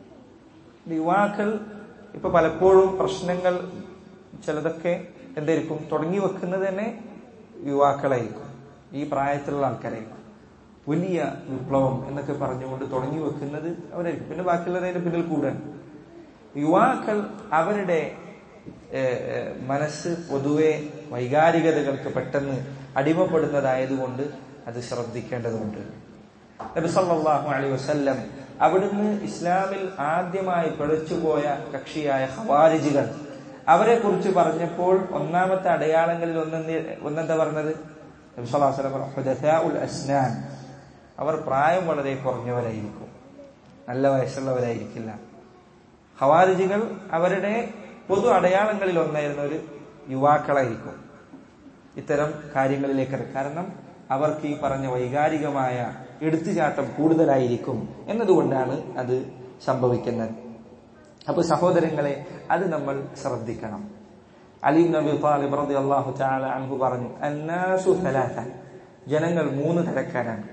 യുവാക്കൾ ഇപ്പൊ പലപ്പോഴും പ്രശ്നങ്ങൾ ചിലതൊക്കെ എന്തായിരിക്കും തുടങ്ങി വെക്കുന്നത് തന്നെ യുവാക്കളായിരിക്കും ഈ പ്രായത്തിലുള്ള ആൾക്കാരായിരിക്കും വലിയ വിപ്ലവം എന്നൊക്കെ പറഞ്ഞുകൊണ്ട് തുടങ്ങി വെക്കുന്നത് അവരായിരിക്കും പിന്നെ ബാക്കിയുള്ളതിന്റെ പിന്നിൽ കൂടാൻ യുവാക്കൾ അവരുടെ ഏഹ്, ഏഹ്, മനസ്സ് പൊതുവെ വൈകാരികതകൾക്ക് പെട്ടെന്ന് അടിമപ്പെടുന്നതായതുകൊണ്ട് അത് ശ്രദ്ധിക്കേണ്ടതുണ്ട് നബി സല്ലല്ലാഹു അലൈഹി വസല്ലം അവിടുന്ന് ഇസ്ലാമിൽ ആദ്യമായി പിഴച്ചുപോയ കക്ഷിയായ ഹവാരിജികൾ അവരെ കുറിച്ച് പറഞ്ഞപ്പോൾ ഒന്നാമത്തെ അടയാളങ്ങളിൽ ഒന്നെന്ത് ഒന്നെന്താ പറഞ്ഞത് നബി സല്ലല്ലാഹു അലൈഹി വസല്ലം പറഞ്ഞു, "ഹുദസാഉൽ അസ്നാൻ." അവർ പ്രായം വളരെ കുറഞ്ഞവരായിരിക്കും നല്ല വയസ്സുള്ളവരായിരിക്കില്ല ഹവാരിജികൾ അവരുടെ പൊതു അടയാളങ്ങളിൽ ഒന്നായിരുന്ന ഒരു യുവാക്കളായിരിക്കും ഇത്തരം കാര്യങ്ങളിലേക്ക് ഇറ- കാരണം അവർക്ക് ഈ പറഞ്ഞ വൈകാരികമായ എടുത്തുചാട്ടം കൂടുതലായിരിക്കും എന്നതുകൊണ്ടാണ് അത് സംഭവിക്കുന്നത് അപ്പൊ സഹോദരങ്ങളെ അത് നമ്മൾ ശ്രദ്ധിക്കണം അലി നബി താലിബ് റളിയല്ലാഹു തആല അൻഹു പറഞ്ഞു അന്നാസു സലാസ ജനങ്ങൾ മൂന്ന് തരക്കാരാണ്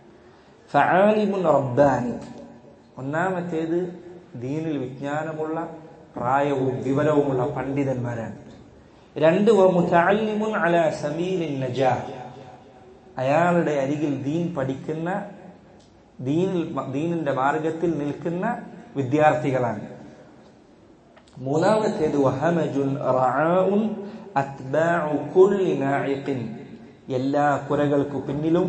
ഫആലിമുൻ റബ്ബാനി ഒന്നാമത്തേത് ദീനിൽ വിജ്ഞാനമുള്ള പ്രായവും വിവരവുമുള്ള പണ്ഡിതന്മാരാണ് രണ്ട് മുതഅല്ലിമുൻ അലാ സമീലിൻ നജാ അയാളുടെ അരികിൽ ദീൻ പഠിക്കുന്ന ദീനിൽ ദീനിന്റെ മാർഗത്തിൽ നിൽക്കുന്ന വിദ്യാർത്ഥികളാണ് മൂന്നാമത്തേത് വഹമജുൻ റആഉൻ അത്ബാഉ കുല്ലി നാഇഖിൻ എല്ലാ കുരകൾക്കു പിന്നിലും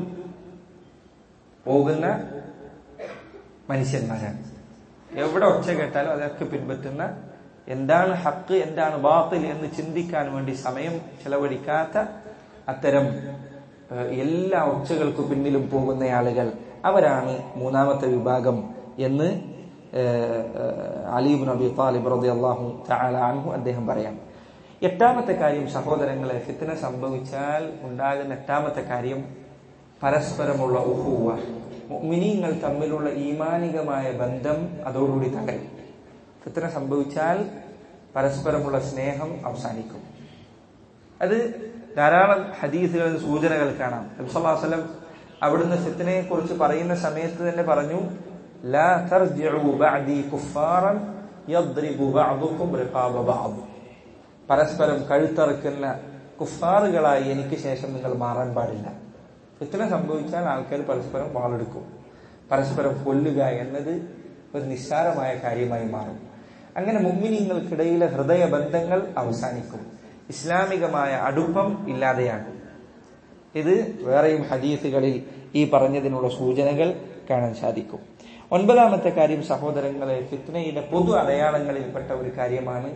പോകുന്ന മനുഷ്യന്മാരാണ് എവിടെ ഒച്ച കേട്ടാലും അതൊക്കെ പിൻപറ്റുന്ന എന്താണ് ഹക്ക് എന്താണ് ബാത്തിൽ എന്ന് ചിന്തിക്കാൻ വേണ്ടി സമയം ചെലവഴിക്കാത്ത അത്തരം ഏഹ്, എല്ലാ ഒച്ചകൾക്ക് പിന്നിലും പോകുന്ന ആളുകൾ അവരാണ് മൂന്നാമത്തെ വിഭാഗം എന്ന് ഏഹ്, ഏഹ്, അലീബ് നബി താലിബ് റതി അള്ളാഹു അൻഹു അദ്ദേഹം പറയാം എട്ടാമത്തെ കാര്യം സഹോദരങ്ങളെ ഫിത്തന സംഭവിച്ചാൽ ഉണ്ടാകുന്ന എട്ടാമത്തെ കാര്യം പരസ്പരമുള്ള ഉഹുവ മുഅ്മിനീങ്ങൾ തമ്മിലുള്ള ഈമാനികമായ ബന്ധം അതോടുകൂടി തകരും ഫിത്തന സംഭവിച്ചാൽ പരസ്പരമുള്ള സ്നേഹം അവസാനിക്കും അത് ധാരാളം ഹദീസുകളിൽ സൂചനകൾ കാണാം നബി സല്ലല്ലാഹു അലൈഹി വസല്ലം അവിടുന്ന് ഫിത്തനയെ കുറിച്ച് പറയുന്ന സമയത്ത് തന്നെ പറഞ്ഞു ലാ തർജിഉ ബഅദി കുഫാറൻ യദ്രിബു ബഅദുകും റിഖാബ ബഅദ് പരസ്പരം കഴുത്തറക്കുന്ന കുഫാറുകളായി എനിക്ക് ശേഷം നിങ്ങൾ മാറാൻ പാടില്ല ഫിത്തന സംഭവിച്ചാൽ ആൾക്കാർ പരസ്പരം വാളെടുക്കും പരസ്പരം കൊല്ലുക എന്നത് ഒരു നിസ്സാരമായ കാര്യമായി മാറും അങ്ങനെ മുമ്മിനിങ്ങൾക്കിടയിലെ ഹൃദയബന്ധങ്ങൾ അവസാനിക്കും ഇസ്ലാമികമായ അടുപ്പം ഇല്ലാതെയാകും ഇത് വേറെയും ഹദീസുകളിൽ ഈ പറഞ്ഞതിനുള്ള സൂചനകൾ കാണാൻ സാധിക്കും ഒൻപതാമത്തെ കാര്യം സഹോദരങ്ങളെ ഫിത്നയുടെ പൊതു അടയാളങ്ങളിൽപ്പെട്ട ഒരു കാര്യമാണ്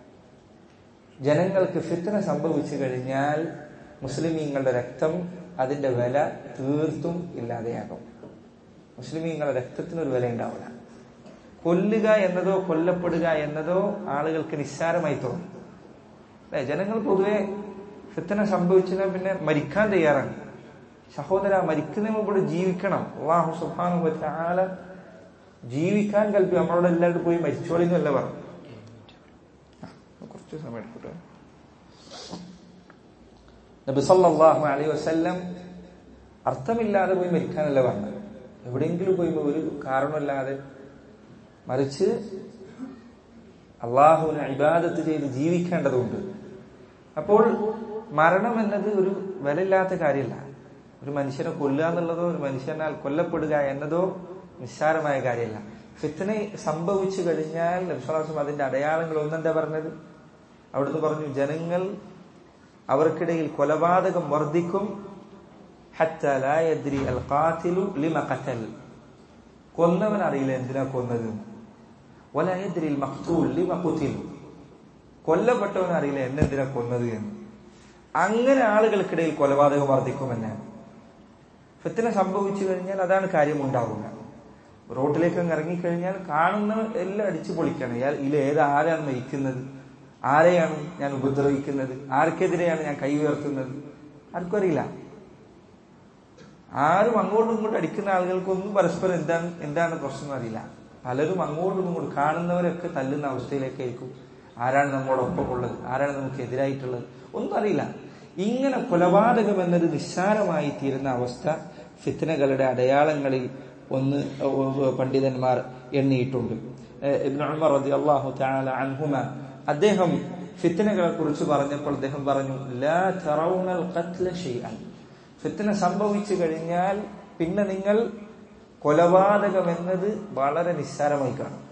ജനങ്ങൾക്ക് ഫിത്ന സംഭവിച്ചു കഴിഞ്ഞാൽ മുസ്ലിമീങ്ങളുടെ രക്തം അതിന്റെ വില തീർത്തും ഇല്ലാതെയാകും മുസ്ലിമീങ്ങളുടെ രക്തത്തിനൊരു വില ഉണ്ടാവില്ല കൊല്ലുക എന്നതോ കൊല്ലപ്പെടുക എന്നതോ ആളുകൾക്ക് നിസ്സാരമായി തോന്നും അല്ലെ ജനങ്ങൾ പൊതുവെ ഫിത്തന സംഭവിച്ചാൽ പിന്നെ മരിക്കാൻ തയ്യാറാണ് സഹോദര മരിക്കുന്നതിന് മുമ്പ് ജീവിക്കണം അള്ളാഹു സുബ്ഹാനഹു വ തആല ജീവിക്കാൻ കൽപ്പി നമ്മളോട് എല്ലാവരും പോയി മരിച്ചോളിന്നല്ല പറഞ്ഞു ആ, കുറച്ച് സമയം എടുക്കട്ടെ നബി സല്ലല്ലാഹു അലൈഹി വസല്ലം അർത്ഥമില്ലാതെ പോയി മരിക്കാനല്ല പറഞ്ഞത് എവിടെയെങ്കിലും പോയി ഒരു കാരണമില്ലാതെ മറിച്ച് അള്ളാഹുവിന് ഇബാദത്ത് ചെയ്ത് ജീവിക്കേണ്ടതുണ്ട് അപ്പോൾ മരണം എന്നത് ഒരു വിലയില്ലാത്ത കാര്യമല്ല ഒരു മനുഷ്യനെ കൊല്ലുക എന്നുള്ളതോ ഒരു മനുഷ്യനാൽ കൊല്ലപ്പെടുക എന്നതോ നിസ്സാരമായ കാര്യമല്ല ഫിത്തന സംഭവിച്ചു കഴിഞ്ഞാൽ വിശ്വാസം അതിന്റെ അടയാളങ്ങൾ ഒന്നെന്താ പറഞ്ഞത് അവിടുന്ന് പറഞ്ഞു ജനങ്ങൾ അവർക്കിടയിൽ കൊലപാതകം വർദ്ധിക്കും ഹത്ത ലാ യദ്രി അൽ ഖാതിലു ലിമ ഖതൽ കൊന്നവൻ അറിയില്ല എന്തിനാ കൊന്നത് വല യദ്രി അൽ മഖ്തൂൽ ലിമ ഖുതിൽ കൊല്ലപ്പെട്ടവൻ അറിയില്ല എന്നെന്തിനാ കൊന്നത് എന്ന് അങ്ങനെ ആളുകൾക്കിടയിൽ കൊലപാതകം വർദ്ധിക്കുമെന്നാണ് ഫിത്തിന സംഭവിച്ചു കഴിഞ്ഞാൽ അതാണ് കാര്യം ഉണ്ടാവുക റോട്ടിലേക്ക് അങ്ങ് ഇറങ്ങിക്കഴിഞ്ഞാൽ കാണുന്ന എല്ലാം അടിച്ചു പൊളിക്കണം ഇയാൾ ഇതിൽ ഏത് ആരാണ് നയിക്കുന്നത് ആരെയാണ് ഞാൻ ഉപദ്രവിക്കുന്നത് ആർക്കെതിരെയാണ് ഞാൻ കൈ ഉയർത്തുന്നത് ആർക്കും അറിയില്ല ആരും അങ്ങോട്ടും ഇങ്ങോട്ടും അടിക്കുന്ന ആളുകൾക്കൊന്നും പരസ്പരം എന്താണ് എന്താണ് പ്രശ്നം അറിയില്ല പലരും അങ്ങോട്ടും ഇങ്ങോട്ടും കാണുന്നവരൊക്കെ തല്ലുന്ന അവസ്ഥയിലേക്കായിരിക്കും ആരാണ് നമ്മോടൊപ്പം ഉള്ളത് ആരാണ് നമുക്ക് എതിരായിട്ടുള്ളത് ഒന്നും അറിയില്ല ഇങ്ങനെ കൊലപാതകം എന്നത് നിസ്സാരമായി തീരുന്ന അവസ്ഥ ഫിത്തനകളുടെ അടയാളങ്ങളിൽ ഒന്ന് പണ്ഡിതന്മാർ എണ്ണിയിട്ടുണ്ട് ഇബ്നു ഉമർ റളിയല്ലാഹു തആല അൻഹുമ അദ്ദേഹം ഫിത്തനകളെ കുറിച്ച് പറഞ്ഞപ്പോൾ അദ്ദേഹം പറഞ്ഞു ലാ തറൗനൽ ഖത്ല ഷൈഅൻ ഫിത്തന സംഭവിച്ചു കഴിഞ്ഞാൽ പിന്നെ നിങ്ങൾ കൊലപാതകം എന്നത് വളരെ നിസ്സാരമായി കാണും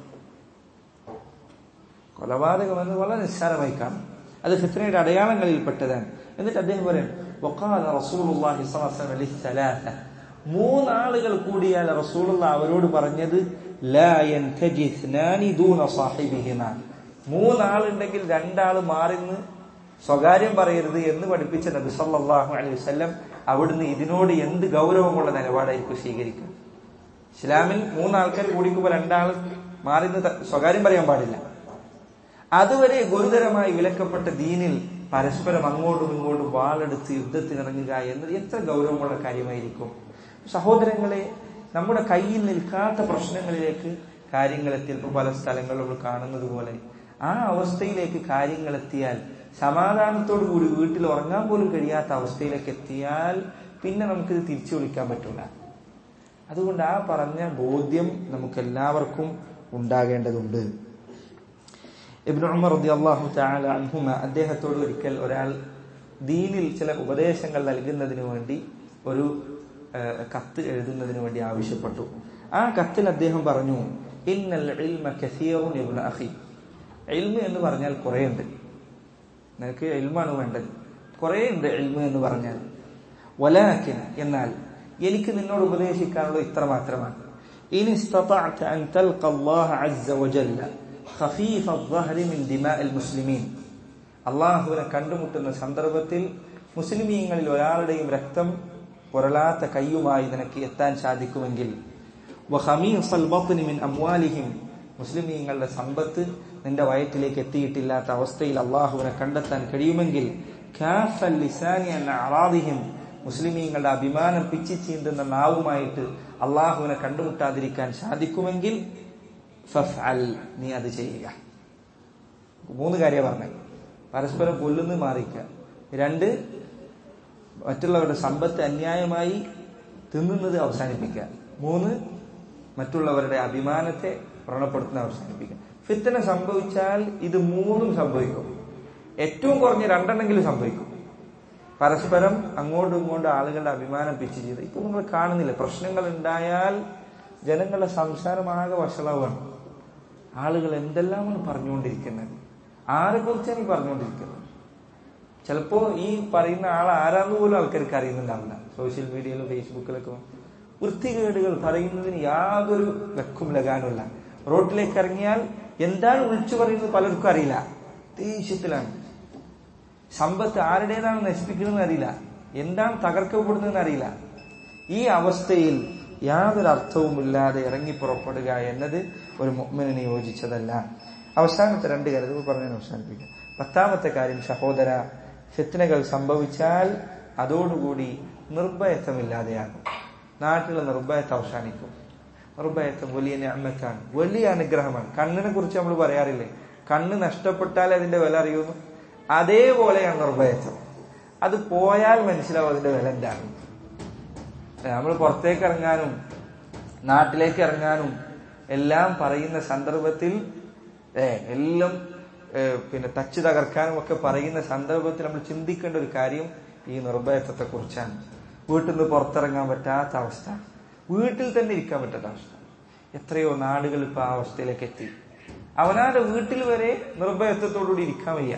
കൊലപാതകം എന്നത് വളരെ നിസ്സാരമായി കാണും അത് ഫിത്തനയുടെ അടയാളങ്ങളിൽപ്പെട്ടതാണ് എന്നിട്ട് അദ്ദേഹം പറയും വഖാല റസൂലുള്ളാഹി സ്വല്ലല്ലാഹു അലൈഹി വസല്ലം ലിസ്സലാസ മൂന്നാളുകൾ കൂടിയാൽ റസൂലുള്ള അവരോട് പറഞ്ഞത് ലാ യൻതജി ഇസ്നാനി ദൂന സാഹിബിഹിമാ മൂന്നാളുണ്ടെങ്കിൽ രണ്ടാൾ മാറിന്ന് സ്വകാര്യം പറയരുത് എന്ന് പഠിപ്പിച്ച നബി സല്ലല്ലാഹു അലൈഹി വസല്ലം അവിടുന്ന് ഇതിനോട് എന്ത് ഗൗരവമുള്ള നിലപാടായിരിക്കും സ്വീകരിക്കുക ഇസ്ലാമിൽ മൂന്നാൾക്കാർ കൂടിക്കുമ്പോൾ രണ്ടാൾ മാറി നിന്ന് സ്വകാര്യം പറയാൻ പാടില്ല അതുവരെ ഗുരുതരമായി വിലക്കപ്പെട്ട ദീനിൽ പരസ്പരം അങ്ങോട്ടും ഇങ്ങോട്ടും വാളെടുത്ത് യുദ്ധത്തിനിറങ്ങുക എന്നത് എത്ര ഗൗരവമുള്ള കാര്യമായിരിക്കും സഹോദരങ്ങളെ നമ്മുടെ കയ്യിൽ നിൽക്കാത്ത പ്രശ്നങ്ങളിലേക്ക് കാര്യങ്ങൾ എത്തിയപ്പോൾ പല സ്ഥലങ്ങളും നമ്മൾ കാണുന്നത് പോലെ ആ അവസ്ഥയിലേക്ക് കാര്യങ്ങൾ എത്തിയാൽ സമാധാനത്തോടു കൂടി വീട്ടിൽ ഉറങ്ങാൻ പോലും കഴിയാത്ത അവസ്ഥയിലേക്ക് എത്തിയാൽ പിന്നെ നമുക്കിത് തിരിച്ചു വിളിക്കാൻ പറ്റില്ല അതുകൊണ്ട് ആ പറഞ്ഞ ബോധ്യം നമുക്ക് എല്ലാവർക്കും ഉണ്ടാകേണ്ടതുണ്ട് ഇബ്നു ഉമർ റളിയല്ലാഹു തആല അൻഹുമ അദ്ദേഹത്തോട് ഒരിക്കൽ ഒരാൾ ദീനിൽ ചില ഉപദേശങ്ങൾ നൽകുന്നതിന് വേണ്ടി ഒരു കത്ത് എഴുതുന്നതിന് വേണ്ടി ആവശ്യപ്പെട്ടു ആ കത്തിൽ അദ്ദേഹം പറഞ്ഞു ഇന്നൽ ഇൽമ കസീറുൻ ഇബ്നു അഖി ഇൽമ എന്ന് പറഞ്ഞാൽ കുറേ ഉണ്ട് നിനക്ക് ഇൽമാണ് വേണ്ടത് കുറേ ഉണ്ട് ഇൽമ എന്ന് പറഞ്ഞാൽ വലാക്കിൻ എന്നാൽ എനിക്ക് നിന്നോട് ഉപദേശിക്കാനുള്ള ഇത്ര മാത്രമാണ് ഇനി استطعت أن تلقى الله عز وجل خفيف الظهر من دماء المسلمين അള്ളാഹുവിനെ കണ്ടുമുട്ടുന്ന സന്ദർഭത്തിൽ മുസ്ലിമീങ്ങളിൽ ഒരാളുടെയും രക്തം പുരളാത്ത കയ്യുമായി നിനക്ക് എത്താൻ സാധിക്കുമെങ്കിൽ അമ്വാലിഹിം മുസ്ലിമീങ്ങളുടെ സമ്പത്ത് നിന്റെ വയറ്റിലേക്ക് എത്തിയിട്ടില്ലാത്ത അവസ്ഥയിൽ അള്ളാഹുവിനെ കണ്ടെത്താൻ കഴിയുമെങ്കിൽ അറാദിഹിം മുസ്ലിമീങ്ങളുടെ അഭിമാനം പിച്ചി ചീന്തുന്ന നാവുമായിട്ട് അള്ളാഹുവിനെ കണ്ടുമുട്ടാതിരിക്കാൻ സാധിക്കുമെങ്കിൽ നീ അത് ചെയ്യുക മൂന്ന് കാര്യം പറഞ്ഞത് പരസ്പരം കൊല്ലുന്നു മാറിക്കുക രണ്ട് മറ്റുള്ളവരുടെ സമ്പത്ത് അന്യായമായി തിന്നുന്നത് അവസാനിപ്പിക്കുക മൂന്ന് മറ്റുള്ളവരുടെ അഭിമാനത്തെ വ്രണപ്പെടുത്തുന്ന അവസാനിപ്പിക്കുക ഫിത്തന സംഭവിച്ചാൽ ഇത് മൂന്നും സംഭവിക്കും ഏറ്റവും കുറഞ്ഞ രണ്ടെണ്ണെങ്കിലും സംഭവിക്കും പരസ്പരം അങ്ങോട്ടും ഇങ്ങോട്ടും ആളുകളുടെ അഭിമാനം പിച്ച് ചെയ്ത് ഇപ്പൊ നമ്മൾ കാണുന്നില്ല പ്രശ്നങ്ങൾ ഉണ്ടായാൽ ജനങ്ങളുടെ സംസാരമാകെ വഷളവാണ് ആളുകൾ എന്തെല്ലാമാണ് പറഞ്ഞുകൊണ്ടിരിക്കുന്നത് ആരെ കുറിച്ചാണ് ഈ പറഞ്ഞുകൊണ്ടിരിക്കുന്നത് ചിലപ്പോ ഈ പറയുന്ന ആൾ ആരാന്ന് പോലും ആൾക്കാർക്ക് അറിയുന്നുണ്ടാവില്ല സോഷ്യൽ മീഡിയയിലും ഫേസ്ബുക്കിലൊക്കെ വൃത്തികേടുകൾ പറയുന്നതിന് യാതൊരു വെക്കും ലഗാനുമില്ല റോഡിലേക്ക് ഇറങ്ങിയാൽ എന്താണ് വിളിച്ചു പറയുന്നത് പലർക്കും അറിയില്ല ദേഷ്യത്തിലാണ് സമ്പത്ത് ആരുടേതാണ് നശിപ്പിക്കുന്നതെന്ന് അറിയില്ല എന്താണ് തകർക്കപ്പെടുന്നതെന്ന് അറിയില്ല ഈ അവസ്ഥയിൽ യാതൊരു അർത്ഥവുമില്ലാതെ ഇറങ്ങി പുറപ്പെടുക എന്നത് ഒരു മുഗ്മിനെ യോജിച്ചതല്ല അവസാനത്തെ രണ്ട് കരുതുകൾ പറഞ്ഞാൽ അവസാനിപ്പിക്കാം പത്താമത്തെ കാര്യം സഹോദര ഫിത്തനകൾ സംഭവിച്ചാൽ അതോടുകൂടി നിർഭയത്വമില്ലാതെയാകും നാട്ടിലെ നിർഭയത്വം അവസാനിക്കും നിർഭയത്വം വലിയ ഞാമത്താണ് വലിയ അനുഗ്രഹമാണ് കണ്ണിനെ കുറിച്ച് നമ്മൾ പറയാറില്ലേ കണ്ണ് നഷ്ടപ്പെട്ടാൽ അതിന്റെ വില അറിയുന്നു അതേപോലെയാണ് നിർഭയത്വം അത് പോയാൽ മനസ്സിലാവും അതിന്റെ വില എന്താണ് നമ്മൾ പുറത്തേക്ക് ഇറങ്ങാനും നാട്ടിലേക്ക് ഇറങ്ങാനും എല്ലാം പറയുന്ന സന്ദർഭത്തിൽ ഏ എല്ലാം പിന്നെ തച്ച് തകർക്കാനും ഒക്കെ പറയുന്ന സന്ദർഭത്തിൽ നമ്മൾ ചിന്തിക്കേണ്ട ഒരു കാര്യം ഈ നിർഭയത്വത്തെ കുറിച്ചാണ് വീട്ടിൽ നിന്ന് പുറത്തിറങ്ങാൻ പറ്റാത്ത അവസ്ഥ വീട്ടിൽ തന്നെ ഇരിക്കാൻ പറ്റാത്ത അവസ്ഥ എത്രയോ നാടുകൾ ഇപ്പൊ ആ അവസ്ഥയിലേക്ക് എത്തി അവനാന്റെ വീട്ടിൽ വരെ നിർഭയത്വത്തോടുകൂടി ഇരിക്കാൻ വയ്യ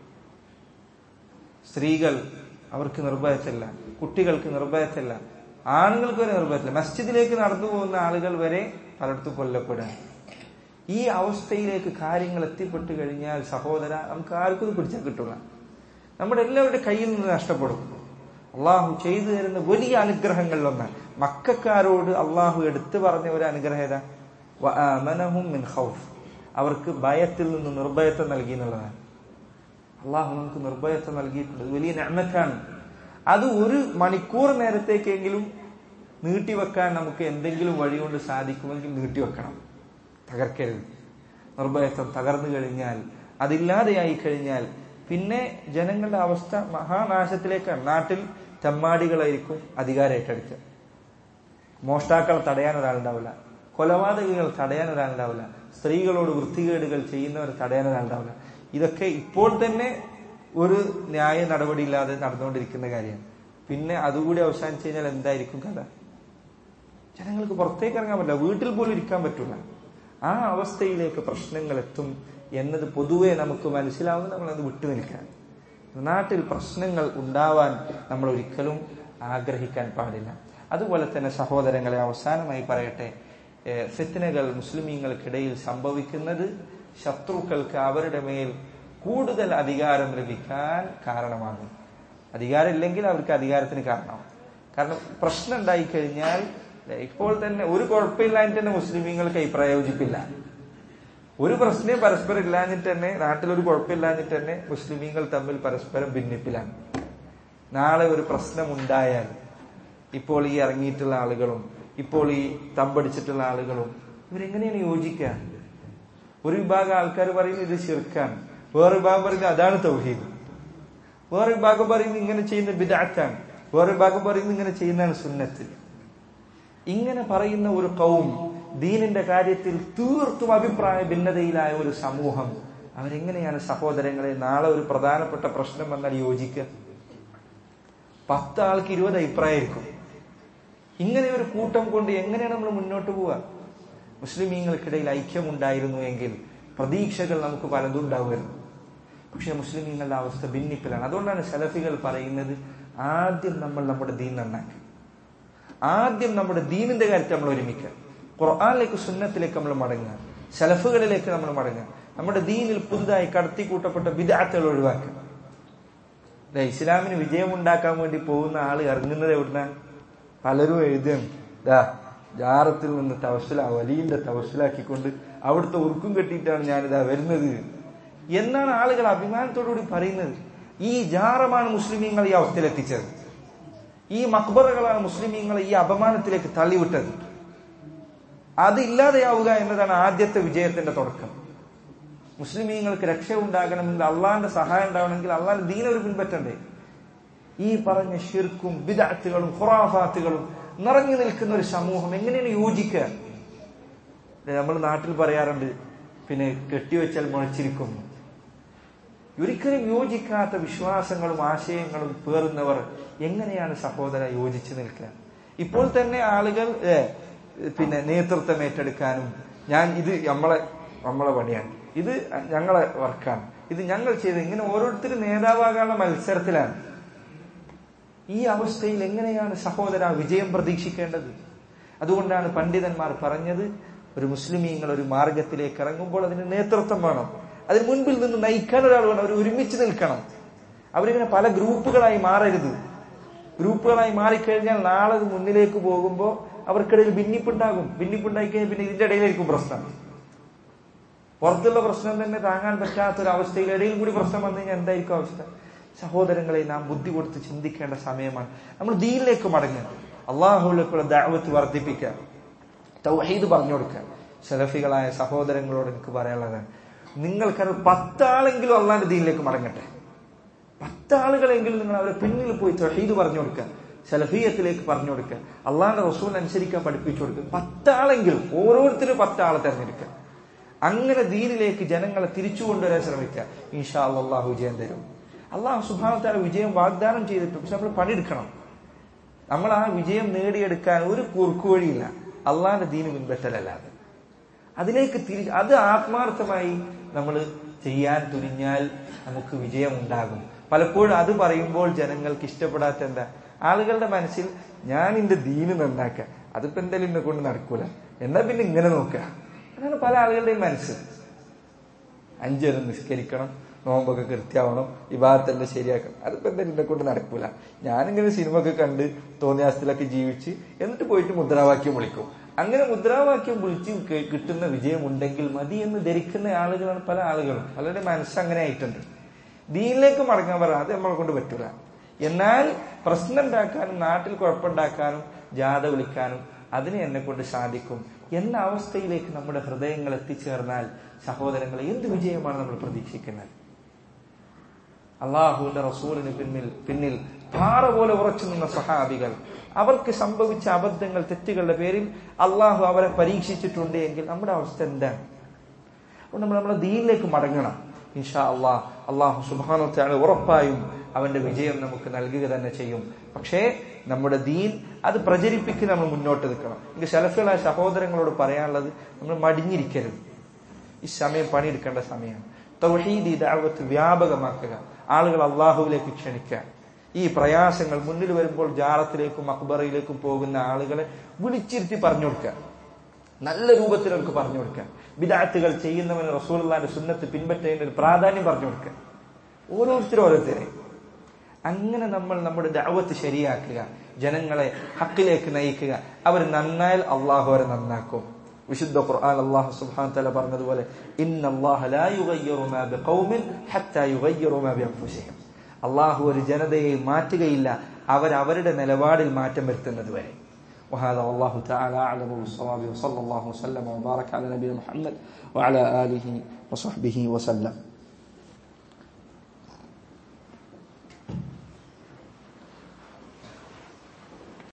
സ്ത്രീകൾ അവർക്ക് നിർഭയത്തില്ല കുട്ടികൾക്ക് നിർഭയത്തില്ല ആണുങ്ങൾക്ക് വരെ നിർഭയത്തില്ല മസ്ജിദിലേക്ക് നടന്നു പോകുന്ന ആളുകൾ വരെ പലയിടത്തും കൊല്ലപ്പെടുക ഈ അവസ്ഥയിലേക്ക് കാര്യങ്ങൾ എത്തിപ്പെട്ടു കഴിഞ്ഞാൽ സഹോദര നമുക്ക് ആർക്കും പിടിച്ചാൽ കിട്ടില്ല നമ്മുടെ എല്ലാവരുടെ കയ്യിൽ നിന്ന് നഷ്ടപ്പെടും അള്ളാഹു ചെയ്തു തരുന്ന വലിയ അനുഗ്രഹങ്ങളിലൊന്നാണ് മക്കാരോട് അള്ളാഹു എടുത്തു പറഞ്ഞ ഒരു അനുഗ്രഹം ഏതാ മിൻ ഖൗഫ് അവർക്ക് ഭയത്തിൽ നിന്ന് നിർഭയത്വം നൽകി എന്നുള്ളതാണ് അള്ളാഹു നമുക്ക് നിർഭയത്വം നൽകിയിട്ടുണ്ട് അത് വലിയ നന്മക്കാണ് അത് ഒരു മണിക്കൂർ നേരത്തേക്കെങ്കിലും നീട്ടിവെക്കാൻ നമുക്ക് എന്തെങ്കിലും വഴി കൊണ്ട് സാധിക്കുമെങ്കിൽ നീട്ടിവെക്കണം തകർക്കരുത് നിർഭയത്വം തകർന്നു കഴിഞ്ഞാൽ അതില്ലാതെയായി കഴിഞ്ഞാൽ പിന്നെ ജനങ്ങളുടെ അവസ്ഥ മഹാനാശത്തിലേക്കാണ് നാട്ടിൽ തെമ്മാടികളായിരിക്കും അധികാരം ഏറ്റെടുക്കുക മോഷ്ടാക്കളെ തടയാൻ ഒരാളുണ്ടാവില്ല കൊലപാതകികൾ തടയാൻ ഒരാളുണ്ടാവില്ല സ്ത്രീകളോട് വൃത്തികേടുകൾ ചെയ്യുന്നവർ തടയാൻ ഒരാളുണ്ടാവില്ല ഇതൊക്കെ ഇപ്പോൾ തന്നെ ഒരു ന്യായ നടപടിയില്ലാതെ നടന്നുകൊണ്ടിരിക്കുന്ന കാര്യമാണ് പിന്നെ അതുകൂടി അവസാനിച്ചു കഴിഞ്ഞാൽ എന്തായിരിക്കും കഥ ജനങ്ങൾക്ക് പുറത്തേക്ക് ഇറങ്ങാൻ പറ്റില്ല വീട്ടിൽ പോലും ഇരിക്കാൻ പറ്റില്ല ആ അവസ്ഥയിലേക്ക് പ്രശ്നങ്ങൾ എത്തും എന്നത് പൊതുവെ നമുക്ക് മനസ്സിലാവുന്ന നമ്മളത് വിട്ടു നിൽക്കാൻ നാട്ടിൽ പ്രശ്നങ്ങൾ ഉണ്ടാവാൻ നമ്മൾ ഒരിക്കലും ആഗ്രഹിക്കാൻ പാടില്ല അതുപോലെ തന്നെ സഹോദരങ്ങളെ അവസാനമായി പറയട്ടെ ഏഹ് ഫിത്നകൾ മുസ്ലിമീങ്ങൾക്കിടയിൽ സംഭവിക്കുന്നത് ശത്രുക്കൾക്ക് അവരുടെ മേൽ കൂടുതൽ അധികാരം ലഭിക്കാൻ കാരണമാകും അധികാരം ഇല്ലെങ്കിൽ അവർക്ക് അധികാരത്തിന് കാരണമാവും കാരണം പ്രശ്നം ഉണ്ടായി കഴിഞ്ഞാൽ ഇപ്പോൾ തന്നെ ഒരു കുഴപ്പമില്ലാഞ്ഞിട്ട് തന്നെ മുസ്ലിമീങ്ങൾക്ക് ഈ പ്രയോജിപ്പില്ല ഒരു പ്രശ്നം പരസ്പരം ഇല്ലാഞ്ഞിട്ട് തന്നെ നാട്ടിൽ ഒരു കുഴപ്പമില്ലാഞ്ഞിട്ട് തന്നെ മുസ്ലിമീങ്ങൾ തമ്മിൽ പരസ്പരം ഭിന്നിപ്പിലാണ് നാളെ ഒരു പ്രശ്നം ഉണ്ടായാൽ ഇപ്പോൾ ഈ ഇറങ്ങിയിട്ടുള്ള ആളുകളും ഇപ്പോൾ ഈ തമ്പടിച്ചിട്ടുള്ള ആളുകളും ഇവരെങ്ങനെയാണ് യോജിക്കുക ഒരു വിഭാഗം ആൾക്കാർ പറയുന്നത് ഇത് ശിർക്കാണ് വേറെ വിഭാഗം പറയുന്നത് അതാണ് തൗഹീദ് വേറെ വിഭാഗം പറയുന്നത് ഇങ്ങനെ ചെയ്യുന്ന ബിദാറ്റാണ് വേറെ വിഭാഗം പറയുന്നത് ഇങ്ങനെ ചെയ്യുന്നതാണ് സുന്നത്ത് ഇങ്ങനെ പറയുന്ന ഒരു കൗം ദീനിന്റെ കാര്യത്തിൽ തീർത്തും അഭിപ്രായ ഭിന്നതയിലായ ഒരു സമൂഹം അവരെങ്ങനെയാണ് സഹോദരങ്ങളെ നാളെ ഒരു പ്രധാനപ്പെട്ട പ്രശ്നം വന്നാൽ യോജിക്കുക പത്ത് ആൾക്ക് ഇരുപത് അഭിപ്രായമായിരിക്കും ഇങ്ങനെ ഒരു കൂട്ടം കൊണ്ട് എങ്ങനെയാണ് നമ്മൾ മുന്നോട്ട് പോവുക മുസ്ലിമീങ്ങൾക്കിടയിൽ ഐക്യമുണ്ടായിരുന്നു എങ്കിൽ പ്രതീക്ഷകൾ നമുക്ക് പലതും ഉണ്ടാവുമായിരുന്നു പക്ഷെ മുസ്ലിമീങ്ങളുടെ അവസ്ഥ ഭിന്നിപ്പിലാണ് അതുകൊണ്ടാണ് സലഫികൾ പറയുന്നത് ആദ്യം നമ്മൾ നമ്മുടെ ദീൻ നന്നാക്കി ആദ്യം നമ്മുടെ ദീനിന്റെ കാര്യത്തിൽ നമ്മൾ ഒരുമിക്കുക ഖുർആാനിലേക്ക് സുന്നത്തിലേക്ക് നമ്മൾ മടങ്ങുക സലഫുകളിലേക്ക് നമ്മൾ മടങ്ങുക നമ്മുടെ ദീനിൽ പുതുതായി കടത്തിക്കൂട്ടപ്പെട്ട വിദാത്തുകൾ ഒഴിവാക്കുക അല്ലെ ഇസ്ലാമിന് വിജയം ഉണ്ടാക്കാൻ വേണ്ടി പോകുന്ന ആള് ഇറങ്ങുന്നത് എവിടുന്ന പലരും എഴുതുകയാണ് ദാ ജാറത്തിൽ നിന്ന് തവസ്സില വലിയുടെ തവസ്സിലാക്കിക്കൊണ്ട് അവിടുത്തെ ഉറുക്കും കെട്ടിയിട്ടാണ് ഞാനിതാ വരുന്നത് എന്നാണ് ആളുകൾ അഭിമാനത്തോടുകൂടി പറയുന്നത് ഈ ജാറമാണ് മുസ്ലിമീങ്ങൾ ഈ അവസ്ഥയിലെത്തിച്ചത് ഈ മക്ബറകളാണ് മുസ്ലിമീങ്ങളെ ഈ അപമാനത്തിലേക്ക് തള്ളിവിട്ടത് അത് ഇല്ലാതെയാവുക എന്നതാണ് ആദ്യത്തെ വിജയത്തിന്റെ തുടക്കം മുസ്ലിമീങ്ങൾക്ക് രക്ഷ ഉണ്ടാകണമെങ്കിൽ അള്ളാന്റെ സഹായം ഉണ്ടാവണമെങ്കിൽ അള്ളാന്റെ ദീനൊരു പിൻപറ്റണ്ടേ ഈ പറഞ്ഞ ഷിർക്കും ബിദാത്തുകളും ഖുറാഫാത്തുകളും നിറഞ്ഞു നിൽക്കുന്ന ഒരു സമൂഹം എങ്ങനെയാണ് യോജിക്കുക നമ്മൾ നാട്ടിൽ പറയാറുണ്ട് പിന്നെ കെട്ടിവെച്ചാൽ മുളച്ചിരിക്കും ഒരിക്കലും യോജിക്കാത്ത വിശ്വാസങ്ങളും ആശയങ്ങളും പേറുന്നവർ എങ്ങനെയാണ് സഹോദര യോജിച്ചു നിൽക്കുക ഇപ്പോൾ തന്നെ ആളുകൾ ഏ, പിന്നെ നേതൃത്വം ഏറ്റെടുക്കാനും ഞാൻ ഇത് നമ്മളെ നമ്മളെ പണിയാണ് ഇത് ഞങ്ങളെ വർക്കാണ് ഇത് ഞങ്ങൾ ചെയ്ത് ഇങ്ങനെ ഓരോരുത്തരും നേതാവാകാനുള്ള മത്സരത്തിലാണ് ഈ അവസ്ഥയിൽ എങ്ങനെയാണ് സഹോദര വിജയം പ്രതീക്ഷിക്കേണ്ടത് അതുകൊണ്ടാണ് പണ്ഡിതന്മാർ പറഞ്ഞത് ഒരു മുസ്ലിമീങ്ങൾ ഒരു മാർഗത്തിലേക്ക് ഇറങ്ങുമ്പോൾ അതിന് നേതൃത്വം വേണം അതിന് മുൻപിൽ നിന്ന് നയിക്കാൻ ഒരാൾ വേണം അവർ ഒരുമിച്ച് നിൽക്കണം അവരിങ്ങനെ പല ഗ്രൂപ്പുകളായി മാറരുത് ഗ്രൂപ്പുകളായി മാറിക്കഴിഞ്ഞാൽ നാളെ അത് മുന്നിലേക്ക് പോകുമ്പോൾ അവർക്കിടയിൽ ഭിന്നിപ്പുണ്ടാകും ഭിന്നിപ്പുണ്ടായി കഴിഞ്ഞാൽ പിന്നെ ഇതിന്റെ ഇടയിലായിരിക്കും പ്രശ്നം പുറത്തുള്ള പ്രശ്നം തന്നെ താങ്ങാൻ പറ്റാത്ത ഒരു അവസ്ഥയിൽ ഇടയിൽ കൂടി പ്രശ്നം വന്നു കഴിഞ്ഞാൽ എന്തായിരിക്കും അവസ്ഥ സഹോദരങ്ങളെ നാം ബുദ്ധി കൊടുത്ത് ചിന്തിക്കേണ്ട സമയമാണ് നമ്മൾ ദീനിലേക്ക് മടങ്ങുക അള്ളാഹുലേക്കുള്ള ദാവത്ത് വർദ്ധിപ്പിക്കുക തൗഹീദ് പറഞ്ഞു കൊടുക്കുക സലഫികളായ സഹോദരങ്ങളോട് എനിക്ക് പറയാനുള്ളത് നിങ്ങൾക്കത് പത്താളെങ്കിലും അള്ളാന്റെ ദീനിലേക്ക് മടങ്ങട്ടെ പത്താളുകളെങ്കിലും നിങ്ങൾ അവരെ പിന്നിൽ പോയി തൗഹീദ് പറഞ്ഞു കൊടുക്കുക സലഫീയത്തിലേക്ക് പറഞ്ഞു കൊടുക്കുക അള്ളാന്റെ റസൂൽ അനുസരിക്കാൻ പഠിപ്പിച്ചു കൊടുക്കുക പത്താളെങ്കിലും ഓരോരുത്തരും പത്താളെ തെരഞ്ഞെടുക്കുക അങ്ങനെ ദീനിലേക്ക് ജനങ്ങളെ തിരിച്ചു കൊണ്ടുവരാൻ ശ്രമിക്കുക ഇൻഷാ അള്ളാഹു വിജയം തരും അള്ളാഹു സുഭാനത്താല വിജയം വാഗ്ദാനം ചെയ്തിട്ടുണ്ട് പക്ഷെ നമ്മൾ പണിയെടുക്കണം നമ്മൾ ആ വിജയം നേടിയെടുക്കാൻ ഒരു കുറുക്കുവഴിയില്ല അള്ളാന്റെ ദീന് പിൻപറ്റലല്ലാതെ അതിലേക്ക് തിരി അത് ആത്മാർത്ഥമായി നമ്മൾ ചെയ്യാൻ തുനിഞ്ഞാൽ നമുക്ക് വിജയം ഉണ്ടാകും പലപ്പോഴും അത് പറയുമ്പോൾ ജനങ്ങൾക്ക് ഇഷ്ടപ്പെടാത്ത എന്താ ആളുകളുടെ മനസ്സിൽ ഞാൻ എന്റെ ദീന് നന്നാക്കുക അതിപ്പോ എന്തായാലും എന്നെ കൊണ്ട് നടക്കൂല എന്നാ പിന്നെ ഇങ്ങനെ നോക്കുക അതാണ് പല ആളുകളുടെയും മനസ്സ് അഞ്ചരം നിസ്കരിക്കണം നോമ്പൊക്കെ കൃത്യമാവണം ഈ ഭാഗത്തെല്ലാം ശരിയാക്കണം അതിപ്പോ എന്തായാലും എന്നെ കൊണ്ട് നടക്കൂല ഞാനിങ്ങനെ സിനിമ ഒക്കെ കണ്ട് തോന്നിയാസത്തിലൊക്കെ ജീവിച്ച് എന്നിട്ട് പോയിട്ട് മുദ്രാവാക്യം വിളിക്കും അങ്ങനെ മുദ്രാവാക്യം വിളിച്ച് കി- കിട്ടുന്ന വിജയം ഉണ്ടെങ്കിൽ മതി എന്ന് ധരിക്കുന്ന ആളുകളാണ് പല ആളുകളും പലരുടെ മനസ്സ് അങ്ങനെ ആയിട്ടുണ്ട് ദീനിലേക്ക് മടങ്ങാൻ പറയാം അത് നമ്മളെ കൊണ്ട് പറ്റൂല എന്നാൽ പ്രശ്നം ഉണ്ടാക്കാനും നാട്ടിൽ കുഴപ്പമുണ്ടാക്കാനും ജാഥ വിളിക്കാനും അതിന് എന്നെ കൊണ്ട് സാധിക്കും എന്ന അവസ്ഥയിലേക്ക് നമ്മുടെ ഹൃദയങ്ങൾ എത്തിച്ചേർന്നാൽ സഹോദരങ്ങളെ എന്ത് വിജയമാണ് നമ്മൾ പ്രതീക്ഷിക്കുന്നത് അള്ളാഹുവിന്റെ റസൂലിന് പിന്നിൽ പിന്നിൽ പാറ പോലെ ഉറച്ചു നിന്ന സഹാബികൾ അവർക്ക് സംഭവിച്ച അബദ്ധങ്ങൾ തെറ്റുകളുടെ പേരിൽ അള്ളാഹു അവരെ പരീക്ഷിച്ചിട്ടുണ്ട് എങ്കിൽ നമ്മുടെ അവസ്ഥ എന്താണ് അപ്പോൾ നമ്മൾ നമ്മളെ ദീനിലേക്ക് മടങ്ങണം ഇൻഷാ അള്ളാഹ് അള്ളാഹു സുബാനത്താണ് ഉറപ്പായും അവന്റെ വിജയം നമുക്ക് നൽകുക തന്നെ ചെയ്യും പക്ഷേ നമ്മുടെ ദീൻ അത് പ്രചരിപ്പിക്കുന്ന നമ്മൾ മുന്നോട്ട് നിൽക്കണം എനിക്ക് ശലഫുകളായ സഹോദരങ്ങളോട് പറയാനുള്ളത് നമ്മൾ മടിഞ്ഞിരിക്കരുത് ഈ സമയം പണിയെടുക്കേണ്ട സമയമാണ് തൗഹീദ് ദാവത്ത് വ്യാപകമാക്കുക ആളുകൾ അള്ളാഹുവിലേക്ക് ക്ഷണിക്കുക ഈ പ്രയാസങ്ങൾ മുന്നിൽ വരുമ്പോൾ ജാറത്തിലേക്കും അക്ബറയിലേക്കും പോകുന്ന ആളുകളെ വിളിച്ചിരുത്തി പറഞ്ഞു കൊടുക്കുക നല്ല രൂപത്തിൽ അവർക്ക് പറഞ്ഞു കൊടുക്കുക വിദാത്തുകൾ ചെയ്യുന്നവന് റസൂലുള്ളാന്റെ സുന്നത്ത് പിൻപറ്റുന്നതിന് ഒരു പ്രാധാന്യം പറഞ്ഞു കൊടുക്കുക ഓരോരുത്തരും ഓരോരുത്തരെ അങ്ങനെ നമ്മൾ നമ്മുടെ ദഅവത്ത് ശരിയാക്കുക ജനങ്ങളെ ഹക്കിലേക്ക് നയിക്കുക അവർ നന്നായാൽ അള്ളാഹു അവരെ നന്നാക്കും വിശുദ്ധ ഖുർആൻ അല്ലാഹു സുബ്ഹാനഹു തആല പറഞ്ഞതുപോലെ ഇന്നല്ലാഹ ലാ യുഗയ്യിറു മാ ബിഖൗമിൻ ഹത്താ യുഗയ്യിറു മാ ബിഅൻഫുസിഹിം അള്ളാഹു ഒരു ജനതയെ മാറ്റുകയില്ല അവർ അവരുടെ നിലപാടിൽ മാറ്റം വരുത്തുന്നത് വരെ وهذا والله تعالى أعلم بالصواب وصلى الله وسلم وبارك على نبينا محمد وعلى آله وصحبه وسلم